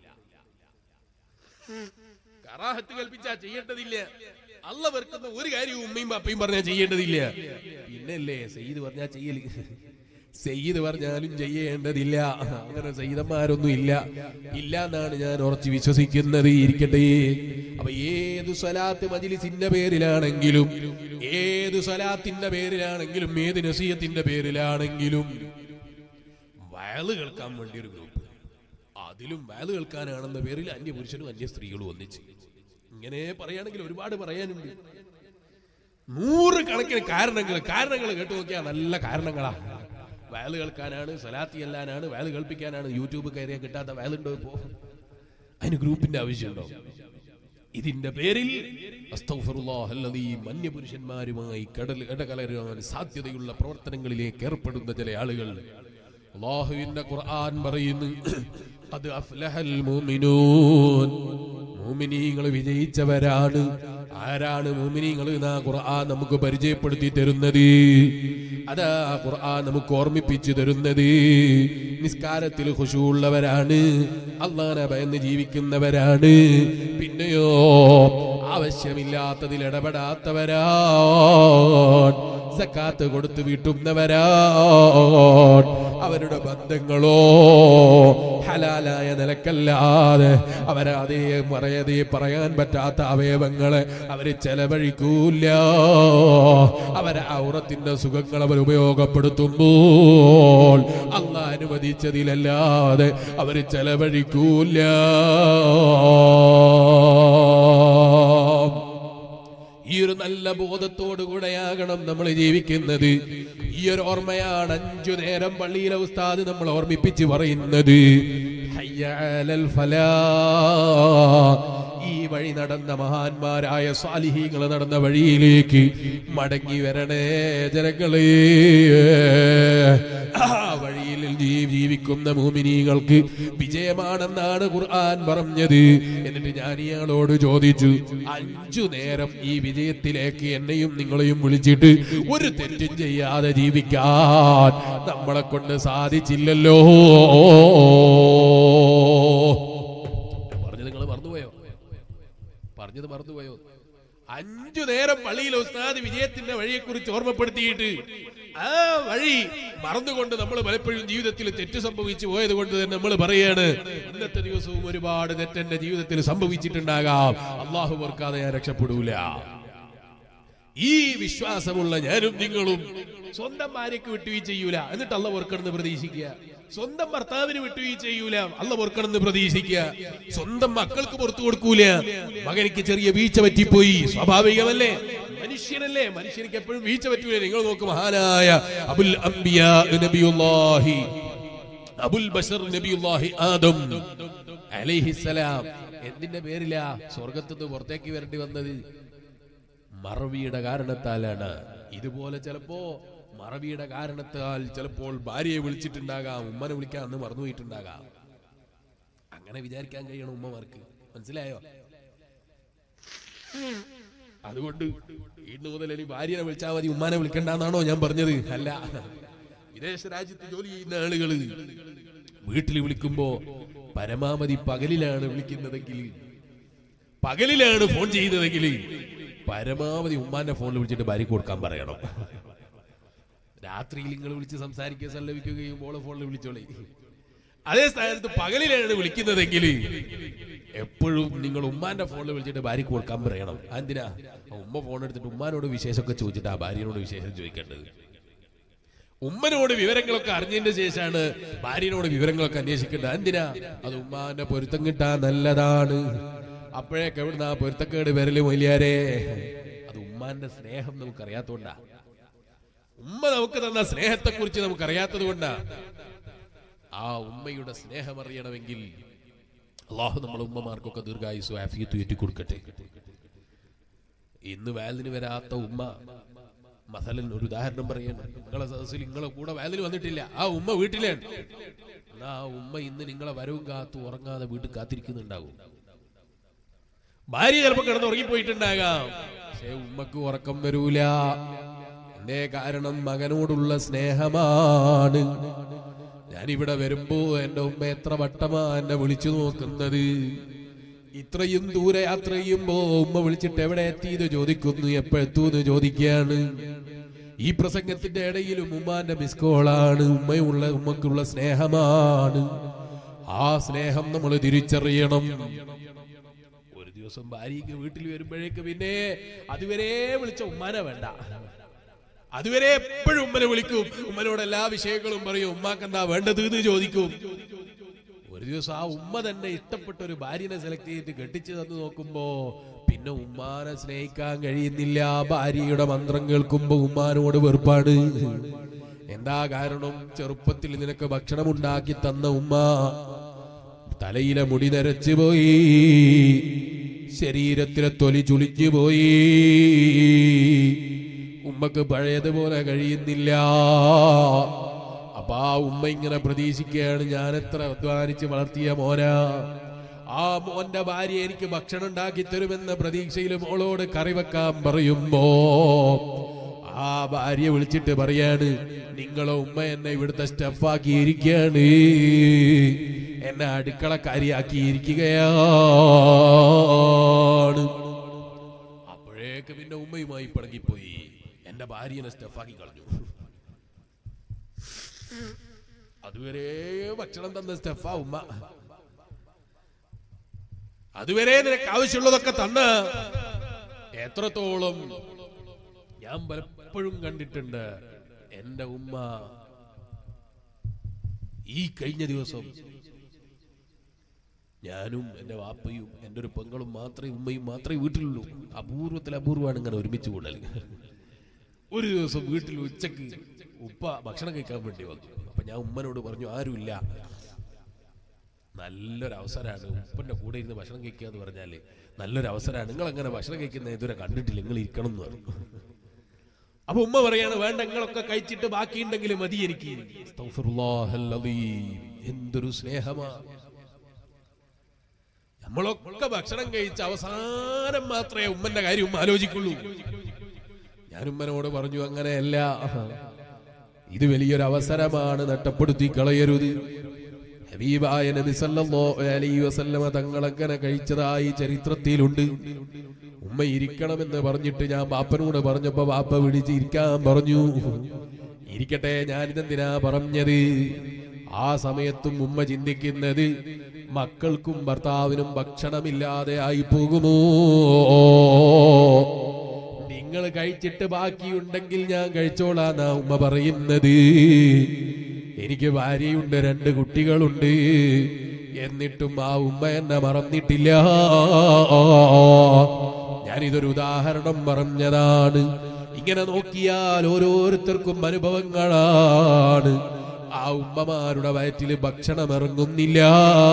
കറാഹത്ത് കൽപ്പിച്ചാ ചെയ്യേണ്ടതില്ല അല്ല വെറുക്കുന്ന ഒരു കാര്യവും ഉമ്മയും പാപ്പയും പറഞ്ഞാൽ ചെയ്യേണ്ടതില്ല പിന്നല്ലേ സെയ്ത് പറഞ്ഞാൽ ചെയ്യല് സെയ്ത് പറഞ്ഞാലും ചെയ്യേണ്ടതില്ല അങ്ങനെ സെയ്തന്മാരൊന്നും ഇല്ല ഇല്ല എന്നാണ് ഞാൻ ഉറച്ചു വിശ്വസിക്കുന്നത് ഇരിക്കട്ടെ അപ്പൊ ഏത് സ്വലാത്ത് മജിലിസിന്റെ പേരിലാണെങ്കിലും ഏത് സ്വലാത്തിന്റെ പേരിലാണെങ്കിലും ഏത് നസീയത്തിന്റെ പേരിലാണെങ്കിലും വയല് കേൾക്കാൻ വേണ്ടി ഒരു ഗ്രൂപ്പ് അതിലും വയല് കേൾക്കാനാണെന്ന പേരിൽ അന്യ പുരുഷനും അന്യ സ്ത്രീകളും ഒന്നിച്ച് ഇങ്ങനെ പറയുകയാണെങ്കിൽ ഒരുപാട് പറയാനുണ്ട് നൂറ് കണക്കിന് കാരണങ്ങൾ കാരണങ്ങൾ കേട്ടു നോക്കിയാൽ നല്ല കാരണങ്ങളാ വയല് കേൾക്കാനാണ് സലാത്തി ചെല്ലാനാണ് വയല് കേൾപ്പിക്കാനാണ് യൂട്യൂബ് കയറിയാൽ കിട്ടാത്ത വയലുണ്ടോ ഇപ്പോ അതിന് ഗ്രൂപ്പിന്റെ ആവശ്യമുണ്ടോ ഇതിന്റെ പേരിൽ അസ്തഗ്ഫിറുല്ലാഹ് അല്ലദീ മന്യപുരുഷന്മാരുമായി കടൽ ഇടകലരാൻ സാധ്യതയുള്ള പ്രവർത്തനങ്ങളിലേക്ക് ഏർപ്പെടുന്ന ചില ആളുകൾ അള്ളാഹുവിന്റെ ഖുർആൻ പറയുന്നു അത് അഫ്ലഹൽ മുഅ്മിനൂൻ മുഅ്മിനീങ്ങൾ വിജയിച്ചവരാണ് ആരാണ് മുഅ്മിനീങ്ങൾ എന്നാ ഖുർആൻ നമുക്ക് പരിചയപ്പെടുത്തി തരുന്നത് അതാ ഖുർആൻ നമുക്ക് ഓർമ്മിപ്പിച്ചു തരുന്നത് നിസ്കാരത്തിൽ ഖുശൂള്ളവരാണ് അള്ളാനെ ഭയന്ന് ജീവിക്കുന്നവരാണ് പിന്നെയോ ആവശ്യമില്ലാത്തതിൽ ഇടപെടാത്തവരാ സക്കാത്ത് കൊടുത്തു വീട്ടുന്നവരാ അവരുടെ ബന്ധങ്ങളോ ഹലാലായ നിലക്കല്ലാതെ അവരതേ പറയതേ പറയാൻ പറ്റാത്ത അവയവങ്ങളെ അവര് ചെലവഴിക്കൂല അവരെ ഔറത്തിന്റെ സുഖങ്ങൾ അവർ ഉപയോഗപ്പെടുത്തുമ്പോൾ അല്ല അനുവദിച്ചതിലല്ലാതെ അവര് ചെലവഴിക്കൂല ഈ ഒരു നല്ല ബോധത്തോടു കൂടെയാകണം നമ്മൾ ജീവിക്കുന്നത് ഈ ഒരു ഓർമ്മയാണ് അഞ്ചു നേരം പള്ളിയിലെ ഉസ്താദ് നമ്മൾ ഓർമ്മിപ്പിച്ച് പറയുന്നത് ഹയ്യ അലൽ ഫലാ. ഈ വഴി നടന്ന മഹാന്മാരായ സ്വാലിഹീങ്ങൾ നടന്ന വഴിയിലേക്ക് മടങ്ങി വരണേ ജനങ്ങളെ ആ വഴിയിൽ ജീ- ജീവിക്കുന്ന മൂമിനീകൾക്ക് വിജയമാണെന്നാണ് ഖുർആൻ പറഞ്ഞത് എന്നിട്ട് ഞാൻ ഇയാളോട് ചോദിച്ചു അഞ്ചു നേരം ഈ വിജയത്തിലേക്ക് എന്നെയും നിങ്ങളെയും വിളിച്ചിട്ട് ഒരു തെറ്റും ചെയ്യാതെ ജീവിക്കാൻ നമ്മളെ കൊണ്ട് സാധിച്ചില്ലല്ലോ പറഞ്ഞത് നിങ്ങൾ മറന്നുപോയോ പറഞ്ഞത് മറന്നുപോയോ അഞ്ചു നേരം പള്ളിയിൽ ഉസ്താദ് വിജയത്തിന്റെ വഴിയെക്കുറിച്ച് ഓർമ്മപ്പെടുത്തിയിട്ട് ആ വഴി മറന്നുകൊണ്ട് നമ്മൾ പലപ്പോഴും ജീവിതത്തിൽ തെറ്റ് സംഭവിച്ചു പോയത് കൊണ്ട് തന്നെ നമ്മൾ പറയാണ് ഇന്നത്തെ ദിവസവും ഒരുപാട് തെറ്റെന്റെ ജീവിതത്തിൽ സംഭവിച്ചിട്ടുണ്ടാകാം അള്ളാഹു ഓർക്കാതെ ഞാൻ രക്ഷപ്പെടൂല ഈ വിശ്വാസമുള്ള ഞാനും നിങ്ങളും സ്വന്തം ഭാര്യയ്ക്ക് വിട്ടുവീഴ്ച ചെയ്യൂല എന്നിട്ട് അല്ല ഓർക്കണമെന്ന് പ്രതീക്ഷിക്കുക സ്വന്തം ഭർത്താവിന് വിട്ടുവീഴ്ച ചെയ്യൂല അല്ല ഓർക്കണമെന്ന് പ്രതീക്ഷിക്കുക സ്വന്തം മക്കൾക്ക് പുറത്തു കൊടുക്കൂല മകനിക്ക് ചെറിയ വീഴ്ച പറ്റിപ്പോയി സ്വാഭാവികമല്ലേ മനുഷ്യനല്ലേ മനുഷ്യർക്ക് എപ്പോഴും വീഴ്ച പറ്റൂല നിങ്ങൾ നോക്ക് മഹാനായ അബുൽ അംബിയ നബിയുല്ലാഹി അബുൽ ബഷർ നബിയുല്ലാഹി ആദം അലൈഹിസ്സലാം എന്തിന്റെ പേരിലാ സ്വർഗത്തുനിന്ന് പുറത്തേക്ക് വരേണ്ടി വന്നത് മറവിയുടെ കാരണത്താലാണ് ഇതുപോലെ ചിലപ്പോ മറവിയുടെ കാരണത്താൽ ചിലപ്പോൾ ഭാര്യയെ വിളിച്ചിട്ടുണ്ടാകാം ഉമ്മനെ വിളിക്കാൻ അന്ന് മറന്നുപോയിട്ടുണ്ടാകാം അങ്ങനെ വിചാരിക്കാൻ കഴിയണം ഉമ്മമാർക്ക് മനസ്സിലായോ അതുകൊണ്ട് ഇന്ന് മുതൽ ഇനി ഭാര്യനെ വിളിച്ചാൽ മതി ഉമ്മാനെ വിളിക്കണ്ടെന്നാണോ ഞാൻ പറഞ്ഞത് അല്ല വിദേശ രാജ്യത്ത് ജോലി ചെയ്യുന്ന ആളുകള് വീട്ടിൽ വിളിക്കുമ്പോ പരമാവധി പകലിലാണ് വിളിക്കുന്നതെങ്കിൽ പകലിലാണ് ഫോൺ ചെയ്യുന്നതെങ്കിൽ പരമാവധി ഉമ്മാന്റെ ഫോണിൽ വിളിച്ചിട്ട് ഭാര്യക്ക് കൊടുക്കാൻ പറയണം രാത്രിയിൽ നിങ്ങൾ വിളിച്ച് സംസാരിക്കുക സല്ലപിക്കുകയും ഓളെ ഫോണിൽ വിളിച്ചോളി അതേ സ്ഥാനത്ത് പകലിലാണ് വിളിക്കുന്നതെങ്കിൽ എപ്പോഴും നിങ്ങൾ ഉമ്മാന്റെ ഫോണിൽ വിളിച്ചിട്ട് ഭാര്യക്ക് കൊടുക്കാൻ പറയണം എന്തിനാ ഉമ്മ ഫോൺ എടുത്തിട്ട് ഉമ്മാനോട് വിശേഷമൊക്കെ ചോദിച്ചിട്ട് ആ ഭാര്യനോട് വിശേഷം ചോദിക്കേണ്ടത് ഉമ്മനോട് വിവരങ്ങളൊക്കെ അറിഞ്ഞതിന്റെ ശേഷമാണ് ഭാര്യനോട് വിവരങ്ങളൊക്കെ അന്വേഷിക്കേണ്ടത് എന്തിനാ അത് ഉമ്മാന്റെ പൊരുത്തം കിട്ടാൻ നല്ലതാണ് അപ്പോഴേക്ക് എവിടുന്ന ആ പൊരുത്തക്കേട് വരല് മൊയ്യാരേ അത് ഉമ്മ ഉമ്മാന്റെ സ്നേഹം നമുക്കറിയാത്തോണ്ടാ ഉമ്മ നമുക്ക് തന്ന സ്നേഹത്തെ കുറിച്ച് നമുക്കറിയാത്തത് കൊണ്ടാ ആ ഉമ്മയുടെ സ്നേഹം അറിയണമെങ്കിൽ അള്ളാഹു നമ്മളെ ഉമ്മമാർക്കൊക്കെ ദീർഘായുസ് ആഫിയത്ത് ഏറ്റി കൊടുക്കട്ടെ ഇന്ന് വാലിന് വരാത്ത ഉമ്മ മസലൻ ഒരു ഉദാഹരണം പറയണം നിങ്ങളെ സദസ്സിൽ നിങ്ങളെ കൂടെ വാലിന് വന്നിട്ടില്ല ആ ഉമ്മ വീട്ടിലാണ് എന്നാ ആ ഉമ്മ ഇന്ന് നിങ്ങളെ വരവും കാത്തു ഉറങ്ങാതെ വീട്ടിൽ കാത്തിരിക്കുന്നുണ്ടാകും ഭാര്യ ചിലപ്പോ കിടന്ന് ഉറങ്ങിപ്പോയിട്ടുണ്ടാകാം പക്ഷേ ഉമ്മക്ക് ഉറക്കം വരൂല എന്തേ കാരണം മകനോടുള്ള സ്നേഹമാണ് ഞാനിവിടെ വരുമ്പോ എന്റെ ഉമ്മ എത്ര വട്ടമാ എന്നെ വിളിച്ചു നോക്കുന്നത് ഇത്രയും ദൂരെ യാത്ര ചെയ്യുമ്പോ ഉമ്മ വിളിച്ചിട്ട് എവിടെ എത്തിയത് ചോദിക്കുന്നു എപ്പോഴെത്തൂന്ന് ചോദിക്കുകയാണ് ഈ പ്രസംഗത്തിന്റെ ഇടയിലും ഉമ്മാന്റെ മിസ് കോളാണ് ഉമ്മയുള്ള ഉമ്മക്കുള്ള സ്നേഹമാണ് ആ സ്നേഹം നമ്മൾ തിരിച്ചറിയണം ഒരു ദിവസം ഭാര്യയ്ക്ക് വീട്ടിൽ വരുമ്പോഴേക്ക് പിന്നെ അതുവരെ വിളിച്ച ഉമ്മാനെ വേണ്ട അതുവരെ എപ്പോഴും ഉമ്മനെ വിളിക്കും ഉമ്മനോട് എല്ലാ വിഷയങ്ങളും പറയും ഉമ്മാക്ക് എന്താ വേണ്ടത് എന്ന് ചോദിക്കും ഒരു ദിവസം ആ ഉമ്മ തന്നെ ഇഷ്ടപ്പെട്ട ഒരു ഭാര്യനെ സെലക്ട് ചെയ്തിട്ട് കെട്ടിച്ചു തന്നു നോക്കുമ്പോ പിന്നെ ഉമ്മാനെ സ്നേഹിക്കാൻ കഴിയുന്നില്ല ഭാര്യയുടെ മന്ത്രം കേൾക്കുമ്പോ ഉമ്മാനോട് വെറുപ്പാണ് എന്താ കാരണം ചെറുപ്പത്തിൽ നിനക്ക് ഭക്ഷണം ഉണ്ടാക്കി തന്ന ഉമ്മ തലയിലെ മുടി നരച്ചു പോയി ശരീരത്തിലെ തൊലി ചുളിച്ചു പോയി ഉമ്മക്ക് പഴയതുപോലെ കഴിയുന്നില്ല അപ്പൊ ആ ഉമ്മ ഇങ്ങനെ പ്രതീക്ഷിക്കുകയാണ് ഞാൻ എത്ര അധ്വാനിച്ച് വളർത്തിയ മോന ആ മോന്റെ ഭാര്യ എനിക്ക് ഭക്ഷണം ഉണ്ടാക്കി തരുമെന്ന പ്രതീക്ഷയിൽ മോളോട് കറി വെക്കാൻ പറയുമ്പോ ആ ഭാര്യ വിളിച്ചിട്ട് പറയാണ് നിങ്ങളെ ഉമ്മ എന്നെ ഇവിടുത്തെ സ്റ്റഫാക്കിയിരിക്കുകയാണ് എന്നെ അടുക്കളക്കാരിയാക്കിയിരിക്കുകയാണ് അപ്പോഴേക്ക് പിന്നെ ഉമ്മയുമായി പിണങ്ങിപ്പോയി എന്റെ ഭാര്യനെ സ്റ്റഫാക്കി കളഞ്ഞു അതുവരെ ഭക്ഷണം തന്ന സ്റ്റഫ ഉമ്മ അതുവരെ നിനക്ക് ആവശ്യമുള്ളതൊക്കെ തന്ന് എത്രത്തോളം ഞാൻ പലപ്പോഴും കണ്ടിട്ടുണ്ട് എന്റെ ഉമ്മ ഈ കഴിഞ്ഞ ദിവസം ഞാനും എന്റെ വാപ്പയും എന്റെ ഒരു പെങ്ങളും മാത്രമേ ഉമ്മയും മാത്രമേ വീട്ടിലുള്ളൂ അപൂർവത്തിൽ അപൂർവമാണ് ഇങ്ങനെ ഒരുമിച്ച് കൂടൽ ഒരു ദിവസം വീട്ടിൽ ഉച്ചക്ക് ഉപ്പ ഭക്ഷണം കഴിക്കാൻ വേണ്ടി വന്നു അപ്പൊ ഞാൻ ഉമ്മനോട് പറഞ്ഞു ആരുമില്ല നല്ലൊരു അവസരമാണ് ഉപ്പന്റെ കൂടെ ഇരുന്ന് ഭക്ഷണം കഴിക്കുക എന്ന് പറഞ്ഞാല് നല്ലൊരു അവസരമാണ് നിങ്ങൾ അങ്ങനെ ഭക്ഷണം കഴിക്കുന്ന ഇതുവരെ കണ്ടിട്ടില്ല നിങ്ങൾ ഇരിക്കണം എന്ന് പറഞ്ഞു അപ്പൊ ഉമ്മ പറയാണ് വേണ്ട നിങ്ങളൊക്കെ കഴിച്ചിട്ട് ബാക്കിയുണ്ടെങ്കിൽ മതി എനിക്ക് അസ്തഗ്ഫിറുല്ലാഹൽ അലീം. എന്തൊരു സ്നേഹമാ നമ്മളൊക്കെ ഭക്ഷണം കഴിച്ച് അവസാനം മാത്രമേ ഉമ്മന്റെ കാര്യം ഉമ്മ ആലോചിക്കുള്ളൂ ഞാൻ ഉമ്മനോട് പറഞ്ഞു അങ്ങനെയല്ല ഇത് വലിയൊരു അവസരമാണ് നഷ്ടപ്പെടുത്തി കളയരുത് ഹബീബായ നബി സല്ലല്ലാഹു അലൈഹി വസല്ലമ തങ്ങളങ്ങനെ കഴിച്ചതായി ചരിത്രത്തിലുണ്ട് ഉമ്മ ഇരിക്കണമെന്ന് പറഞ്ഞിട്ട് ഞാൻ ബാപ്പനോട് പറഞ്ഞപ്പോ ബാപ്പ വിളിച്ച് ഇരിക്കാൻ പറഞ്ഞു ഇരിക്കട്ടെ ഞാനിതെന്തിനാ പറഞ്ഞത് ആ സമയത്തും ഉമ്മ ചിന്തിക്കുന്നത് മക്കൾക്കും ഭർത്താവിനും ഭക്ഷണമില്ലാതെ ആയി പോകുമോ നിങ്ങൾ കഴിച്ചിട്ട് ബാക്കിയുണ്ടെങ്കിൽ ഞാൻ കഴിച്ചോളാന്നാ ഉമ്മ പറയുന്നത് എനിക്ക് ഭാര്യയുണ്ട് രണ്ട് കുട്ടികളുണ്ട് എന്നിട്ടും ആ ഉമ്മ എന്നെ മറന്നിട്ടില്ല ഞാനിതൊരു ഉദാഹരണം പറഞ്ഞതാണ് ഇങ്ങനെ നോക്കിയാൽ ഓരോരുത്തർക്കും അനുഭവങ്ങളാണ് ആ ഉമ്മമാരുടെ വയറ്റിൽ ഭക്ഷണം ഇറങ്ങുന്നില്ല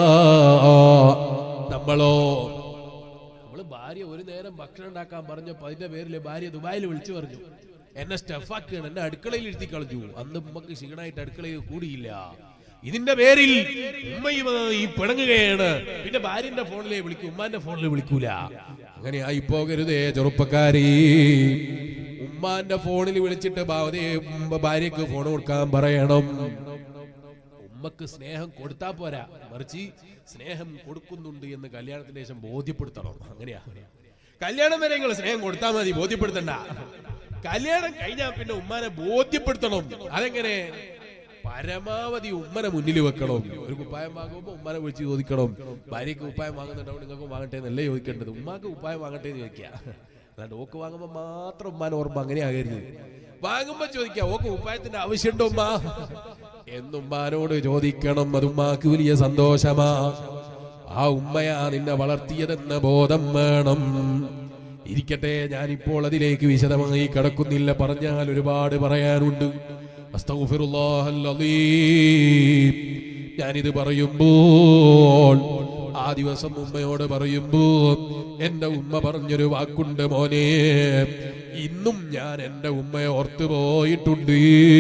നമ്മളോ നമ്മള് ഭാര്യ ഒരു നേരം ഭക്ഷണം ഉണ്ടാക്കാൻ പറഞ്ഞപ്പോ അതിന്റെ പേരില് ഭാര്യ ദുബായിൽ വിളിച്ചു പറഞ്ഞു എന്നെ സ്റ്റഫാക്കുകയാണ് എന്നെ അടുക്കളയിൽ ഇരുത്തി കളഞ്ഞു അന്ന് ഉമ്മക്ക് ക്ഷീണായിട്ട് അടുക്കളയിൽ കൂടിയില്ല ഇതിന്റെ പേരിൽ ഉമ്മയും ഈ പിണങ്ങുകയാണ് പിന്നെ ഭാര്യന്റെ ഫോണിലേ വിളിക്കും ഉമ്മാന്റെ ഫോണിൽ വിളിക്കൂല അങ്ങനെ ആയി പോകരുതേ ചെറുപ്പക്കാരി ഉമ്മാന്റെ ഫോണിൽ വിളിച്ചിട്ട് ഭാവതേ ഭാര്യക്ക് ഫോൺ കൊടുക്കാൻ പറയണം ഉമ്മക്ക് സ്നേഹം കൊടുത്താ പോരാ മറിച്ച് സ്നേഹം കൊടുക്കുന്നുണ്ട് എന്ന് കല്യാണത്തിന് ശേഷം ബോധ്യപ്പെടുത്തണം അങ്ങനെയാ കല്യാണം വരെ നിങ്ങൾ സ്നേഹം കൊടുത്താൽ മതി ബോധ്യപ്പെടുത്തണ്ട കല്യാണം കഴിഞ്ഞാൽ പിന്നെ ഉമ്മാനെ ബോധ്യപ്പെടുത്തണം അതെങ്ങനെ പരമാവധി ഉമ്മനെ മുന്നിൽ വെക്കണം ഒരു കുപ്പായം വാങ്ങുമ്പോൾ ഉമ്മാനെ വിളിച്ച് ചോദിക്കണം ഭാര്യയ്ക്ക് കുപ്പായം വാങ്ങുന്നുണ്ടാവും നിങ്ങൾക്ക് വാങ്ങട്ടെ എന്നല്ലേ ചോദിക്കേണ്ടത് ഉമ്മാക്ക് കുപ്പായം വാങ്ങട്ടെ എന്ന് ചോദിക്കുക അല്ലാണ്ട് ഓക്ക് വാങ്ങുമ്പോൾ മാത്രം ഉമ്മാനെ ഓർമ്മ അങ്ങനെ ആകരുത് വാങ്ങുമ്പോ ചോദിക്കാം ഓക്ക് കുപ്പായത്തിന്റെ ആവശ്യമുണ്ടോ ഉമ്മ എന്നുമ്മാനോട് ചോദിക്കണം അത് ഉമ്മാക്ക് വലിയ സന്തോഷമാ ആ ഉമ്മയാ നിന്നെ വളർത്തിയതെന്ന ബോധം വേണം ഇരിക്കട്ടെ ഞാനിപ്പോൾ അതിലേക്ക് വിശദമായി കടക്കുന്നില്ല പറഞ്ഞാൽ ഒരുപാട് പറയാനുണ്ട് അസ്തഗ്ഫിറുല്ലാഹൽ അലീം. ഞാനിത് പറയുമ്പോൾ ആ ദിവസം ഉമ്മയോട് പറയുമ്പോ എന്റെ ഉമ്മ പറഞ്ഞൊരു വാക്കുണ്ട് മോനെ ഇന്നും ഞാൻ എന്റെ ഉമ്മയെ ഓർത്തു പോയിട്ടുണ്ട്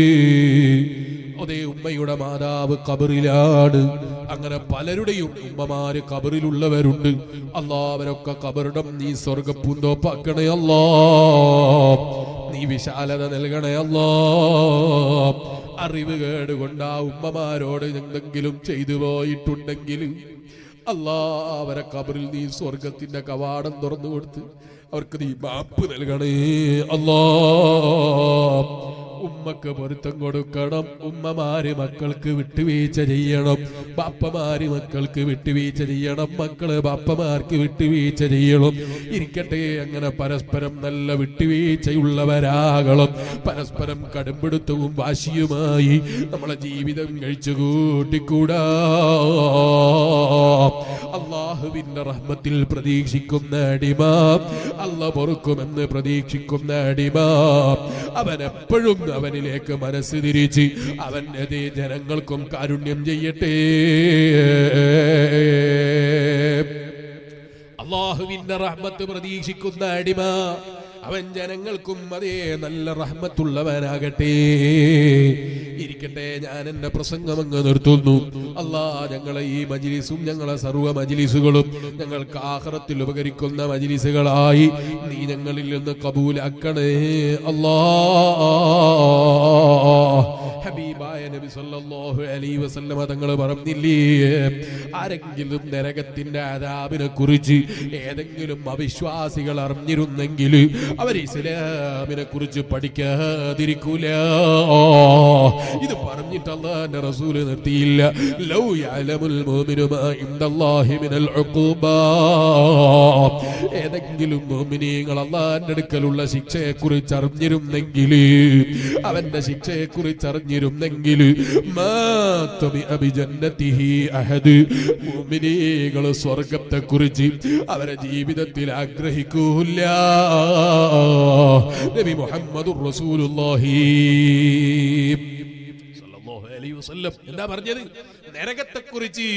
അതേ ഉമ്മയുടെ മാതാവ് കബറിലാണ് അങ്ങനെ പലരുടെയും ഉമ്മമാര് കബറിലുള്ളവരുണ്ട് അല്ലാ അവരൊക്കെ കബറിടം നീ സ്വർഗപ്പൂന്തോപ്പാക്കണേ അല്ലാ നീ വിശാലത നൽകണേ അല്ലാ അറിവ് കേടുകൊണ്ട് ആ ഉമ്മമാരോട് എന്തെങ്കിലും ചെയ്തു പോയിട്ടുണ്ടെങ്കിൽ അല്ലാ അവരെ കബറിൽ നീ സ്വർഗത്തിന്റെ കവാടം തുറന്നു കൊടുത്ത് അവർക്ക് നീ മാപ്പ് നൽകണേ അല്ലാ ഉമ്മക്ക് പൊരുത്തം കൊടുക്കണം ഉമ്മമാര് മക്കൾക്ക് വിട്ടുവീഴ്ച ചെയ്യണം ബാപ്പമാര് മക്കൾക്ക് വിട്ടുവീഴ്ച ചെയ്യണം മക്കള് ബാപ്പമാർക്ക് വിട്ടുവീഴ്ച ചെയ്യണം ഇരിക്കട്ടെ അങ്ങനെ പരസ്പരം നല്ല വിട്ടുവീഴ്ചയുള്ളവരാകണം പരസ്പരം കടുംപിടുത്തവും വാശിയുമായി നമ്മളെ ജീവിതം കഴിച്ചു കൂട്ടിക്കൂടാ അള്ളാഹുവിന്റെ റഹ്മത്തിൽ പ്രതീക്ഷിക്കുന്ന അടിമ അല്ല പൊറുക്കുമെന്ന് പ്രതീക്ഷിക്കുന്ന അടിമ അവൻ എപ്പോഴും അവനിലേക്ക് മനസ്സ് തിരിച്ച് അവൻ അതേ ജനങ്ങൾക്കും കാരുണ്യം ചെയ്യട്ടെ അള്ളാഹുവിന്റെ റഹ്മത്ത് പ്രതീക്ഷിക്കുന്ന അടിമ അവൻ ജനങ്ങൾക്കും അതേ നല്ല റഹ്മത്തുള്ളവനാകട്ടെ ഇരിക്കട്ടെ ഞാൻ എന്റെ പ്രസംഗം അങ്ങ് നിർത്തുന്നു അല്ലാ ഞങ്ങളെ ഈ മജിലിസും ഞങ്ങളെ സർവ്വ മജിലിസുകളും ഞങ്ങൾക്ക് ആഹ്റത്തിൽ ഉപകരിക്കുന്ന മജിലിസുകളായി നീ ഞങ്ങളിൽ നിന്ന് കബൂലാക്കണേ അല്ലാ ഹബീബായ നബി സല്ലല്ലാഹു അലൈഹി വസല്ലമ തങ്ങൾ പറഞ്ഞില്ലേ ആരെങ്കിലും നരകത്തിന്റെ അതാബിനെ കുറിച്ച് ഏതെങ്കിലും അവിശ്വാസികൾ അറിഞ്ഞിരുന്നെങ്കിൽ അവർ ഇസ്ലാമിനെ കുറിച്ച് പഠിക്കാതിരിക്കൂല ഇത് പറഞ്ഞിട്ട് അള്ളാന്റെ റസൂല് നിർത്തിയില്ല ലൗ യഅലമുൽ മുഅ്മിനു മാ ഇൻദല്ലാഹി മിനൽ ഉഖൂബാ ഏതെങ്കിലും മുഅ്മിനീങ്ങൾ അള്ളാന്റെ അടുക്കലുള്ള ശിക്ഷയെ കുറിച്ച് അറിഞ്ഞിരുന്നെങ്കിൽ അവന്റെ ശിക്ഷയെ കുറിച്ച് അറിഞ്ഞിരുന്നെങ്കിൽ മുഅ്മിനീകൾ സ്വർഗത്തെ കുറിച്ച് അവരെ ജീവിതത്തിൽ ആഗ്രഹിക്കൂല നബി മുഹമ്മദുർ റസൂലുള്ളാഹി സല്ലല്ലാഹു അലൈഹി വസല്ലം എന്താ പറഞ്ഞത് നരകത്തെ കുറിച്ച്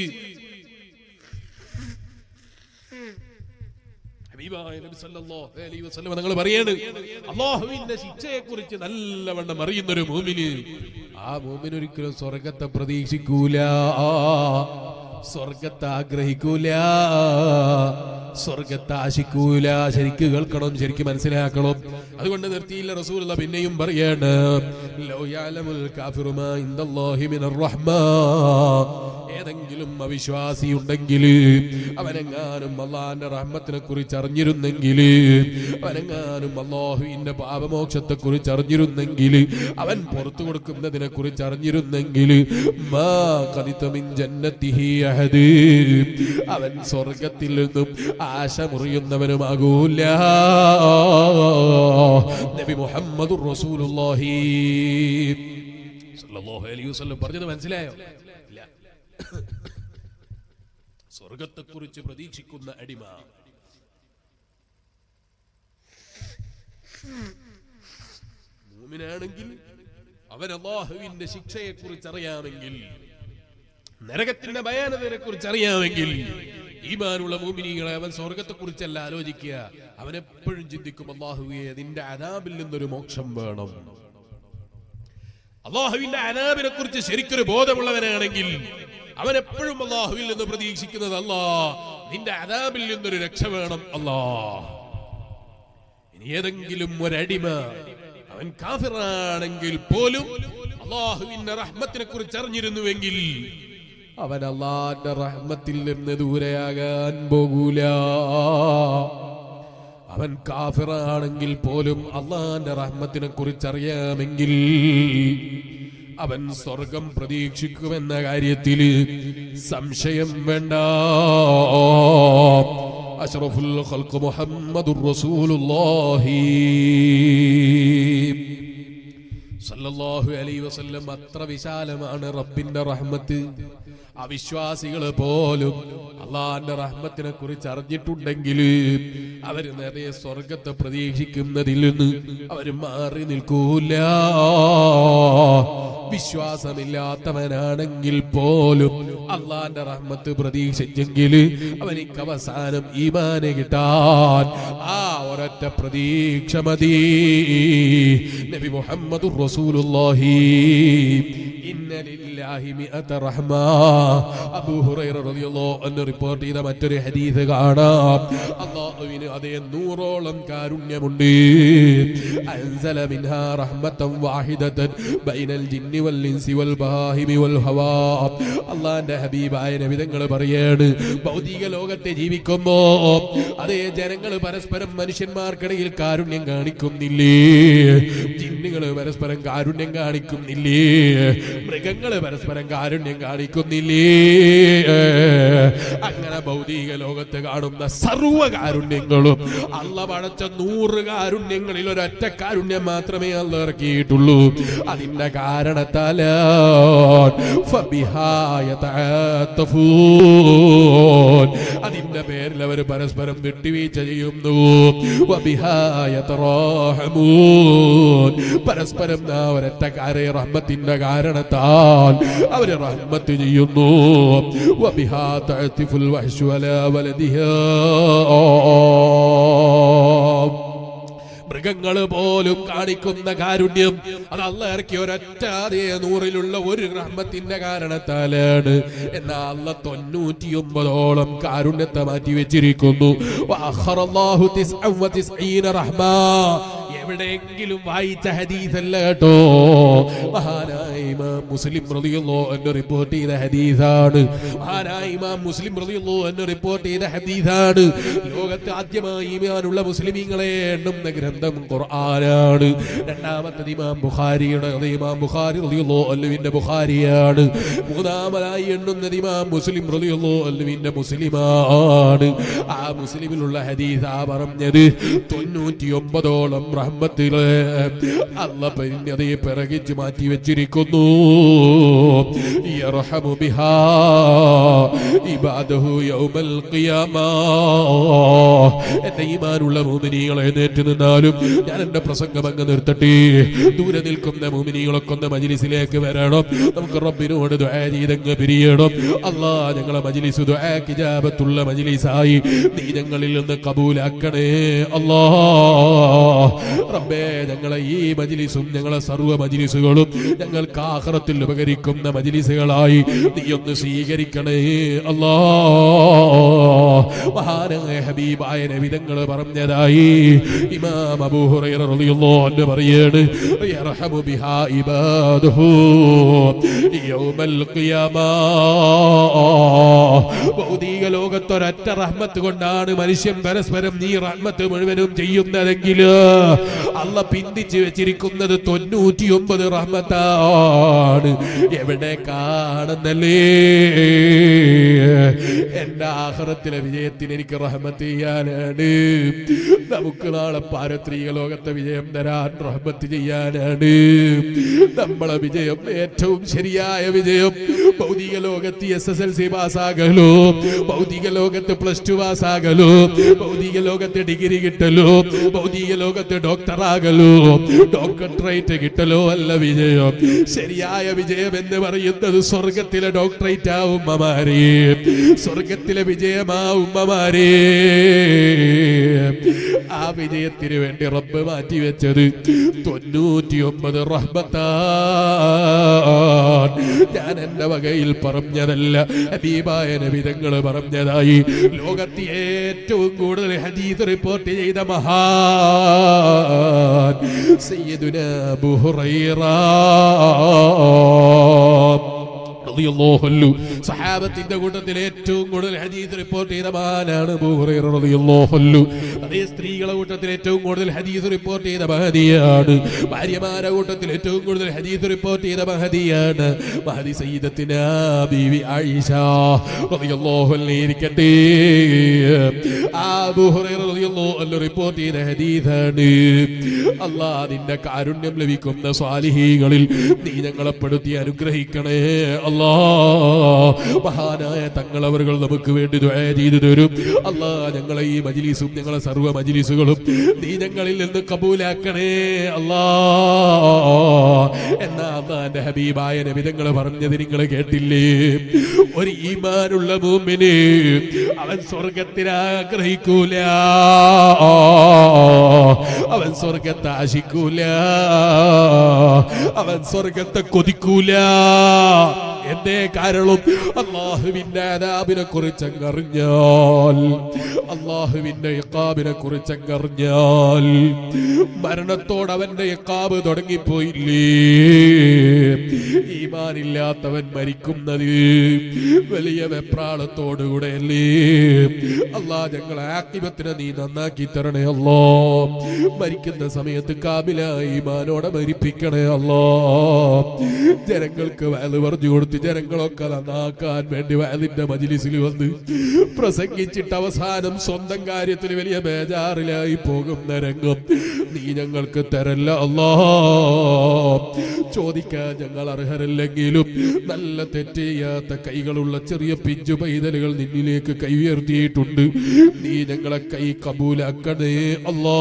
നിങ്ങൾ പറയാണ് അള്ളാഹുവിന്റെ ശിക്ഷയെ കുറിച്ച് നല്ലവണ്ണം അറിയുന്ന ഒരു മൂമിന് ആ മൂമിന് ഒരിക്കലും സ്വർഗത്തെ പ്രതീക്ഷിക്കൂല സ്വർഗത്തെ ആഗ്രഹിക്കൂല സ്വർഗത്തെ ആശിക്കൂല ശരിക്ക് കേൾക്കണം ശരിക്ക് മനസ്സിലാക്കണം അതുകൊണ്ട് നിർത്തിയില്ല റസൂലുള്ള പിന്നെയും പറയാണ് ലൗ യഅലമുൽ കാഫിറു മാ ഇൻദല്ലാഹി മിനർ റഹ്മാ ഏതെങ്കിലും അവിശ്വാസി ഉണ്ടെങ്കിൽ അവനെങ്ങാനും അള്ളാഹിന്റെ റഹ്മത്തിനെ കുറിച്ച് അറിഞ്ഞിരുന്നെങ്കിൽ അവനെങ്ങാനും അള്ളാഹുവിന്റെ പാപമോക്ഷത്തെ കുറിച്ച് അറിഞ്ഞിരുന്നെങ്കിൽ അവൻ പുറത്തു കൊടുക്കുന്നതിനെ കുറിച്ച് അറിഞ്ഞിരുന്നെങ്കിൽ മാ ഖദിതമിൻ ജന്നത്തിഹി അഹദ് അവൻ സ്വർഗത്തിൽ നിന്നും ആശ മുറിയുന്നവനുമാകൂല നബി മുഹമ്മദുർ റസൂലുള്ളാഹി സല്ലല്ലാഹു അലൈഹി വസല്ലം പറഞ്ഞത് മനസ്സിലായോ ഇല്ല സ്വർഗത്തെക്കുറിച്ച് പ്രതീക്ഷിക്കുന്ന അടിമ മൂമിനാണെങ്കിൽ അവൻ അള്ളാഹുവിന്റെ ശിക്ഷയെ കുറിച്ച് അറിയാമെങ്കിൽ നരകത്തിന്റെ ഭയാനതയെ കുറിച്ച് അറിയാമെങ്കിൽ ഈമാനുള്ള മൂമിനികളെ അവൻ സ്വർഗത്തെ കുറിച്ചല്ല ആലോചിക്കുക അവൻ എപ്പോഴും ചിന്തിക്കും അള്ളാഹുവെ നിന്റെ അനാബിൽ നിന്നൊരു മോക്ഷം വേണം അള്ളാഹുവിന്റെ അനാബിനെ കുറിച്ച് ശരിക്കൊരു ബോധമുള്ളവനാണെങ്കിൽ അവൻ എപ്പോഴും അള്ളാഹുവിൽ നിന്ന് പ്രതീക്ഷിക്കുന്നത് അല്ലാ നിന്റെ അനാബിൽ നിന്നൊരു രക്ഷ വേണം അല്ലാ ഇനി ഏതെങ്കിലും ഒരടിമ അവൻ കാഫിറാണെങ്കിൽ പോലും അള്ളാഹുവിന്റെ റഹ്മത്തിനെ കുറിച്ച് അറിഞ്ഞിരുന്നുവെങ്കിൽ അവൻ അള്ളാന്റെ റഹ്മത്തിൽ നിന്ന് ദൂരെയാകാൻ പോകൂല അവൻ കാഫിറാണെങ്കിൽ പോലും അള്ളാന്റെ റഹ്മത്തിനെ കുറിച്ച് അറിയാമെങ്കിൽ അവൻ സ്വർഗം പ്രതീക്ഷിക്കുമെന്ന കാര്യത്തിൽ സംശയം വേണ്ട അഷ്റഫുൽ ഖൽഖ് മുഹമ്മദുർ റസൂലുള്ളാഹി സല്ലല്ലാഹു അലൈഹി വസല്ലം അത്ര വിശാലമാണ് റബ്ബിന്റെ റഹ്മത്ത് അവിശ്വാസികൾ പോലും അള്ളാന്റെ റഹ്മത്തിനെ കുറിച്ച് അറിഞ്ഞിട്ടുണ്ടെങ്കിൽ അവര് നിറയെ സ്വർഗത്തെ പ്രതീക്ഷിക്കുന്നതിൽ നിന്ന് അവര് മാറി നിൽക്കൂല വിശ്വാസമില്ലാത്തവനാണെങ്കിൽ പോലും അള്ളാന്റെ റഹ്മത്ത് പ്രതീക്ഷിച്ചെങ്കിൽ അവനിക്ക് അവസാനം ഈമാന് കിട്ടാൻ ആ ഒരൊറ്റ പ്രതീക്ഷ മതി നബി മുഹമ്മദ് റസൂലുള്ളാഹി ഇന്ന ലില്ലാഹി മിഅത റഹ്മ അബൂ ഹുറൈറ റളിയല്ലാഹു അൻഹു റിപ്പോർട്ട് ചെയ്ത മറ്റൊരു ഹദീസ് കാണാം അല്ലാഹുവിന് അതേ നൂറോളം കാരുണ്യമുണ്ട് അൻസല മിൻഹാ റഹ്മതൻ വാഹിദതൻ ബൈനൽ ജിന്നി വൽ ഇൻസി വൽ ബഹാഹിമി വൽ ഹവാ അല്ലാഹുവിന്റെ ഹബീബായ നബി തങ്ങൾ പറയാണ് ഭൗതിക ലോകത്തെ ജീവിക്കുമ്പോ അതേ ജനങ്ങൾ പരസ്പരം മനുഷ്യന്മാർക്കിടയിൽ കാരുണ്യം കാണിക്കുന്നില്ലേ ജിന്നുകൾ പരസ്പരം കാരുണ്യം കാണിക്കുന്നില്ലേ മൃഗങ്ങൾ പരസ്പരം കാരുണ്യം കാണിക്കുന്നില്ലേ അങ്ങനെ ഭൗതിക ലോകത്ത് കാണുന്ന സർവ്വ കാരുണ്യങ്ങളും അല്ല പടച്ച നൂറ് കാരുണ്യങ്ങളിൽ ഒരൊറ്റ കാരുണ്യം മാത്രമേ അല്ല ഇറക്കിയിട്ടുള്ളൂ അതിന്റെ കാരണത്താല അതിന്റെ പേരിൽ അവർ പരസ്പരം വിട്ടുവീഴ്ച ചെയ്യുന്നു വബിഹായ തറാഹമൂൻ. പരസ്പരം ആ ഒരൊറ്റ കാരെ റഹ്മത്തിന്റെ കാരണത്താൽ അവര് റഹ്മത്ത് ചെയ്യുന്നു വബിഹാ തഅതിഫുൽ വഹ്ശു അലാ വലദിഹാ മൃഗങ്ങള് പോലും കാണിക്കുന്ന കാരുണ്യം അത് അല്ല ഇറക്കിയ ഒരൊറ്റ അതേ നൂറിലുള്ള ഒരു റഹ്മത്തിന്റെ കാരണത്താലാണ് എന്നാൽ അല്ല തൊണ്ണൂറ്റിയൊമ്പതോളം കാരുണ്യത്തെ മാറ്റി വെച്ചിരിക്കുന്നു വഅഖറല്ലാഹു തിസ്അൻ വതിസ്ഈന റഹ്മ. എവിടെയെങ്കിലും വായിച്ച ഹദീസല്ല കേട്ടോ മഹാനായ ഇമാം മുസ്ലിം റളിയല്ലാഹു അൻഹു റിപ്പോർട്ട് ചെയ്ത ഹദീസാണ് മഹാനായ ഇമാം മുസ്ലിം റളിയല്ലാഹു അൻഹു റിപ്പോർട്ട് ചെയ്ത ഹദീസാണ് ലോകത്ത് ആദ്യമായി ഈമാനുള്ള മുസ്ലിമീങ്ങളെ എണ്ണുന്ന ഗ്രന്ഥം ഖുർആനാണ് രണ്ടാമത്തത് ഇമാം ബുഖാരിയുടെ അത് ഇമാം ബുഖാരി റളിയല്ലാഹു അൻഹുവിന്റെ ബുഖാരിയാണ് മൂന്നാമതായി എണ്ണുന്നത് ഇമാം മുസ്ലിം റളിയല്ലാഹു അൻഹുവിന്റെ മുസ്ലിമാണ് ആ മുസ്ലിമിലുള്ള ഹദീസാ പറഞ്ഞത് തൊണ്ണൂറ്റിയൊമ്പതോളം റഹ്മത്തില് അല്ല പരിഞ്ഞതേ പിറകിച്ച് മാറ്റി വെച്ചിരിക്കുന്നു യർഹമു ബിഹാ ഇബാദഹു യൗമൽ ഖിയാമ എന്റെ ഈമാനുള്ള മോമിനികളെ നേറ്റ് നിന്നാലും ഞാൻ എന്റെ പ്രസംഗം അങ്ങ് നിർത്തട്ടെ ദൂരെ നിൽക്കുന്ന മോമിനികളൊക്കെ ഒന്ന് മജിലിസിലേക്ക് വരണം നമുക്ക് റബ്ബിനോട് ദുആ ചെയ്തങ്ങ് പിരിയണം അല്ലാ ഞങ്ങളെ മജിലിസ് ദുആ കിജാബത്തുള്ള മജിലിസായി നീ ഞങ്ങളിൽ നിന്ന് കബൂലാക്കണേ അല്ലാ റബ്ബേ ഞങ്ങളെ ഈ മജിലിസും ഞങ്ങളെ സർവ്വ മജിലിസുകളും ഞങ്ങൾക്ക് ആഹ്റത്തിൽ ഉപകരിക്കുന്ന മജിലിസുകളായി നീ ഒന്ന് സ്വീകരിക്കണേ അല്ലാ മഹാനായ ഹബീബായ നബിതങ്ങൾ പറഞ്ഞതായി ഇമാം അബൂ ഹുറൈറ റളിയല്ലാഹു അൻഹു പറയാണ് യർഹമു ബിഹാ ഇബാദുഹു യൗമൽ ഖിയാമ ഭൗതിക ലോകത്തൊരൊറ്റ റഹ്മത്ത് കൊണ്ടാണ് മനുഷ്യൻ പരസ്പരം നീ റഹ്മത്ത് മുഴുവനും ചെയ്യുന്നതെങ്കിൽ അല്ല പിന്തിച്ചു വെച്ചിരിക്കുന്നത് തൊണ്ണൂറ്റിയൊമ്പത് റഹ്മത്താണ് എവിടെ കാണുന്നല്ലേ എന്റെ ആഹ്റത്തിലെ വിജയത്തിന് എനിക്ക് റഹ്മത്ത് ചെയ്യാനാണ് നമുക്ക് നാളെ പാരത്രിക ലോകത്തെ വിജയം തരാൻ റഹ്മത്ത് ചെയ്യാനാണ് നമ്മളെ വിജയം ഏറ്റവും ശരിയായ വിജയം ഭൗതിക ലോകത്ത് എസ് എസ് എൽ സി പാസ്സാകലോ ഭൗതിക ലോകത്ത് പ്ലസ് ടു പാസ്സാകലോ ഭൗതിക ലോകത്ത് ഡിഗ്രി കിട്ടലോ ഭൗതിക ലോകത്ത് ഡോക്ടറാകലോ ഡോക്ടറേറ്റ് കിട്ടലോ അല്ല വിജയം ശരിയായ വിജയം എന്ന് പറയുന്നത് സ്വർഗത്തിലെ ഡോക്ടറേറ്റ് ആ ഉമ്മമാരെ സ്വർഗത്തിലെ വിജയമാ ഉമ്മമാരെ ആ വിജയത്തിന് വേണ്ടി റബ്ബ് മാറ്റി വെച്ചത് തൊണ്ണൂറ്റിയൊമ്പത് റഹ്മത്താൻ ഞാൻ എന്റെ വകയിൽ പറഞ്ഞതല്ല ഹബീബായ നബിതങ്ങൾ പറഞ്ഞതായി ലോകത്തെ ഏറ്റവും കൂടുതൽ ഹദീസ് റിപ്പോർട്ട് ചെയ്ത മഹാൻ സയ്യിദുന അബൂ ഹുറൈറ റളിയല്ലാഹു അൻഹു സഹാബത്തിന്റെ കൂട്ടത്തിൽ ഏറ്റവും കൂടുതൽ ഹദീസ് റിപ്പോർട്ട് ചെയ്ത മഹാനാണ് അബൂ ഹുറൈറ റളിയല്ലാഹു അൻഹു അതേ സ്ത്രീകളെ കൂട്ടത്തിൽ ഏറ്റവും കൂടുതൽ ഹദീസ് റിപ്പോർട്ട് ചെയ്ത മഹദിയാണ് ഭാര്യമാരുടെ കൂട്ടത്തിൽ ഏറ്റവും കൂടുതൽ ഹദീസ് റിപ്പോർട്ട് ചെയ്ത മഹദിയാണ് മഹദി സയ്യിദത്തിന ബീവി ആയിഷ റളിയല്ലാഹു അൻഹ ഇരിക്കട്ടെ ആ അബൂ ഹുറൈറ റളിയല്ലാഹു അൻഹു റിപ്പോർട്ട് ചെയ്ത ഹദീസാണ് അല്ലാഹ് നിന്റെ കാരുണ്യം ലഭിക്കുന്ന സ്വാലിഹീങ്ങളിൽ നീ ഞങ്ങളെ പെടുത്തി അനുഗ്രഹിക്കണേ അല്ലാ മഹാനായ തങ്ങളവറുകൾ നമുക്ക് വേണ്ടി ദുആ ചെയ്തു തരും അല്ലാ ഞങ്ങളെ ഈ മജ്ലിസും ഞങ്ങളെ സർവ്വ മജ്ലിസുകളും നീ ഞങ്ങളിൽ നിന്ന് കബൂലാക്കണേ അല്ലാ എന്നാ അള്ളാന്റെ ഹബീബായ നബിതങ്ങൾ പറഞ്ഞത് നിങ്ങൾ കേട്ടില്ലേ ഒരു ഈമാനുള്ള മൂമിന് അവൻ സ്വർഗത്തിന് ആഗ്രഹിക്കൂല അവൻ സ്വർഗത്തെ ആശിക്കൂല അവൻ സ്വർഗത്തെ കൊതിക്കൂല എന്തേ കാരണം അള്ളാഹുവിന്റെ അതാബിനെ കുറിച്ചങ്ങറിഞ്ഞാൽ അള്ളാഹുവിന്റെ ഇക്കാബിനെ കുറിച്ചങ്ങറിഞ്ഞാൽ മരണത്തോട് അവന്റെ ഇക്കാബ് തുടങ്ങിപ്പോയില്ലേ ഈമാനില്ലാത്തവൻ മരിക്കുന്നത് വലിയ വെപ്രാളത്തോടുകൂടെ അല്ലേ അല്ലാ ഞങ്ങളെ ആക്കിബത്തിനെ നീ നന്നാക്കി തരണേ അല്ലോ മരിക്കുന്ന സമയത്ത് കാബില ഈമാനോടെ മരിപ്പിക്കണേ അല്ലോ ജനങ്ങൾക്ക് വയല് പറഞ്ഞു കൊടുത്ത് ജനങ്ങളൊക്കെ നന്നാക്കാൻ വേണ്ടി വയലിന്റെ മജിലിസിൽ വന്ന് പ്രസംഗിച്ചിട്ട് അവസാനം സ്വന്തം കാര്യത്തിൽ വലിയ ബേജാറിലായി പോകുന്ന രംഗം നീ ഞങ്ങൾക്ക് തരല്ല അല്ലോ ചോദിക്കാൻ ഞങ്ങൾ അർഹരല്ലെങ്കിലും നല്ല തെറ്റ് ചെയ്യാത്ത കൈകളുള്ള ചെറിയ പിഞ്ചു പൈതലുകൾ നിന്നിലേക്ക് കൈ ഉയർത്തിയിട്ടുണ്ട് നീ ഞങ്ങളെ കൈ കബൂലാക്കണേ അല്ലാ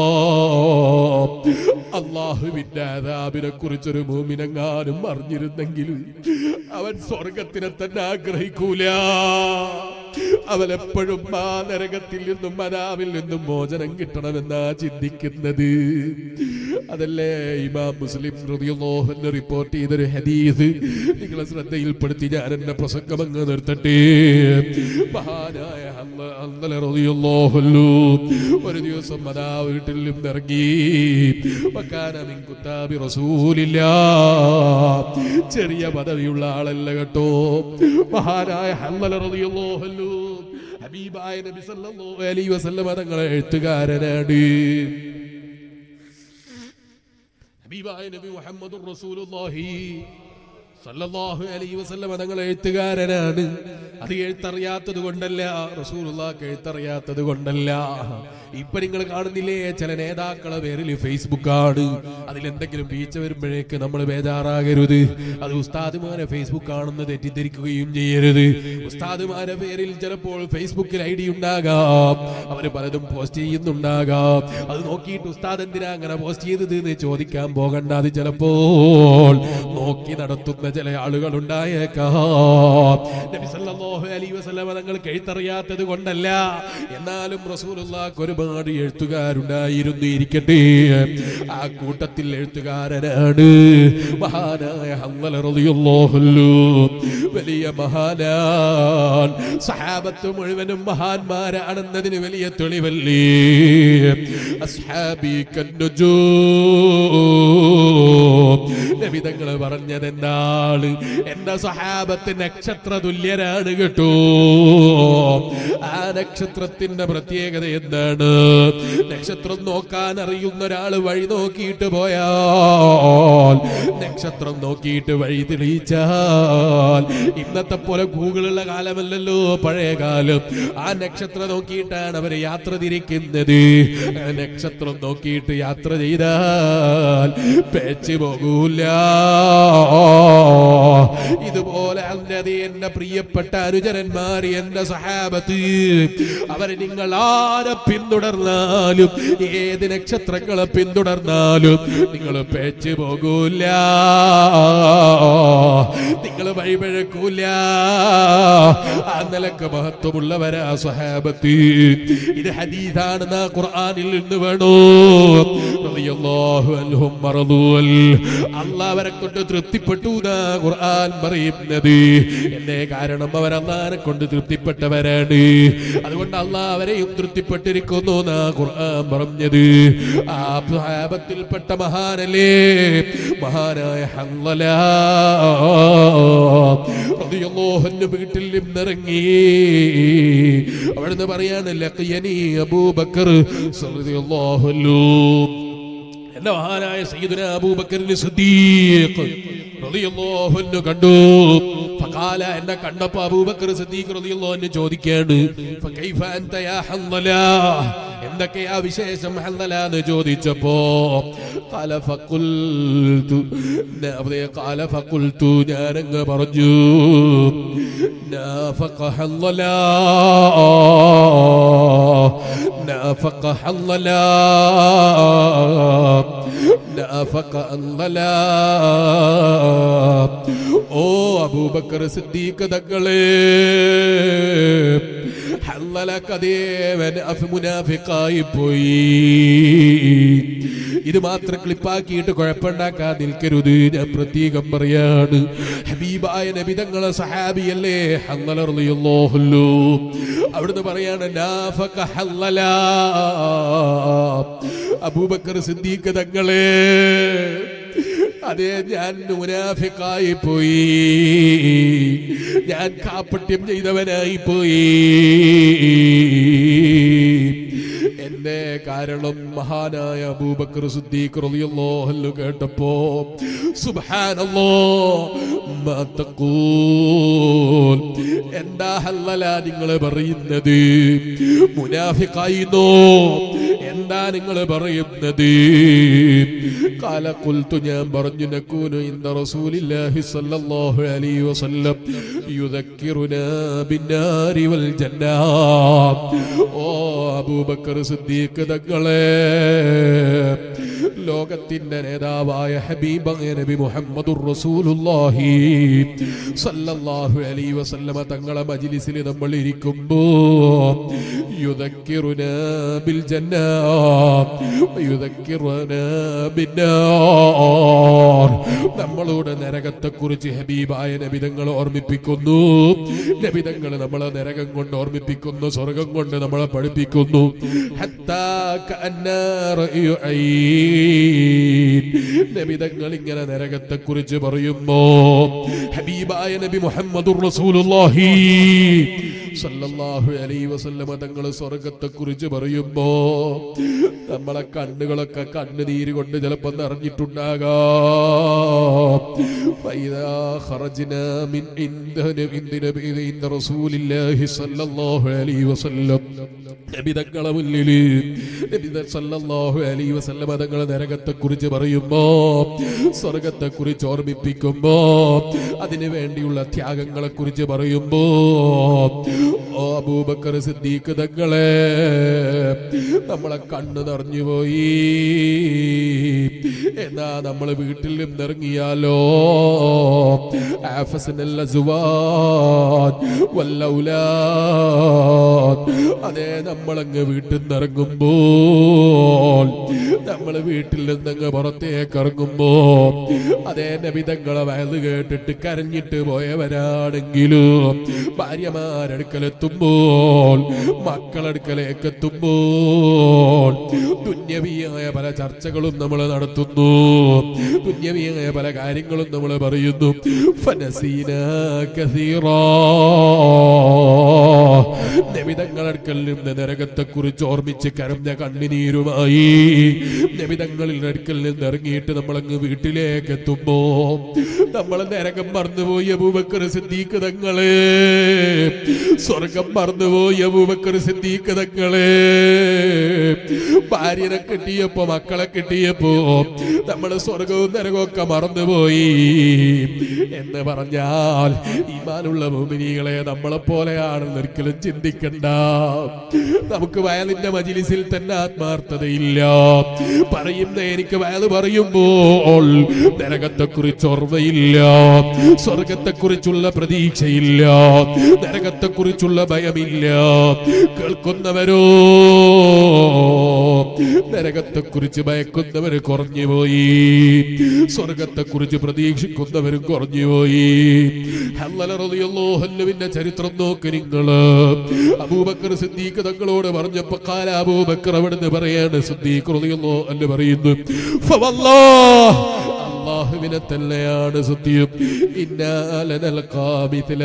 അള്ളാഹുവിന്റെ അതാബിനെ കുറിച്ചൊരു മൂമിനെങ്ങാനും അറിഞ്ഞിരുന്നെങ്കിൽ അവൻ സ്വർഗത്തിനെ തന്നെ ആഗ്രഹിക്കൂല അവനെപ്പോഴും ആ നരകത്തിൽ നിന്നും അതാവിൽ നിന്നും മോചനം കിട്ടണമെന്നാ ചിന്തിക്കുന്നത് അതല്ലേ ഇമാം മുസ്ലിം റളിയല്ലാഹു റിപ്പോർട്ട് ചെയ്തൊരു ഹദീസ് നിങ്ങളെ ശ്രദ്ധയിൽപ്പെടുത്തി ഞാൻ എന്റെ പ്രസംഗം അങ്ങ് നിർത്തട്ടെ മഹാനായ ഹല്ല- ഹല്ലല റളിയല്ലാഹു അൻഹു ഒരു ദിവസം അതാ വീട്ടിൽ നിന്ന് ഇറങ്ങി വക്കാന മിൻ കുത്താബി റസൂലില്ലാ ചെറിയ പദവിയുള്ള ആളല്ല കേട്ടോ മഹാനായ ഹല്ലല റളിയല്ലാഹു അൻഹു ഹബീബായ നബി സല്ലല്ലാഹു അലൈഹി വസല്ലമ തങ്ങളെ എഴുത്തുകാരനാണ് ഹബീബായ നബി മുഹമ്മദുർ റസൂലുള്ളാഹി സല്ലല്ലാഹു അലൈഹി വസല്ലമ തങ്ങൾ എഴുത്തുകാരനാണ് അത് എഴുത്തറിയാത്തത് കൊണ്ടല്ല റസൂലുള്ളാഹ്ക്ക് എഴുത്തറിയാത്തത് കൊണ്ടല്ല ഇപ്പൊ നിങ്ങൾ കാണുന്നില്ലേ ചില നേതാക്കളെ പേരിൽ ഫേസ്ബുക്കാണ് അതിലെന്തെങ്കിലും വീഴ്ച വരുമ്പോഴേക്ക് നമ്മൾ ബേജാറാകരുത് അത് ഉസ്താദുമാരെ ഫേസ്ബുക്ക് ആണെന്ന് തെറ്റിദ്ധരിക്കുകയും ചെയ്യരുത് ഉസ്താദുമാരെ പേരിൽ ചിലപ്പോൾ ഫേസ്ബുക്കിൽ ഐ ഡി ഉണ്ടാകാം അവര് പലതും പോസ്റ്റ് ചെയ്യുന്നുണ്ടാകാം അത് നോക്കിയിട്ട് ഉസ്താദ് എന്തിനാ അങ്ങനെ പോസ്റ്റ് ചെയ്തത് എന്ന് ചോദിക്കാൻ പോകണ്ട അത് ചിലപ്പോൾ നോക്കി നടത്തുന്ന ചില ആളുകൾ ഉണ്ടായേക്കാം നബി സല്ലല്ലാഹു അലൈഹി വസല്ലമ തങ്ങൾക്ക് എഴുത്തറിയാത്തത് കൊണ്ടല്ല എന്നാലും റസൂലുള്ളാഹ്ക്ക് ഒരുപാട് എഴുത്തുകാരുണ്ടായിരുന്നു ഇരിക്കട്ടെ ആ കൂട്ടത്തിൽ എഴുത്തുകാരനാണ് മഹാനായ ഹമ്മല റളിയല്ലാഹു അൻഹു. വലിയ മഹാനാൻ സഹാബത്ത് മുഴുവനും മഹാന്മാരാണെന്നതിന് വലിയ തെളിവല്ലേ അസ്ഹാബി കന്നുജൂ നബിതങ്ങൾ പറഞ്ഞത് എന്താണ് എന്റെ സഹാബത്ത് നക്ഷത്ര തുല്യരാണ് കേട്ടോ ആ നക്ഷത്രത്തിന്റെ പ്രത്യേകത എന്താണ് നക്ഷത്രം നോക്കാൻ അറിയുന്ന ഒരാൾ വഴി നോക്കിയിട്ട് പോയാൽ നക്ഷത്രം നോക്കിയിട്ട് വഴി തെളിയിച്ചാൽ ഇന്നത്തെ പോലെ ഗൂഗിളുള്ള കാലമല്ലല്ലോ പഴയ കാലം ആ നക്ഷത്രം നോക്കിയിട്ടാണ് അവർ യാത്ര തിരിക്കുന്നത് ആ നക്ഷത്രം നോക്കിയിട്ട് യാത്ര ചെയ്താൽ പേച്ച് പോകൂല ഇതുപോലെ അല്ലത് എന്റെ പ്രിയപ്പെട്ട അനുചരന്മാർ എന്റെ സഹാബത്ത് അവരെ നിങ്ങൾ ആരെ പിന്തുടർന്നാലും ഏത് നക്ഷത്രങ്ങളെ പിന്തുടർന്നാലും നിങ്ങൾ പേച്ച് പോകൂല നിങ്ങൾ വഴിപഴക്കൂല ആ നിലക്ക് മഹത്വമുള്ളവരാ സഹാബത്ത് ഇത് ഹദീസാണെന്ന് ഖുർആനിൽ നിന്ന് വേണോ റളിയല്ലാഹു അൻഹും മറദൂൽ അള്ളാഹ് അവരെ കൊണ്ട് തൃപ്തിപ്പെട്ടു എന്നാ ഖുർആൻ പറയുന്നത് എന്തേ കാരണം അവർ അള്ളാഹിനെ കൊണ്ട് തൃപ്തിപ്പെട്ടവരാണ് അതുകൊണ്ട് അള്ളാഹ് അവരെയും തൃപ്തിപ്പെട്ടിരിക്കുന്നു എന്നാ ഖുർആൻ പറഞ്ഞത് ആ സഹാബത്തിൽപ്പെട്ട മഹാനല്ലേ മഹാനായ ഹൻളല റളിയല്ലാഹു അൻഹു വീട്ടിൽ നിന്നിറങ്ങി അവിടുന്ന് പറയാണ് ലഖിയനി അബൂബക്കർ റളിയല്ലാഹു അൻഹു എന്റെ മഹാനായ സയ്യിദുന അബൂബക്കറിന് സിദ്ദീഖ് റളിയല്ലാഹു അൻഹു കണ്ടു ഫഖാല എന്നെ കണ്ടപ്പോ അബൂബക്കർ സിദ്ദീഖ് റളിയല്ലാഹു അൻഹു ചോദിക്കാണ് ഫകൈഫ അൻത യാ ഹൻദല എന്തൊക്കെയാ വിശേഷം ഹൻദല എന്ന് ചോദിച്ചപ്പോ ഖാല ഫഖുൽതു നബിയെ ഖാല ഫഖുൽതു ഞാനങ്ങ് പറഞ്ഞു നാഫഖ ഹൻദല نافق حللا نافق അല്ലലാ ഓ അബൂബക്കർ സിദ്ദീഖ് തങ്ങളെ ഹല്ലലക്കതേവൻ മുനാഫിക്കായി പോയി ഇത് മാത്രം ക്ലിപ്പാക്കിയിട്ട് കുഴപ്പമുണ്ടാക്കാൻ നിൽക്കരുത് ഞാൻ പ്രത്യേകം പറയാണ് ഹബീബായ നബിതങ്ങളെ സഹാബിയല്ലേ ഹല്ലലറിയുള്ളോഹല്ലോ അവിടുന്ന് പറയാണ് നാഫക ഹല്ലല അബൂബക്കർ സിദ്ദീഖ് തങ്ങളെ അതെ ഞാൻ മുനാഫിക്കായി പോയി ഞാൻ കാപ്പട്യം ചെയ്തവനായി പോയി എന്റെ കാരണം മഹാനായ അബൂബക്കർ സിദ്ദീഖ് റളിയല്ലാഹു കേട്ടപ്പോ സുബ്ഹാനല്ലോ എന്താ ഹല്ലല നിങ്ങൾ പറയുന്നത് മുനാഫിക്കായിന്നോ എന്താ നിങ്ങൾ പറയുന്നത് കാല കുൽത്തു ഞാൻ പറഞ്ഞു നക്കൂനു ഇന്ദ റസൂലില്ലാഹി സ്വല്ലല്ലാഹു അലൈഹി വസല്ലം യുദക്കിറുനാ ബിന്നാരി വൽ ജന്നാ ഓ അബൂബക്കർ സിദ്ദീഖ് തങ്ങളെ ലോകത്തിന്റെ നേതാവായ ഹബീബ് നബി മുഹമ്മദുർ റസൂലുള്ളാഹി സല്ലല്ലാഹു അലൈഹി വസല്ലമ തങ്ങളെ മജ്ലിസിൽ നമ്മൾ ഇരിക്കുമ്പോ യുദക്കിറുനാ ബിൽ ജന്നാ യുദക്കിറുനാ ബിന്നാർ നമ്മളോട് നരകത്തെക്കുറിച്ച് ഹബീബായ നബിതങ്ങൾ ഓർമ്മിപ്പിക്കുന്നു നബിതങ്ങൾ നമ്മളെ നരകം കൊണ്ട് ഓർമ്മിപ്പിക്കുന്നു സ്വർഗം കൊണ്ട് നമ്മളെ പഠിപ്പിക്കുന്നു ഹത്താ കഅന്നാ റഅയു ഐൻ. നബിതങ്ങൾ ഇങ്ങനെ നരകത്തെ കുറിച്ച് പറയുമ്പോ ഹബീബായ നബി മുഹമ്മദുർ റസൂലുള്ളാഹി സല്ലല്ലാഹു അലൈഹി വസല്ലമ തങ്ങൾ സ്വർഗത്തെ കുറിച്ച് പറയുമ്പോ നമ്മളെ കണ്ണുകളൊക്കെ കണ്ണുനീര് കൊണ്ട് ചിലപ്പോ നിറഞ്ഞിട്ടുണ്ടാകാം فإذا خرجنا من عند عند نبي عند رسول الله صلى الله عليه وسلم നബി തങ്ങളെ മുന്നില് നബി സല്ലല്ലാഹു അലൈഹി വസല്ലമ തങ്ങളെ നരകത്തെ കുറിച്ച് പറയുമ്പോ സ്വർഗത്തെ കുറിച്ച് ഓർമ്മിപ്പിക്കുമ്പോ അതിനു വേണ്ടിയുള്ള ത്യാഗങ്ങളെ കുറിച്ച് പറയുമ്പോ ഓ അബൂബക്കർ സിദ്ദീഖ് തങ്ങളെ നമ്മളെ കണ്ണ് നിറഞ്ഞു പോയി എന്നാ നമ്മൾ വീട്ടിൽ നിന്നിറങ്ങിയാലോ ആഫസിനൽ അസ്വാദ് വല്ലൗലാദ് അതെ നമ്മളങ്ങ് വീട്ടിൽ നിന്ന് ഇറങ്ങുമ്പോൾ നമ്മൾ വീട്ടിൽ നിന്നങ്ങ് പുറത്തേക്ക് ഇറങ്ങുമ്പോ അതേ നബിതങ്ങളെ വയത് കേട്ടിട്ട് കരഞ്ഞിട്ട് പോയവരാണെങ്കിലും ഭാര്യമാരടുക്കലെത്തുമ്പോൾ മക്കളടുക്കലേക്ക് എത്തുമ്പോൾ തുന്യവീയായ പല ചർച്ചകളും നമ്മൾ നടത്തുന്നു തുന്യവീയായ പല കാര്യങ്ങളും നമ്മൾ പറയുന്നു ഫനസീന കസീറാ നബിതങ്ങളടുക്കൽ നിന്ന് നരകത്തെ കുറിച്ച് ഓർമ്മിച്ച് കരഞ്ഞ കണ്ണിനീരുമായി നബിതങ്ങളിൽ അടുക്കൽ നിന്ന് ഇറങ്ങിയിട്ട് നമ്മളങ്ങ് വീട്ടിലേക്ക് എത്തുമ്പോ നമ്മൾ നരകം മറന്നുപോയി അബൂബക്കർ സിദ്ദീഖ് തങ്ങളെ സ്വർഗം മറന്നുപോയി അബൂബക്കർ സിദ്ദീഖ് തങ്ങളെ ഭാര്യനെ കിട്ടിയപ്പോ മക്കളെ കിട്ടിയപ്പോ നമ്മൾ സ്വർഗവും നരകവും ഒക്കെ മറന്നുപോയി എന്ന് പറഞ്ഞാൽ ഈമാനുള്ള ഭൂമിനികളെ നമ്മളെ പോലെയാണെന്ന് ഒരിക്കലും ചിന്തിക്കണ്ട നമുക്ക് വയലിന്റെ മജിലിസിൽ തന്നെ ആത്മാർത്ഥതയില്ല പറയുന്ന എനിക്ക് വയല് പറയുമ്പോൾ നരകത്തെ കുറിച്ച് ഓർമ്മയില്ല സ്വർഗത്തെ കുറിച്ചുള്ള പ്രതീക്ഷയില്ല നരകത്തെ കുറിച്ചുള്ള ഭയമില്ല കേൾക്കുന്നവരോ നരകത്തെ കുറിച്ച് ഭയക്കുന്നവര് കുറഞ്ഞുപോയി സ്വർഗത്തെ കുറിച്ച് പ്രതീക്ഷിക്കുന്നവരും കുറഞ്ഞുപോയി ഹല്ലലറിയുള്ളോഹല്ലുവിന്റെ ചരിത്രം നോക്ക് നിങ്ങള് അബൂബക്കർ സിദ്ദീഖ് തങ്ങളോട് പറഞ്ഞപ്പോ കാല അബൂബക്കർ അവിടുന്ന് പറയാണ് സിദ്ദീഖ് റളിയല്ലാഹു അൻഹു പറയുന്നു ഫവല്ലാഹ് അള്ളാഹുവിനെ തന്നെയാണ് സത്യം ഇന്നാലനൽ കാമിത്തില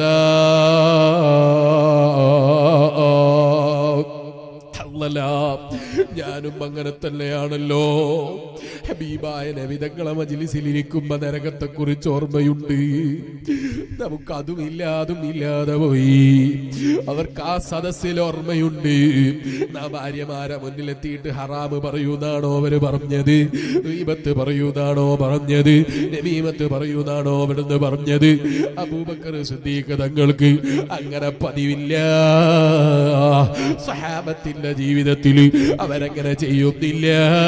അല്ലല്ല ഞാനും അങ്ങനെ തന്നെയാണല്ലോ ഹബീബായ നബിതങ്ങളെ മജിലിസിലിരിക്കുമ്പോ നരകത്തെ കുറിച്ച് ഓർമ്മയുണ്ട് നമുക്ക് അതും ഇല്ല അതും ഇല്ലാതെ പോയി അവർക്ക് ആ സദസ്സിൽ ഓർമ്മയുണ്ട് നാ ഭാര്യമാരെ മുന്നിലെത്തിയിട്ട് ഹറാമ് പറയൂന്നാണോ അവര് പറഞ്ഞത് റീബത്ത് പറയൂന്നാണോ പറഞ്ഞത് നമീമത്ത് പറയൂന്നാണോ അവിടുന്ന് പറഞ്ഞത് അബൂബക്കർ സിദ്ദീഖ് തങ്ങൾക്ക് അങ്ങനെ പതിവില്ല സഹാബത്തിന്റെ ജീവിതത്തിൽ അവരങ്ങനെ ചെയ്യുന്നില്ല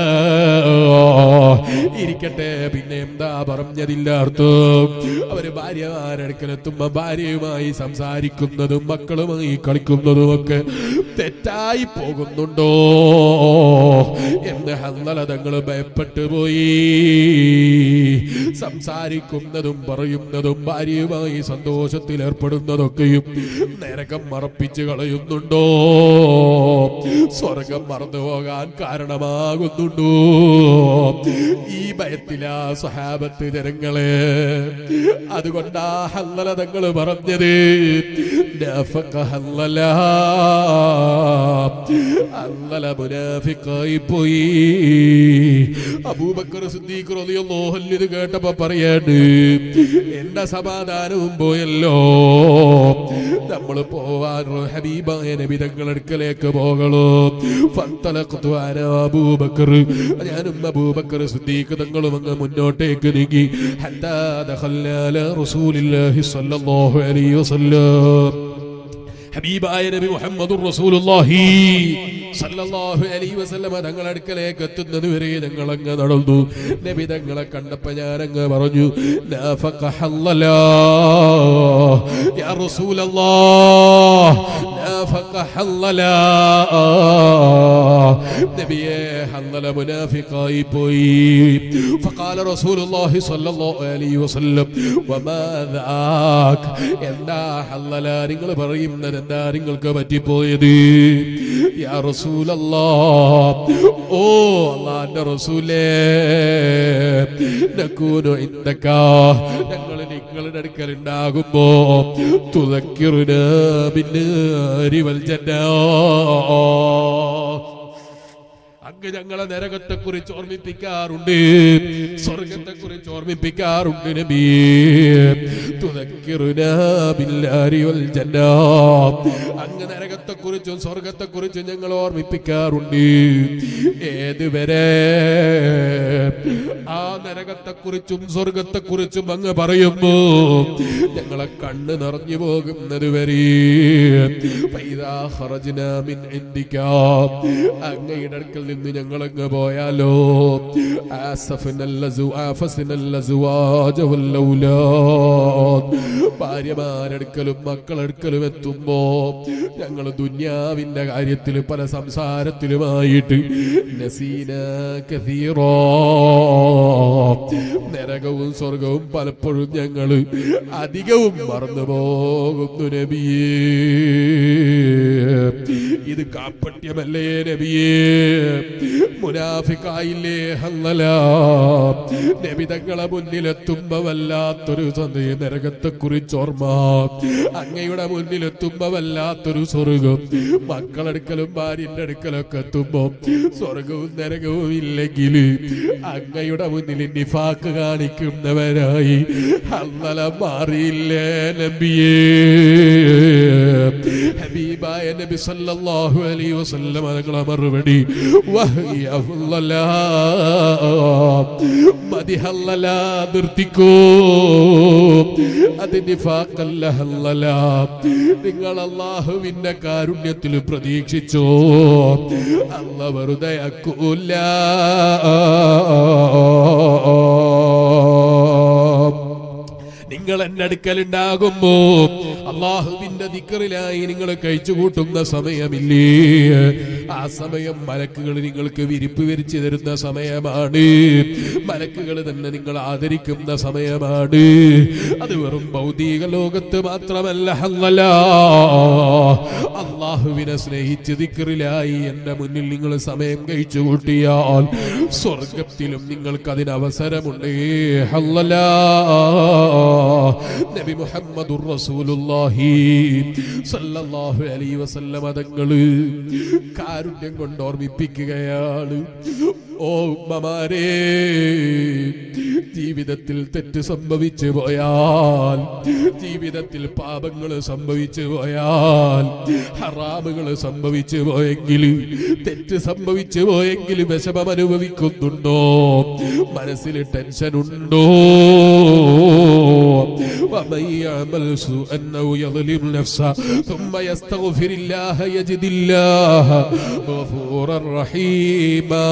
ഇരിക്കട്ടെ പിന്നെ എന്താ പറഞ്ഞതില്ല അർത്ഥം അവര് ഭാര്യമാരടുക്കലെത്തുമ്പോ ഭാര്യയുമായി സംസാരിക്കുന്നതും മക്കളുമായി കളിക്കുന്നതും ഒക്കെ തെറ്റായി പോകുന്നുണ്ടോ എന്ന് ഹന്നല തങ്ങൾ ഭയപ്പെട്ടു പോയി സംസാരിക്കുന്നതും പറയുന്നതും ഭാര്യയുമായി സന്തോഷത്തിൽ ഏർപ്പെടുന്നതൊക്കെയും നരകം മറപ്പിച്ച് കളയുന്നുണ്ടോ സ്വർഗം മറന്നു പോകാൻ കാരണമാകുന്നുണ്ടോ ഈ ഭയത്തിലാ സ്വഹാബത്ത് ജനങ്ങളെ അതുകൊണ്ടാ ഹല്ലല തങ്ങൾ പറഞ്ഞത് നഫഖ ഹല്ലല ഹല്ലല മുനാഫിഖായി പോയി അബൂബക്കർ സിദ്ദീഖ് റളിയല്ലാഹു അൻഹു ഇത് കേട്ടപ്പോ പറയാണ് എന്റെ സമാധാനവും പോയല്ലോ നമ്മൾ പോവാൻ ഹബീബായ നബി തങ്ങൾ അടുക്കലേക്ക് പോകളോ ഫന്തലഖ്തു അന അബൂബക്കർ ഞാനും അബൂബക്കർ സിദ്ദീഖ് തങ്ങളും അങ്ങ് മുന്നോട്ടേക്ക് നീങ്ങി ഹത്താ ദഖൽനാ അലാ റസൂലില്ലാഹി സ്വല്ലല്ലാഹു അലൈഹി വസല്ലം ഹബീബായ നബി മുഹമ്മദുർ റസൂലുള്ളാഹി സല്ലല്ലാഹു അലൈഹി വസല്ലമ തങ്ങൾ അടുക്കലേക്ക് എത്തുന്നത് വരെ ഞങ്ങൾ അങ്ങ് നടന്നു നബി തങ്ങളെ കണ്ടപ്പോ ഞാൻ അങ്ങ് പറഞ്ഞു നാഫഖ ഹല്ലലാ യാ റസൂലല്ലാഹ് നാഫഖ ഹല്ലലാ നബിയെ ഹല്ലല മുനാഫിഖായി പോയി فقال رسول الله صلى الله عليه وسلم وما ذاك എന്താ ഹല്ലല നിങ്ങൾ പറയുന്നത് എന്താ നിങ്ങൾക്ക് പറ്റിപ്പോയത് യാ റസൂലല്ലാ ഓ അള്ളാന്റെ റസൂലേ നക്കൂനു ഇന്ദക ഞങ്ങൾ നിങ്ങളുടെ അടുക്കൽ ഉണ്ടാകുമ്പോ തുതക്കിറുന ബിന്നാരി വൽ ജന്നാ അങ്ങ് ഞങ്ങളെ നരകത്തെ കുറിച്ച് ഓർമ്മിപ്പിക്കാറുണ്ട് സ്വർഗത്തെ കുറിച്ച് ഓർമ്മിപ്പിക്കാറുണ്ട് നബിയേ തുതക്കിറുനാ ബില്ലാരി വൽ ജന്നാ അങ്ങ് നരകത്തെ കുറിച്ചും സ്വർഗത്തെ കുറിച്ചും ഞങ്ങൾ ഓർമ്മിപ്പിക്കാറുണ്ട് ഏതുവരെ ആ നരകത്തെ കുറിച്ചും സ്വർഗത്തെ കുറിച്ചും അങ്ങ് പറയുമ്പോ ഞങ്ങളെ കണ്ണ് നിറഞ്ഞു പോകുന്നത് വരെ ഫൈദാ ഖറജ്നാ മിൻ ഇൻദിക അങ്ങയുടെ അടുക്കൽ നിന്ന് ഞങ്ങൾ അങ്ങ് പോയാലോ ആസഫിനല്ല സു- ആഫസിനല്ല സുവാജ വല്ലൗലാദ്. ഭാര്യമാരെടുക്കലും മക്കളെടുക്കലും എത്തുമ്പോ ഞങ്ങൾ ദുന്യാവിന്റെ കാര്യത്തിൽ പല സംസാരത്തിലുമായിട്ട് നസീന കഥീറോ നരകവും സ്വർഗവും പലപ്പോഴും ഞങ്ങൾ അധികവും മറന്നു പോകുന്നു നബിയേ ഇത് കാപ്പട്യമല്ലേ നബിയേ മുനാഫിക്കായില്ലേ ഹന്നല നബി തങ്ങളെ മുന്നിലെത്തുമ്പോ വല്ലാത്തൊരു സന്ദയ നരകത്തെ കുറിച്ച് ഓർമ്മ അങ്ങയുടെ മുന്നിലെത്തുമ്പോ വല്ലാത്തൊരു സ്വർഗം മക്കളെടുക്കലും ഭാര്യന്റെ അടുക്കലൊക്കെ എത്തുമ്പോ സ്വർഗവും നരകവും ഇല്ലെങ്കിൽ അങ്ങയുടെ മുന്നിൽ നിഫാക്ക് കാണിക്കുന്നവരായി ഹന്നല മാറിയില്ലേ നബിയേ ഹബീബായ നബി സല്ലല്ലാഹു അലൈഹി വസല്ലം തങ്ങളെ മറുപടി വഹ്യ അഫ്ളലാ മദിഹല്ലലാ നിർത്തിക്കോ അത് നിഫാഖല്ല ഹല്ലലാ നിങ്ങൾ അള്ളാഹുവിന്റെ കാരുണ്യത്തിൽ പ്രതീക്ഷിച്ചോ അല്ല വെറുതെ അക്കൂല നിങ്ങൾ എന്റെ അടുക്കലുണ്ടാകുമ്പോ അള്ളാഹുവിന്റെ ദിക്കറിലായി നിങ്ങൾ കഴിച്ചു കൂട്ടുന്ന സമയമില്ലേ ആ സമയം മലക്കുകൾ നിങ്ങൾക്ക് വിരിപ്പ് വിരിച്ചു തരുന്ന സമയമാണ് മലക്കുകൾ തന്നെ നിങ്ങൾ ആദരിക്കുന്ന സമയമാണ് അത് വെറും ഭൗതിക ലോകത്ത് മാത്രമല്ല ഹല്ലല അള്ളാഹുവിനെ സ്നേഹിച്ച് ദിക്കറിലായി എന്റെ മുന്നിൽ നിങ്ങൾ സമയം കഴിച്ചു കൂട്ടിയാൽ സ്വർഗത്തിലും നിങ്ങൾക്ക് അതിന് അവസരമുണ്ട് ഹല്ലല നബി മുഹമ്മദുർ റസൂലുള്ളാഹി സല്ലല്ലാഹു അലൈഹി വസല്ലമ തങ്ങള് കാരുണ്യം കൊണ്ട് ഓർമ്മിപ്പിക്കുകയാണ് ഓ ഉമ്മമാരെ ജീവിതത്തിൽ തെറ്റ് സംഭവിച്ചു പോയാൽ ജീവിതത്തിൽ പാപങ്ങൾ സംഭവിച്ചു പോയാൽ ഹറാമുകൾ സംഭവിച്ചു പോയെങ്കിൽ തെറ്റ് സംഭവിച്ചു പോയെങ്കിൽ വിഷമം അനുഭവിക്കുന്നുണ്ടോ മനസ്സിൽ ടെൻഷൻ ഉണ്ടോ ومن يعمل سوءا او يظلم نفسه ثم يستغفر الله يجد الله غفورا رحيما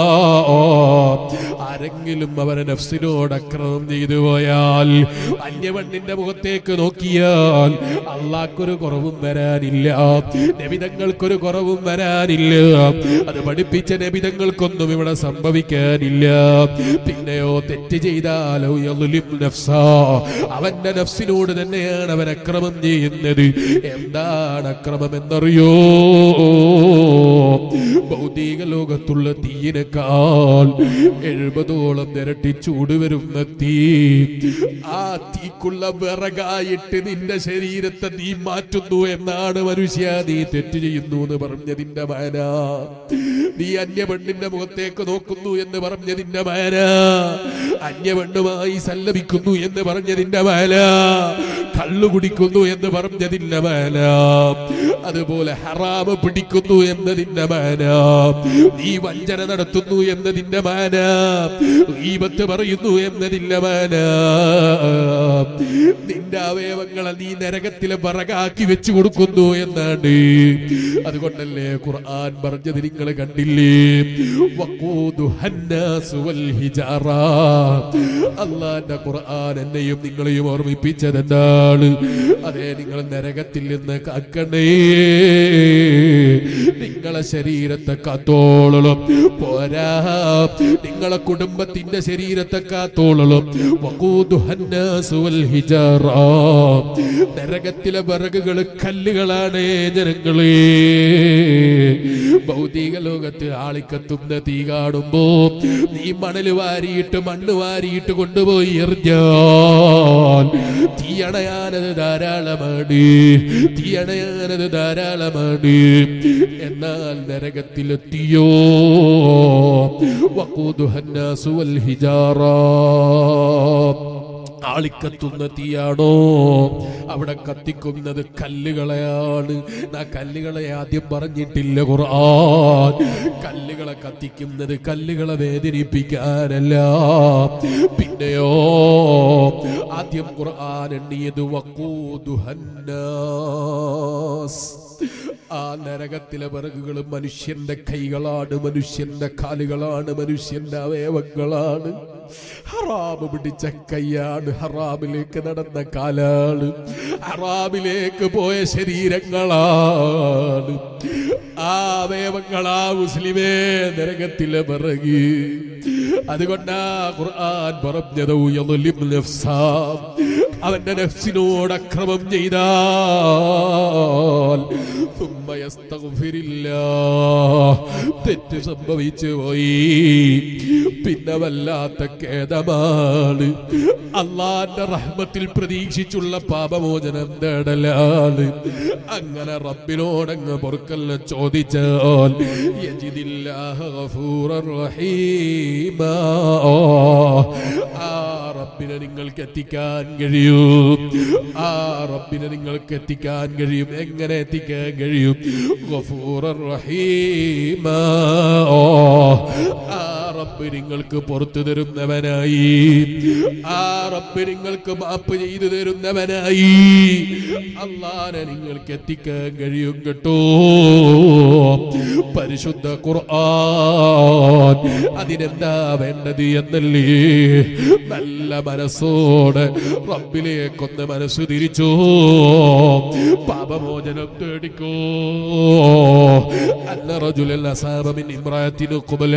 ആരെങ്കിലും അവരെ നഫ്സിനോട് അക്രമം ചെയ്തു പോയാൽ അന്യവണ്ണിന്റെ മുഖത്തേക്ക് നോക്കിയാൽ അള്ളാഹ്ക്കൊരു കുറവും വരാനില്ല നബിതങ്ങൾക്കൊരു കുറവും വരാനില്ല അത് പഠിപ്പിച്ച നബിതങ്ങൾക്കൊന്നും ഇവിടെ സംഭവിക്കാനില്ല പിന്നെയോ തെറ്റ് ചെയ്താലോ യളുലിം നഫ്സാ അവന്റെ നഫ്സിനോട് തന്നെയാണ് അവൻ അക്രമം ചെയ്യുന്നത് എന്താണ് അക്രമം എന്നറിയോ ഭൗതിക ലോകത്തുള്ള തീയിനേക്കാൾ എഴുപതോളം ഇരട്ടി ചൂട് വരുന്ന തീ ആ തീക്കുള്ള വിറകായിട്ട് നിന്റെ ശരീരത്തെ നീ മാറ്റുന്നു എന്നാണ് മനുഷ്യ നീ തെറ്റ് ചെയ്യുന്നു എന്ന് പറഞ്ഞതിന്റെ മാന നീ അന്യപെണ്ണിന്റെ മുഖത്തേക്ക് നോക്കുന്നു എന്ന് പറഞ്ഞതിന്റെ മാന അന്യപെണ്ണുമായി സല്ലപിക്കുന്നു എന്ന് പറഞ്ഞതിന്റെ മാല കള്ളു കുടിക്കുന്നു എന്ന് പറഞ്ഞതിന്റെ മാല അതുപോലെ ഹറാമ് പിടിക്കുന്നു എന്നതിന്റെ മാന നീ വഞ്ചന നടത്തുന്നു എന്നതിന്റെ മാന ഈപത്ത് പറയുന്നു എന്നതിന്റെ മാന നിന്റെ അവയവങ്ങളെ നീ നരകത്തിലെ വിറകാക്കി വെച്ചു കൊടുക്കുന്നു എന്നാണ് അതുകൊണ്ടല്ലേ ഖുർആൻ പറഞ്ഞത് നിങ്ങൾ കണ്ടില്ലേ വഖൂദുഹന്നാസു വൽ ഹിജാറ അള്ളാന്റെ ഖുർആൻ എന്നെയും നിങ്ങളെയും ഓർമ്മിപ്പിച്ചത് എന്താണ് അതെ നിങ്ങൾ നരകത്തിൽ നിന്ന് കാക്കണേ നിങ്ങളെ ശരീരത്തെ കാത്തോളണം പോരാ നിങ്ങളെ കുടുംബത്തിന്റെ ശരീരത്തെ കാത്തോളണം വഖൂദുഹന്നാസു വൽ ഹിജാറ നരകത്തിലെ വിറകുകൾ കല്ലുകളാണ് ജനങ്ങളെ ഭൗതിക ലോകത്ത് ആളിക്കത്തുന്ന തീ കാണുമ്പോ നീ മണല് വാരിയിട്ട് മണ്ണ് വാരിയിട്ട് കൊണ്ടുപോയി എറിഞ്ഞാൽ തീയണയാനത് ധാരാളമാണ് തീയണയാനത് ധാരാളമാണ് എന്നാൽ നരകത്തിലെത്തിയോ വഖൂദുഹന്നാസു വൽ ഹിജാറ ആളിക്കത്തുന്ന തീയാണോ അവിടെ കത്തിക്കുന്നത് കല്ലുകളെയാണ് ആ കല്ലുകളെ ആദ്യം പറഞ്ഞിട്ടില്ല ഖുർആൻ കല്ലുകളെ കത്തിക്കുന്നത് കല്ലുകളെ വേദനിപ്പിക്കാനല്ല പിന്നെയോ ആദ്യം ഖുർആൻ എണ്ണിയത് വക്കൂദുഹന്നാസ് ആ നരകത്തിലെ വിറകുകൾ മനുഷ്യന്റെ കൈകളാണ് മനുഷ്യന്റെ കാലുകളാണ് മനുഷ്യന്റെ അവയവങ്ങളാണ് ഹറാമ് പിടിച്ച കൈയാണ് ഹറാമിലേക്ക് നടന്ന കാലാണ് ഹറാമിലേക്ക് പോയ ശരീരങ്ങളാണ് ആ അവയവങ്ങളാ മുസ്ലിമേ നരകത്തിലെ വിറക് അതുകൊണ്ടാ ഖുർആൻ പറഞ്ഞത് യളുലിം നഫ്സാ. അവന്റെ നഫ്സിനോട് അക്രമം ചെയ്താൽ ثم يستغفر الله. തെറ്റ് സംഭവിച്ചു പോയി പിന്നെ വല്ലാത്ത ഖേദമാണ് അള്ളാന്റെ റഹ്മത്തിൽ പ്രതീക്ഷിച്ചുള്ള പാപമോചനം തേടലാണ് അങ്ങനെ റബ്ബിനോടങ്ങ് പൊറുക്കല്ല ചോദിച്ചാൽ യജിദില്ലാഹ ഗഫൂറർ റഹീമാ. ആ റബ്ബിനെ നിങ്ങൾക്ക് എത്തിക്കാൻ കഴിയും ആ റബ്ബിനെ നിങ്ങൾക്ക് എത്തിക്കാൻ കഴിയും എങ്ങനെ എത്തിക്കാൻ കഴിയും ഗഫൂറർ റഹീമാ. ആ റബ്ബ് നിങ്ങൾക്ക് പുറത്തു തരുന്നവനായി ആ റബ്ബ് നിങ്ങൾക്ക് മാപ്പ് ചെയ്തു തരുന്നവനായി അള്ളാനെ നിങ്ങൾക്ക് എത്തിക്കാൻ കഴിയും കേട്ടോ പരിശുദ്ധ ഖുർആൻ അതിനെന്താ വേണ്ടത് എന്നല്ലേ നല്ല മനസ്സോടെ റബ്ബിലേക്കൊന്ന് മനസ്സ് തിരിച്ചോ പാപമോചനം തേടിക്കോ അന്ന റജുലൻ അസാബ മിൻ ഇമ്രായത്തിനു ഖുബല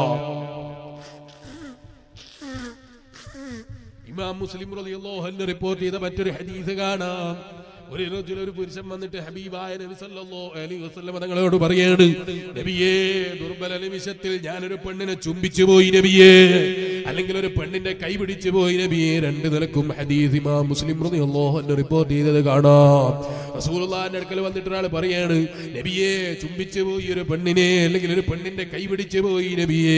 ഇമാം മുസ്ലിം റളിയല്ലാഹു അൻഹു റിപ്പോർട്ട് ചെയ്ത മറ്റൊരു ഹദീസ് കാണാം ഒരു റജുൽ ഒരു പുരുഷൻ വന്നിട്ട് ഹബീബായ നബി സല്ലല്ലാഹു അലൈഹി വസല്ലം തങ്ങളോട് പറയാണ് നബിയേ ദുർബല നിമിഷത്തിൽ ഞാനൊരു പെണ്ണിനെ ചുംബിച്ചു പോയി നബിയേ അല്ലെങ്കിൽ ഒരു പെണ്ണിന്റെ കൈ പിടിച്ചു പോയി നബിയെ രണ്ട് നിലക്കും ഹദീസ് ഇമാം മുസ്ലിം റളിയല്ലാഹു അൻഹു റിപ്പോർട്ട് ചെയ്തത് കാണാം റസൂലുള്ളാഹിന്റെ അടുക്കൽ വന്നിട്ട് ഒരാൾ പറയാണ് നബിയെ ചുംബിച്ചു പോയി ഒരു പെണ്ണിനെ അല്ലെങ്കിൽ ഒരു പെണ്ണിന്റെ കൈ പിടിച്ചു പോയി നബിയേ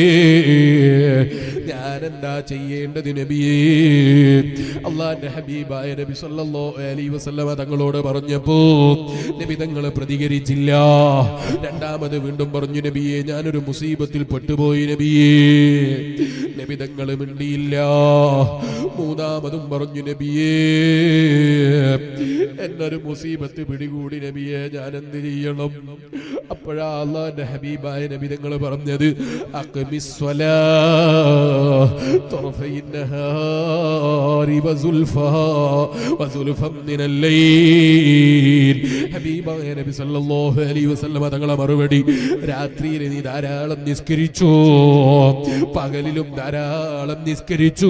ഞാൻ എന്താ ചെയ്യേണ്ടത് നബിയേ അള്ളാന്റെ ഹബീബായ നബി സല്ലല്ലാഹു അലൈഹി വസല്ലമ തങ്ങളോട് പറഞ്ഞപ്പോ നബി തങ്ങൾ പ്രതികരിച്ചില്ല രണ്ടാമത് വീണ്ടും പറഞ്ഞു നബിയെ ഞാനൊരു മുസീബത്തിൽ പെട്ടുപോയി നബിയേ നബി തങ്ങൾ മിണ്ടിയില്ല മൂന്നാമതും പറഞ്ഞു നബിയേ എന്നൊരു മുസീബത്ത് പിടികൂടി നബിയെ ഞാൻ എന്ത് ചെയ്യണം അപ്പോഴാ അള്ളാന്റെ ഹബീബായ നബി തങ്ങൾ പറഞ്ഞത് അഖ്മിസ്വലാ طرفي النهار وزلفا وزلفا من الليل ഹബീബായ നബി സല്ലല്ലാഹു അലൈഹി വസല്ലമ തങ്ങളെ മറുപടി രാത്രിയിൽ നീ ധാരാളം നിസ്കരിച്ചു പകലിലും ധാരാളം നിസ്കരിച്ചു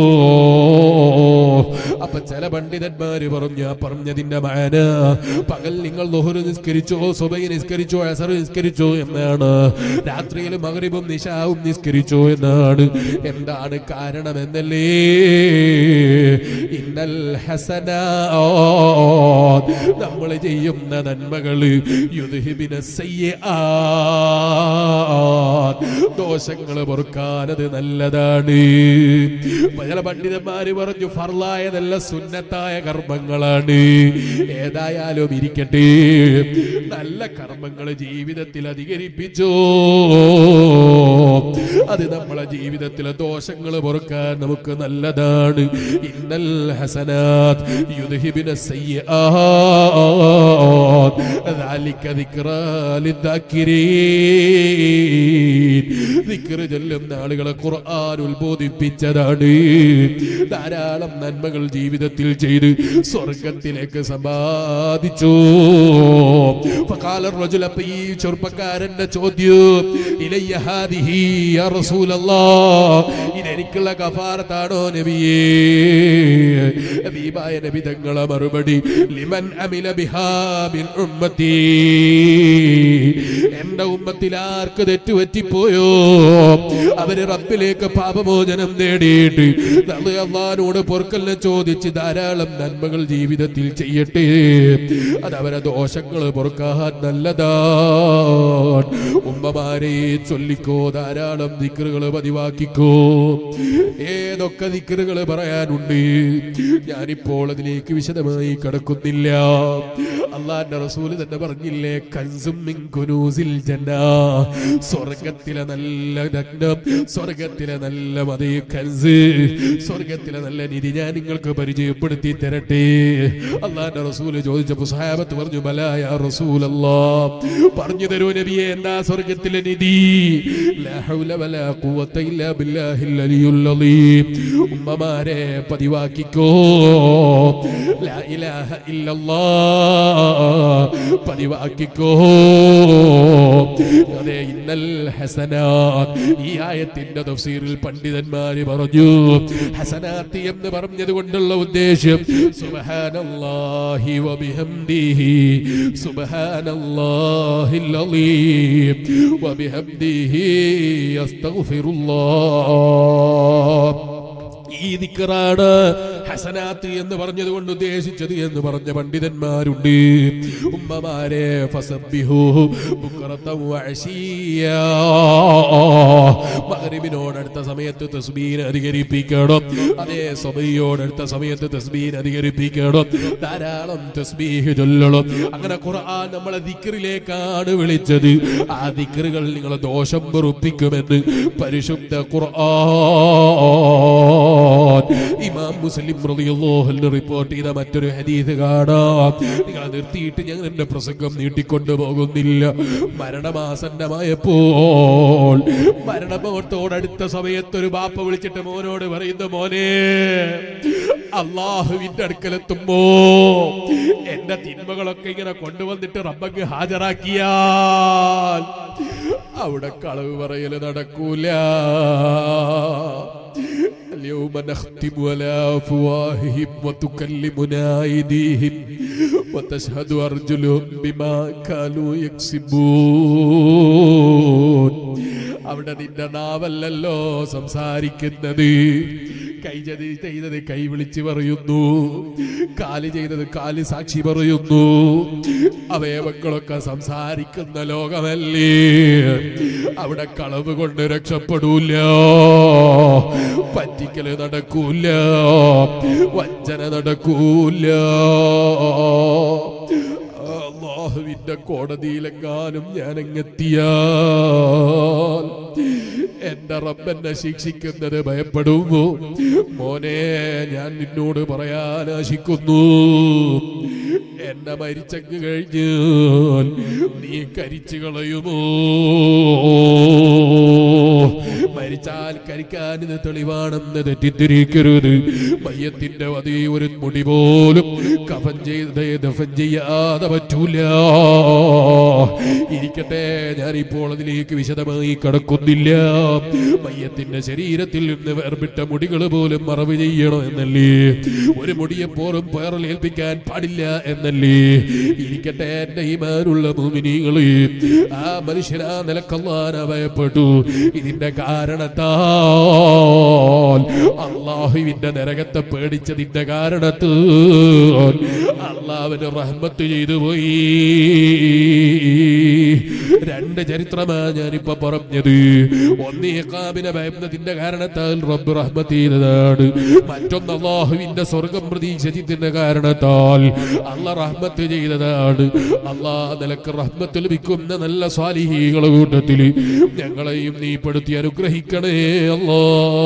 അപ്പൊ ചില പണ്ഡിതന്മാര് പറഞ്ഞു ആ പറഞ്ഞതിന്റെ മാന പകൽ നിങ്ങൾ ലുഹുറ് നിസ്കരിച്ചോ സുബൈ നിസ്കരിച്ചോ അസർ നിസ്കരിച്ചോ എന്നാണ് രാത്രിയിൽ മകരിബും നിശാവും നിസ്കരിച്ചോ എന്നാണ് എന്താണ് കാരണം എന്നല്ലേ ഇന്നൽ ഹസന നമ്മൾ ചെയ്യുന്ന നന്മകള് യുദ്ഹിബിന ദോഷങ്ങൾ പൊറുക്കാനത് നല്ലതാണ് ചില പണ്ഡിതന്മാര് പറഞ്ഞു ഫർലായതല്ല സുന്നത്തായ കർമ്മങ്ങളാണ് ഏതായാലും ഇരിക്കട്ടെ നല്ല കർമ്മങ്ങൾ ജീവിതത്തിൽ അധികരിപ്പിച്ചോ അത് നമ്മളെ ജീവിതത്തിലെ ദോഷങ്ങൾ പൊറുക്കാൻ നമുക്ക് നല്ലതാണ് ഇന്നൽ ഹസനാത് യുദ്ഹിബിന ذلك ذكرى للذاكرين ذكر ചൊല്ലുന്ന ആളുകളെ ഖുർആൻ ഉത്ബോധിപ്പിച്ചതാണ് ധാരാളം നന്മകൾ ജീവിതത്തിൽ ചെയ്ത് സ്വർഗത്തിലേക്ക് സമ്പാദിച്ചു فقال الرجل അപ്പൊ ഈ ചെറുപ്പക്കാരന്റെ ചോദ്യം ഇലയ്യ ഹാദിഹി യാ റസൂലല്ലാഹ് ഇതെനിക്കുള്ള കഫാറത്താണോ നബിയേ ഹബീബായ നബി തങ്ങളെ മറുപടി ലിമൻ അമില ബിഹാ മിൻ ഉമ്മത്തി എന്റെ ഉമ്മത്തിൽ ആർക്ക് തെറ്റുപറ്റിപ്പോയോ അവര് റബ്ബിലേക്ക് പാപമോചനം നേടിയിട്ട് നമ്മൾ അള്ളഹാനോട് പൊറുക്കലിനെ ചോദിച്ച് ധാരാളം നന്മകൾ ജീവിതത്തിൽ ചെയ്യട്ടെ അത് അവരെ ദോഷങ്ങൾ പൊറുക്കാൻ നല്ലതാണ് ഉമ്മമാരെ ചൊല്ലിക്കോ ധാരാളം ദിക്കറുകൾ പതിവാക്കിക്കോ ഏതൊക്കെ ദിക്കറുകൾ പറയാനുണ്ട് ഞാനിപ്പോൾ അതിലേക്ക് വിശദമായി കടക്കുന്നില്ല അള്ളാന്റെ റസൂല് തന്നെ പറഞ്ഞില്ലേ കൻസും മിൻ കുനൂസിൽ ജന്ന സ്വർഗത്തിലെ നല്ല നഗ്നം സ്വർഗത്തിലെ നല്ല മതേ കൻസ് സ്വർഗത്തിലെ നല്ല നിധി ഞാൻ നിങ്ങൾക്ക് പരിചയപ്പെടുത്തി തരട്ടെ അള്ളാന്റെ റസൂല് ചോദിച്ചപ്പോ സഹാബത്ത് പറഞ്ഞു ബലായ റസൂലല്ലാ പറഞ്ഞു തരൂ നബിയെ എന്താ സ്വർഗത്തിലെ നിധി ലാ ഹൗല വലാ ഖുവത ഇല്ലാ ബില്ലാഹിൽ അലിയുൽ അലീം ഉമ്മമാരെ പതിവാക്കിക്കോ ലാ ഇലാഹ ഇല്ലല്ലാ പതിവാക്കിക്കോ അതെ ഇന്നൽ ഹസനാത്ത് ഈ ആയത്തിന്റെ തഫ്സീറിൽ പണ്ഡിതന്മാര് പറഞ്ഞു ഹസനാത്ത് എന്ന് പറഞ്ഞത് കൊണ്ടുള്ള ഉദ്ദേശം സുബ്ഹാനല്ലാഹി വബിഹംദിഹി സുബ്ഹാനല്ലാഹിൽ അലീം വബിഹംദിഹി അസ്തഗ്ഫിറുല്ലാഹ് ഈ ദിക്കറാണ് ഹസനാത്ത് എന്ന് പറഞ്ഞത് കൊണ്ട് ഉദ്ദേശിച്ചത് എന്ന് പറഞ്ഞ പണ്ഡിതന്മാരുണ്ട് ഉമ്മമാരെ ഫസബ്ബിഹു ബുക്റത്തം വഅശിയ്യാ. മഗ്രിബിനോടടുത്ത സമയത്ത് തസ്ബീൻ അധികരിപ്പിക്കണം അതേ സബിയോടടുത്ത സമയത്ത് തസ്ബീൻ അധികരിപ്പിക്കണം ധാരാളം തസ്ബീഹ് ചൊല്ലണം അങ്ങനെ ഖുർആൻ നമ്മളെ ദിക്റിലേക്കാണ് വിളിച്ചത് ആ ദിക്റുകൾ നിങ്ങളെ ദോഷം വെറുപ്പിക്കുമെന്ന് പരിശുദ്ധ ഖുർആൻ ഇമാം മുസ്ലിം റളിയല്ലാഹു അൻഹു റിപ്പോർട്ട് ചെയ്ത മറ്റൊരു ഹദീസ് കാണാം നിങ്ങൾ നിർത്തിയിട്ട് ഞാൻ എന്റെ പ്രസംഗം നീട്ടിക്കൊണ്ടു പോകുന്നില്ല മരണമാസന്നമായപ്പോൾ മരണമോട്ടോടടുത്ത സമയത്ത് ഒരു ബാപ്പ വിളിച്ചിട്ട് മോനോട് പറയുന്ന മോനെ അള്ളാഹുവിന്റെ അടുക്കലെത്തുമ്പോ എന്റെ തിന്മകളൊക്കെ ഇങ്ങനെ കൊണ്ടുവന്നിട്ട് റബ്ബക്ക് ഹാജരാക്കിയാൽ അവിടെ കളവ് പറയല് നടക്കൂല اليوم نختم على أفواههم وتكلمنا أيديهم وتشهد أرجلهم بما كانوا يكسبون അവിടെ നിന്റെ നാവല്ലല്ലോ സംസാരിക്കുന്നത് കൈ ചെയ്ത് ചെയ്തത് കൈ വിളിച്ച് പറയുന്നു കാല് ചെയ്തത് കാല് സാക്ഷി പറയുന്നു അവയവങ്ങളൊക്കെ സംസാരിക്കുന്ന ലോകമല്ലേ അവിടെ കളവ് കൊണ്ട് രക്ഷപ്പെടൂല പറ്റിക്കല് നടക്കൂല വഞ്ചന നടക്കൂല അള്ളാഹുവിന്റെ കോടതിയിലെങ്ങാനും ഞാൻ അങ്ങെത്തിയാൽ എന്റെ റബ്ബെന്നെ ശിക്ഷിക്കുന്നത് ഭയപ്പെടുമ്പോ മോനെ ഞാൻ നിന്നോട് പറയാൻ ആശിക്കുന്നു എന്നെ മരിച്ചങ്ങ് കഴിഞ്ഞാൽ നീ കരിച്ചു കളയുമോ മരിച്ചാൽ കരിക്കാൻ ഇത് തെളിവാണെന്ന് തെറ്റിദ്ധരിക്കരുത് മയ്യത്തിന്റെ അതേ ഒരു മുടി പോലും കഫൻ ചെയ്ത് ദഫൻ ചെയ്യാതെ പറ്റൂല ഇരിക്കട്ടെ ഞാനിപ്പോൾ അതിലേക്ക് വിശദമായി കടക്കുന്നില്ല മയ്യത്തിന്റെ ശരീരത്തിൽ നിന്ന് വേർപിട്ട മുടികൾ പോലും മറവ് ചെയ്യണം എന്നല്ലേ ഒരു മുടിയെപ്പോഴും പേറലേൽപ്പിക്കാൻ പാടില്ല എന്നല്ലേ ഇരിക്കട്ടെ എന്റെ ഈമാനുള്ള ഭൂമിനികള് ആ മനുഷ്യനാ നിലക്കല്ലാൻ ഭയപ്പെട്ടു ഇതിന്റെ കാരണത്താൽ അള്ളാഹുവിന്റെ നരകത്തെ പേടിച്ചതിന്റെ കാരണത്താൽ അള്ളാഹുവിന് റഹ്മത്ത് ചെയ്തു പോയി രണ്ട് ചരിത്രമാ ഞാനിപ്പോ പറഞ്ഞത് ഒന്ന് ഇഖാബിനെ ഭയന്നതിന്റെ കാരണത്താൽ റബ്ബ് റഹ്മത്ത് ചെയ്തതാണ് മറ്റൊന്ന് അള്ളാഹുവിന്റെ സ്വർഗം പ്രതീക്ഷിച്ചതിന്റെ കാരണത്താൽ അള്ള റഹ്മത്ത് ചെയ്തതാണ് അള്ളാ നിലക്ക് റഹ്മത്ത് ലഭിക്കുന്ന നല്ല സ്വാലിഹികൾ കൂട്ടത്തില് ഞങ്ങളെയും നീ പെടുത്തി അനുഗ്രഹിക്കണേ അല്ലാ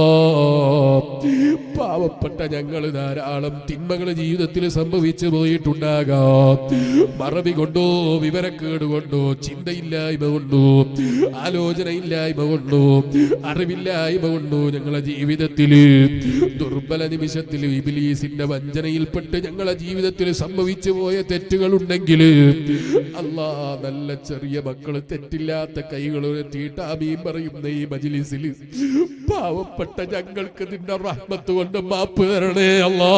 പാവപ്പെട്ട ഞങ്ങൾ ധാരാളം തിന്മകൾ ജീവിതത്തിൽ സംഭവിച്ചു പോയിട്ടുണ്ടാകാം മറവി കൊണ്ടോ വിവരക്കേട് കൊണ്ടോ ചിന്തയില്ലായ്മ കൊണ്ടോ ആലോചനയില്ലായ്മ കൊണ്ടോ അറിവില്ലായ്മ കൊണ്ടോ ഞങ്ങളെ ജീവിതത്തിൽ ദുർബല നിമിഷത്തിൽ ഇബിലീസിന്റെ വഞ്ചനയിൽപ്പെട്ട് ഞങ്ങളെ ജീവിതത്തിൽ സംഭവിച്ചു പോയ തെറ്റുകളുണ്ടെങ്കിൽ അല്ലാ നല്ല ചെറിയ മക്കള് തെറ്റില്ലാത്ത കൈകൾ തീട്ടാമീം പറയുന്ന ഈ മജിലിസിൽ പാവപ്പെട്ട ഞങ്ങൾക്ക് നിന്റെ റഹ്മത്ത് കൊണ്ട് മാപ്പ് തരണേ അല്ലാ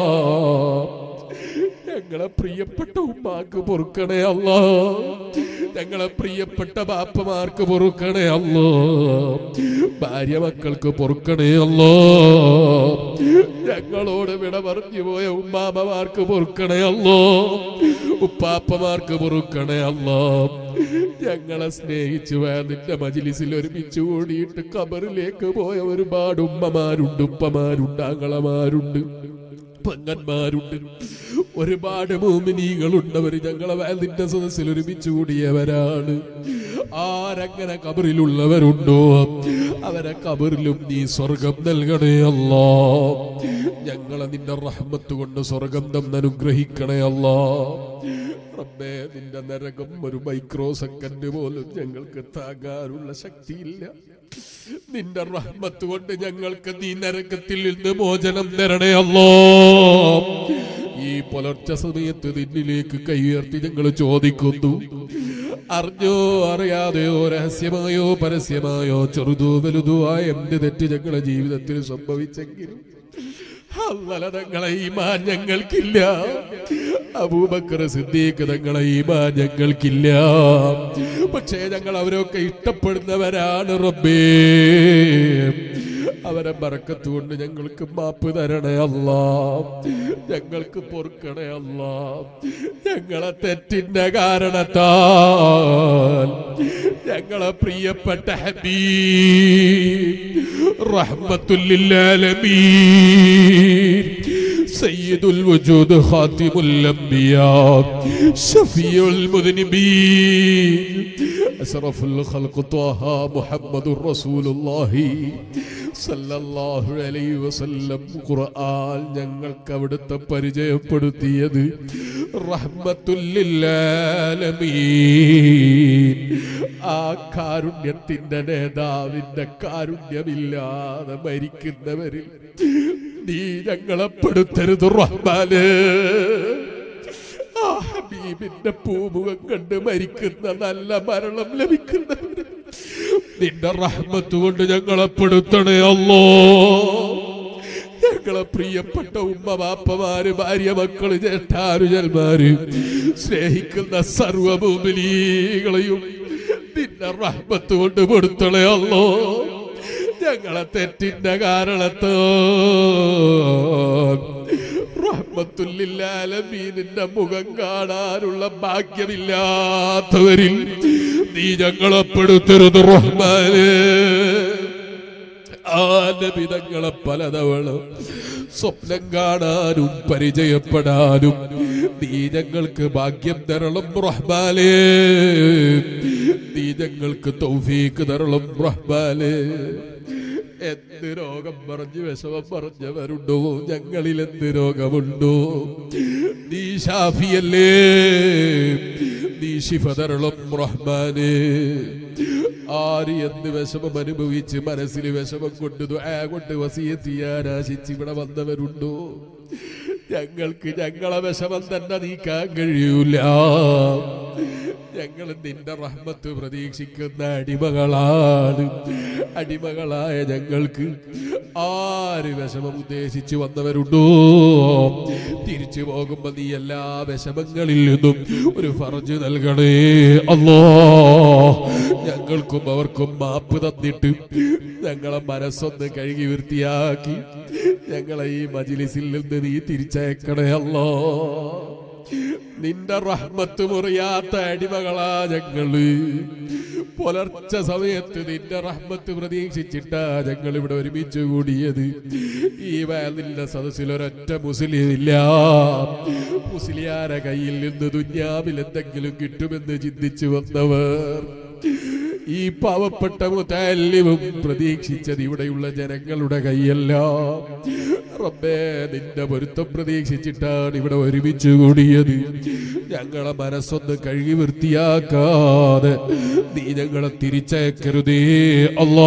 ഞങ്ങളെ പ്രിയപ്പെട്ട ഉമ്മാക്ക് പൊറുക്കണേ അല്ലാ ഞങ്ങളെ പ്രിയപ്പെട്ട ബാപ്പമാർക്ക് പൊറുക്കണേ അല്ലോ ഭാര്യ മക്കൾക്ക് പൊറുക്കണേ അല്ലോ ഞങ്ങളോട് വിട പറഞ്ഞു പോയ ഉമ്മാമ്മമാർക്ക് പൊറുക്കണേ അല്ലോ ഉപ്പാപ്പമാർക്ക് പൊറുക്കണേ അല്ലോ ഞങ്ങളെ സ്നേഹിച്ചു നിന്റെ മജിലിസിൽ ഒരുമിച്ച് കൂടിയിട്ട് കബറിലേക്ക് പോയ ഒരുപാട് ഉമ്മമാരുണ്ട് ഉപ്പമാരുണ്ട് ആങ്ങളമാരുണ്ട് പെങ്ങന്മാരുണ്ട് ഒരുപാട് മോമിനികളുണ്ട് അവർ ഞങ്ങളെ വേലിന്റെ സദസ്സിൽ ഒരുമിച്ച് കൂടിയവരാണ് ആരങ്ങനെ കബറിലുള്ളവരുണ്ടോ അവരെ കബറിലും നീ സ്വർഗം നൽകണേ അല്ലോ ഞങ്ങളെ നിന്റെ റഹ്മത്ത് കൊണ്ട് സ്വർഗം തന്ന് അനുഗ്രഹിക്കണേ അല്ലോ റബ്ബേ നിന്റെ നരകം ഒരു മൈക്രോ സെക്കൻഡ് പോലും ഞങ്ങൾക്ക് താങ്ങാനുള്ള ശക്തിയില്ല നിന്റെ റഹ്മത്ത് കൊണ്ട് ഞങ്ങൾക്ക് നീ നരകത്തിൽ നിന്ന് മോചനം തരണേ അല്ലോ ഈ പുലർച്ച സമയത്ത് നിന്നിലേക്ക് കൈയുയർത്തി ഞങ്ങൾ ചോദിക്കുന്നു അറിഞ്ഞോ അറിയാതെയോ രഹസ്യമായോ പരസ്യമായോ ചെറുതോ വലുതോ ആയ എന്ത് തെറ്റ് ഞങ്ങളുടെ ജീവിതത്തിൽ സംഭവിച്ചെങ്കിലും അന്നല തങ്ങളെ ഈമാൻ ഞങ്ങൾക്കില്ല അബൂബക്കർ സിദ്ദീഖ് തങ്ങളെ ഈമാൻ ഞങ്ങൾക്കില്ല പക്ഷേ ഞങ്ങൾ അവരൊക്കെ ഇഷ്ടപ്പെടുന്നവരാണ് റബ്ബേ അവരെ ബറക്കത്ത് കൊണ്ട് ഞങ്ങൾക്ക് മാപ്പ് തരണേ അല്ല ഞങ്ങൾക്ക് പൊറുക്കണേ അല്ല ഞങ്ങളെ തെറ്റിന്റെ കാരണത്താൽ ഞങ്ങളെ പ്രിയപ്പെട്ട ഹബീബ് റഹ്മത്തുല്ലില്ലാലമീൻ سيد الوجود خاتم الأنبياء شفيع المذنبين أشرف الخلق طه محمد رسول الله സല്ലല്ലാഹു അലൈഹി വസല്ലം ഖുർആൻ ഞങ്ങൾക്ക് അവിടുത്തെ പരിചയപ്പെടുത്തിയത് റഹ്മത്തുല്ലില്ലാലമീൻ ആ കാരുണ്യത്തിന്റെ നേതാവിന്റെ കാരുണ്യമില്ലാതെ മരിക്കുന്നവരിൽ നീ ഞങ്ങളെ പെടുത്തരുത് റഹ്മാന് ആ ഹബീബിന്റെ പൂമുഖം കണ്ട് മരിക്കുന്ന നല്ല മരണം ലഭിക്കുന്നവര് നിന്റെ റഹ്മത്ത് കൊണ്ട് ഞങ്ങളെ പെടുത്തണേ അല്ലോ ഞങ്ങളെ പ്രിയപ്പെട്ട ഉമ്മ ബാപ്പമാര് ഭാര്യ മക്കള് ജ്യേഷ്ഠാരുജന്മാര് സ്നേഹിക്കുന്ന സർവഭൂമിലീകളെയും നിന്റെ റഹ്മത്ത് കൊണ്ട് പെടുത്തണേ അല്ലോ ഞങ്ങളെ തെറ്റിന്റെ കാരണത്തോ റഹ്മത്തുല്ലാലമീനിന്റെ മുഖം കാണാനുള്ള ഭാഗ്യമില്ലാത്തവരിൽ നീ ഞങ്ങളെ പെടുത്തരുത് റഹ്മാന് ആനബിതങ്ങളെ പലതവണ സ്വപ്നം കാണാനും പരിചയപ്പെടാനും നീ ഞങ്ങൾക്ക് ഭാഗ്യം തരണം റഹ്മാലേ നീ ഞങ്ങൾക്ക് തൗഫീക്ക് തരണം റഹ്മാലേ എന്ത് രോഗം പറഞ്ഞ് വിഷമം പറഞ്ഞവരുണ്ടോ ഞങ്ങളിൽ എന്ത് രോഗമുണ്ടോ നീ ഷാഫിയല്ലേ നീ ശിഫ തരണം റഹ്മാനേ ആര് എന്ത് വിഷമം അനുഭവിച്ച് മനസ്സിൽ വിഷമം കൊണ്ട് ദുആ കൊണ്ട് വസീയത്ത് ചെയ്യാൻ ആശിച്ച് ഇവിടെ വന്നവരുണ്ടോ ഞങ്ങൾക്ക് ഞങ്ങളെ വിഷമം തന്നെ നീക്കാൻ കഴിയൂല ഞങ്ങൾ നിന്റെ റഹ്മത്ത് പ്രതീക്ഷിക്കുന്ന അടിമകളാണ് അടിമകളായ ഞങ്ങൾക്ക് ആര് വിഷമം ഉദ്ദേശിച്ചു വന്നവരുണ്ടോ തിരിച്ചു പോകുമ്പോ നീ എല്ലാ വിഷമങ്ങളിൽ നിന്നും ഒരു ഫറജ് നൽകണേ അല്ലോ ഞങ്ങൾക്കും അവർക്കും മാപ്പ് തന്നിട്ട് ഞങ്ങളെ മനസ്സൊന്ന് കഴുകി വൃത്തിയാക്കി ഞങ്ങളെ ഈ മജിലിസിൽ നിന്ന് നീ തിരിച്ചയക്കണേ അല്ലോ നിന്റെ റഹ്മത്ത് മുറിയാത്ത അടിമകളാ ഞങ്ങള് പുലർച്ചെ സമയത്ത് നിന്റെ റഹ്മത്ത് പ്രതീക്ഷിച്ചിട്ടാ ഞങ്ങൾ ഇവിടെ ഒരുമിച്ച് കൂടിയത് ഈ വയലിന്റെ സദസ്സിൽ ഒരൊറ്റ മുസ്ലിം ഇല്ല മുസ്ലിയാരെ കയ്യിൽ നിന്ന് ദുന്യാവിൽ എന്തെങ്കിലും കിട്ടുമെന്ന് ചിന്തിച്ചു വന്നവർ ഈ പാവപ്പെട്ട മുത്താലിവും പ്രതീക്ഷിച്ചത് ഇവിടെയുള്ള ജനങ്ങളുടെ കൈയല്ല റബ്ബേ നിന്റെ പൊരുത്തം പ്രതീക്ഷിച്ചിട്ടാണ് ഇവിടെ ഒരുമിച്ച് കൂടിയത് ഞങ്ങളെ മനസ്സൊന്ന് കഴുകി വൃത്തിയാക്കാതെ നീ ഞങ്ങളെ തിരിച്ചയക്കരുതേ അല്ലാ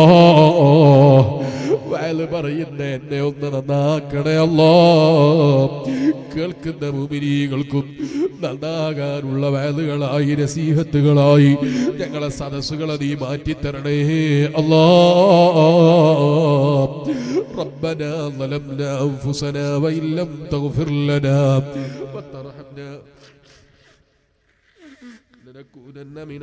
വയല് പറയുന്ന എന്നെ ഒന്ന് നന്നാക്കണേ അല്ലോ കേൾക്കുന്ന ഭൂമിനികൾക്കും നന്നാകാനുള്ള വയലുകളായി നസീഹത്തുകളായി ഞങ്ങളെ സദസ്സുകളെ നീ മാറ്റിത്തരണേ അല്ലാ ربنا ظلمنا أنفسنا وإن لم تغفر لنا وترحمنا لنكونن من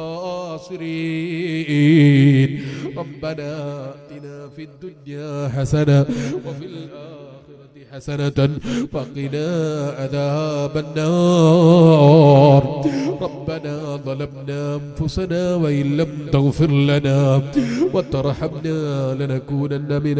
الخاسرين ربنا آتنا في الدنيا حسنة وفي الآخرة حسنة وقنا عذاب النار ربنا ظلمنا أنفسنا وإن لم تغفر لنا وترحمنا لنكونن من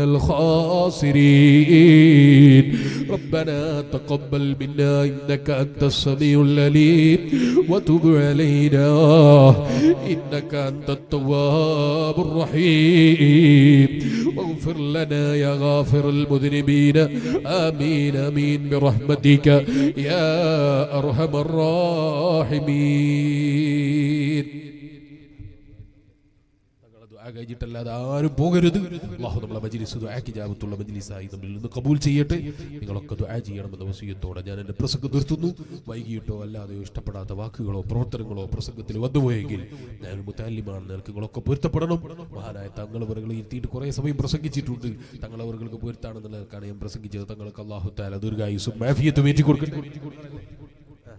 الخاسرين ربنا تقبل منا إنك أنت السميع العليم وتب علينا إنك أنت التواب الرحيم واغفر لنا يا غافر المذنبين آمين آمين برحمتك يا أرحم الراحمين ഞങ്ങളെ ദുആ കഴിഞ്ഞിട്ടല്ലാതെ ആരും പോകരുത് അള്ളാഹു നമ്മളെ മജ്ലിസ് ദുആക്ക് ജാബത്തുള്ള മജ്ലിസായി നമ്മിൽ നിന്ന് കബൂൽ ചെയ്യട്ടെ നിങ്ങളൊക്കെ ദുആ ചെയ്യണമെന്ന വസീയത്തോടെ ഞാൻ എൻ്റെ പ്രസംഗം നിർത്തുന്നു വൈകിട്ടോ അല്ലാതെയോ ഇഷ്ടപ്പെടാത്ത വാക്കുകളോ പ്രവർത്തനങ്ങളോ പ്രസംഗത്തിൽ വന്നുപോയെങ്കിൽ ഞാൻ മുത്താലിമാണ് നിങ്ങൾക്ക് നിങ്ങളൊക്കെ പൊരുത്തപ്പെടണം മഹാനായ തങ്ങൾ അവരുകൾ ഇരുത്തിയിട്ട് കുറേ സമയം പ്രസംഗിച്ചിട്ടുണ്ട് തങ്ങൾ അവർക്ക് പൊരുത്താണെന്നുള്ളതൊക്കെയാണ് ഞാൻ പ്രസംഗിച്ചത് തങ്ങൾക്ക് അള്ളാഹു താല ദീർഘായുസും മാഫിയത്തും ഏറ്റി കൊടുക്കട്ടെ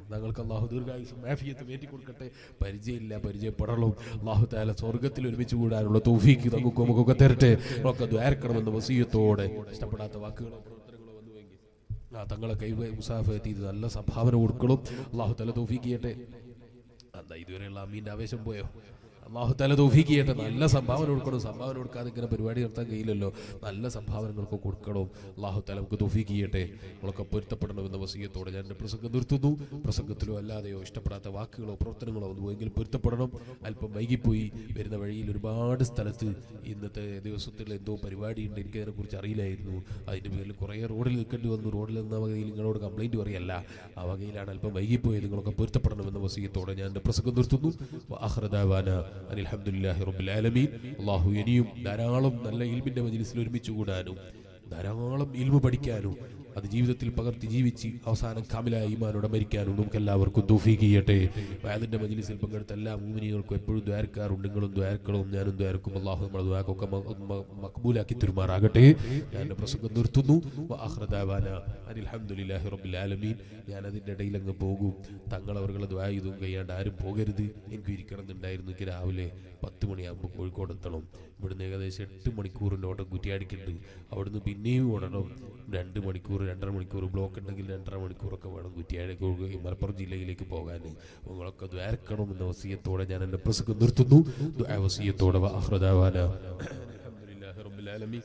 ഞങ്ങൾക്ക് അള്ളാഹു ദീർഘായുസും മാഫിയത്തും ഏറ്റി കൊടുക്കട്ടെ പരിചയമില്ല പരിചയപ്പെടണം അള്ളാഹു താല സ്വർഗത്തിൽ ഒരുമിച്ച് കൂടാനുള്ള തൗഫീക്ക് നമുക്ക് നമുക്കൊക്കെ തരട്ടെ ഒക്കെ ദ്വാരക്കണമെന്ന വസീയത്തോടെ ഇഷ്ടപ്പെടാത്ത വാക്കുകളോ പ്രവർത്തനങ്ങളോ വന്നുവെങ്കിൽ ആ തങ്ങളെ കൈ മുസാഫ് എത്തിയത് നല്ല സംഭാവന കൊടുക്കണം അള്ളാഹു തല തൗഫീക്ക് ചെയ്യട്ടെ എന്താ ഇതുവരെയുള്ള അമീൻ്റെ ആവേശം പോയോ അള്ളാഹു തല തൗഫീക്ക് ചെയ്യട്ടെ നല്ല സംഭാവന കൊടുക്കണം സംഭാവന കൊടുക്കാതെ ഇങ്ങനെ പരിപാടി നടത്താൻ കഴിയില്ലല്ലോ നല്ല സംഭാവനകളൊക്കെ കൊടുക്കണം അള്ളാഹു തല നമുക്ക് തൗഫീക്ക് ചെയ്യട്ടെ നമ്മളൊക്കെ പൊരുത്തപ്പെടണമെന്ന വസീയത്തോടെ ഞാൻ എൻ്റെ പ്രസംഗം നിർത്തുന്നു പ്രസംഗത്തിലോ അല്ലാതെയോ ഇഷ്ടപ്പെടാത്ത വാക്കുകളോ പ്രവർത്തനങ്ങളോ ഒന്നുമെങ്കിലും പൊരുത്തപ്പെടണം അല്പം വൈകിപ്പോയി വരുന്ന വഴിയിൽ ഒരുപാട് സ്ഥലത്ത് ഇന്നത്തെ ദിവസത്തിൽ എന്തോ പരിപാടിയുണ്ട് എനിക്ക് അതിനെക്കുറിച്ച് അറിയില്ലായിരുന്നു അതിൻ്റെ പേരിൽ കുറേ റോഡിൽ നിൽക്കേണ്ടി വന്നു റോഡിൽ നിന്ന വകയിൽ നിങ്ങളോട് കംപ്ലൈൻറ്റ് പറയല്ല ആ വകയിലാണ് അല്പം വൈകിപ്പോയത് നിങ്ങളൊക്കെ പൊരുത്തപ്പെടണമെന്ന വസീയത്തോടെ ഞാൻ എൻ്റെ പ്രസംഗം നിർത്തുന്നു ആഹ്റദാവാന അനിൽഹമുല്ലാഹി റബ്ബുൽ ആലമീൻ അള്ളാഹു ഇനിയും ധാരാളം നല്ല ഇൽമിൻ്റെ മജിലിസിൽ ഒരുമിച്ച് കൂടാനും ധാരാളം ഇൽമു പഠിക്കാനും അത് ജീവിതത്തിൽ പകർത്തി ജീവിച്ച് അവസാനം കാമിലായ ഈമാനോടെ മരിക്കാനും നമുക്ക് എല്ലാവർക്കും തൗഫീഖ് ചെയ്യട്ടെ വയതിൻ്റെ മജിലിസിൽ പങ്കെടുത്ത എല്ലാ മൂമിനികൾക്കും എപ്പോഴും ദ്വാരക്കാറുണ്ട് നിങ്ങളും ദ്വാരക്കളും ഞാനും ദ്വാരക്കും അള്ളാഹു നമ്മുടെ ദ്വാരക്കൊക്കെ മക്ബൂലാക്കി തിരുമാറാകട്ടെ ഞാൻ എൻ്റെ പ്രസംഗം നിർത്തുന്നു ആഹ്റദാവാന അനിൽഹമുല്ലാഹി റബ്ബുൽ ആലമീൻ ഞാൻ അതിൻ്റെ ഇടയിൽ അങ്ങ് പോകും തങ്ങൾ അവരുടെ ദ്വാ ഇതും കഴിയാണ്ട് ആരും പോകരുത് എനിക്ക് ഇരിക്കണം എന്നുണ്ടായിരുന്നു എനിക്ക് രാവിലെ പത്ത് മണിയാകുമ്പോൾ കോഴിക്കോട് എത്തണം ഇവിടുന്ന് ഏകദേശം എട്ട് മണിക്കൂറിൻ്റെ ഓട്ടം കുറ്റിയാടിക്കുന്നുണ്ട് അവിടുന്ന് പിന്നെയും ഓടണം രണ്ട് മണിക്കൂർ രണ്ടര മണിക്കൂർ ബ്ലോക്ക് ഉണ്ടെങ്കിൽ രണ്ടര മണിക്കൂറൊക്കെ വേണം കുറ്റിയാടി മലപ്പുറം ജില്ലയിലേക്ക് പോകാൻ നിങ്ങളൊക്കെ ദ്വാരക്കണം എന്ന വസീയത്തോടെ ഞാൻ എൻ്റെ പ്രസംഗം നിർത്തുന്നു ദ്വാ വസീയത്തോടെ അഹ്റദാവാന അൽഹംദുലില്ലാഹി റബ്ബിൽ ആലമീൻ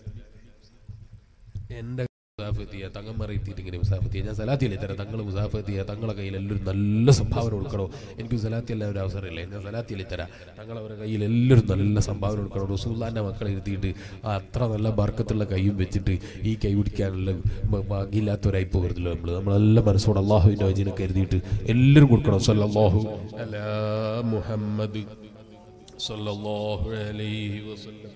എൻ്റെ മുസാഫത്തിയ തങ്ങന്മാരെ എത്തിയിട്ട് ഇങ്ങനെ മുസാഫത്തിയ ഞാൻ സലാത്തിയല്ലേ തരാം തങ്ങൾ മുസാഫത്തിയ തങ്ങളെ കയ്യിൽ എല്ലാവരും നല്ല സംഭാവന കൊടുക്കണോ എനിക്ക് സലാത്തി അല്ല ഒരു അവസരമില്ല ഞാൻ സലാത്തിയല്ലേ തരാം തങ്ങളവരുടെ കയ്യിൽ എല്ലാവരും നല്ല സംഭാവന കൊടുക്കണം റസൂല്ലാൻ്റെ മക്കളെ ഇരുത്തിയിട്ട് ആ അത്ര നല്ല ബർക്കത്തുള്ള കൈയും വെച്ചിട്ട് ഈ കൈ പിടിക്കാനുള്ള ഭ- ഭാഗ്യമില്ലാത്തവരായി പോകരുതല്ലോ നമ്മൾ നമ്മളെല്ലാം മനസ്സോടെ അള്ളാഹുവിൻ്റെ വചനം കരുതിയിട്ട് എല്ലാവരും കൊടുക്കണം സല്ലല്ലാഹു അലാ മുഹമ്മദ് സല്ലല്ലാഹു അലൈഹി വസല്ലം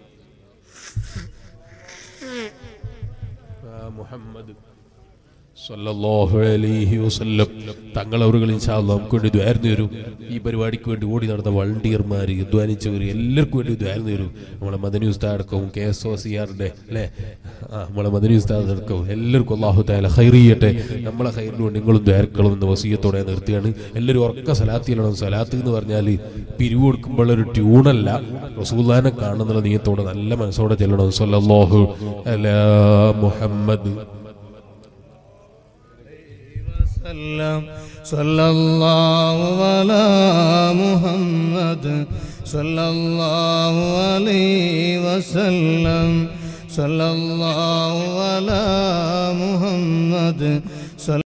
ആ മുഹമ്മദ് സല്ലല്ലാഹു അലൈഹി വസല്ലം തങ്ങൾ അവരുകൾ ഇൻഷാല്ലാ നമുക്ക് വേണ്ടി ദ്വാരന്ന് തരും ഈ പരിപാടിക്ക് വേണ്ടി ഓടി നടന്ന വളണ്ടിയർമാർ അധ്വാനിച്ചവർ എല്ലാവർക്കും വേണ്ടി ദ്വാരന്ന് തരും നമ്മളെ മദനി ഉസ്താദ് അടക്കവും കെ എസ് ഒ സി ആറിൻ്റെ അല്ലേ ആ നമ്മളെ മദനി ഉസ്താദ് അടക്കവും എല്ലാവർക്കും അള്ളാഹു താല ഹൈർ ചെയ്യട്ടെ നമ്മളെ ഹൈറിന് വേണ്ടി നിങ്ങളും ദ്വാരക്കളും എന്ന വസീയത്തോടെ നിർത്തുകയാണ് എല്ലാവരും ഉറക്ക സലാത്ത് ചെയ്യണം സലാത്ത് എന്ന് പറഞ്ഞാൽ പിരിവ് കൊടുക്കുമ്പോൾ ഒരു ട്യൂണല്ല റസൂല്ലാനെ കാണുന്നുള്ള നീയത്തോടെ നല്ല മനസ്സോടെ ചെല്ലണം സല്ലല്ലാഹു അലാ മുഹമ്മദ്
وسلم صلى الله على محمد صلى الله عليه وسلم صلى الله على محمد صلى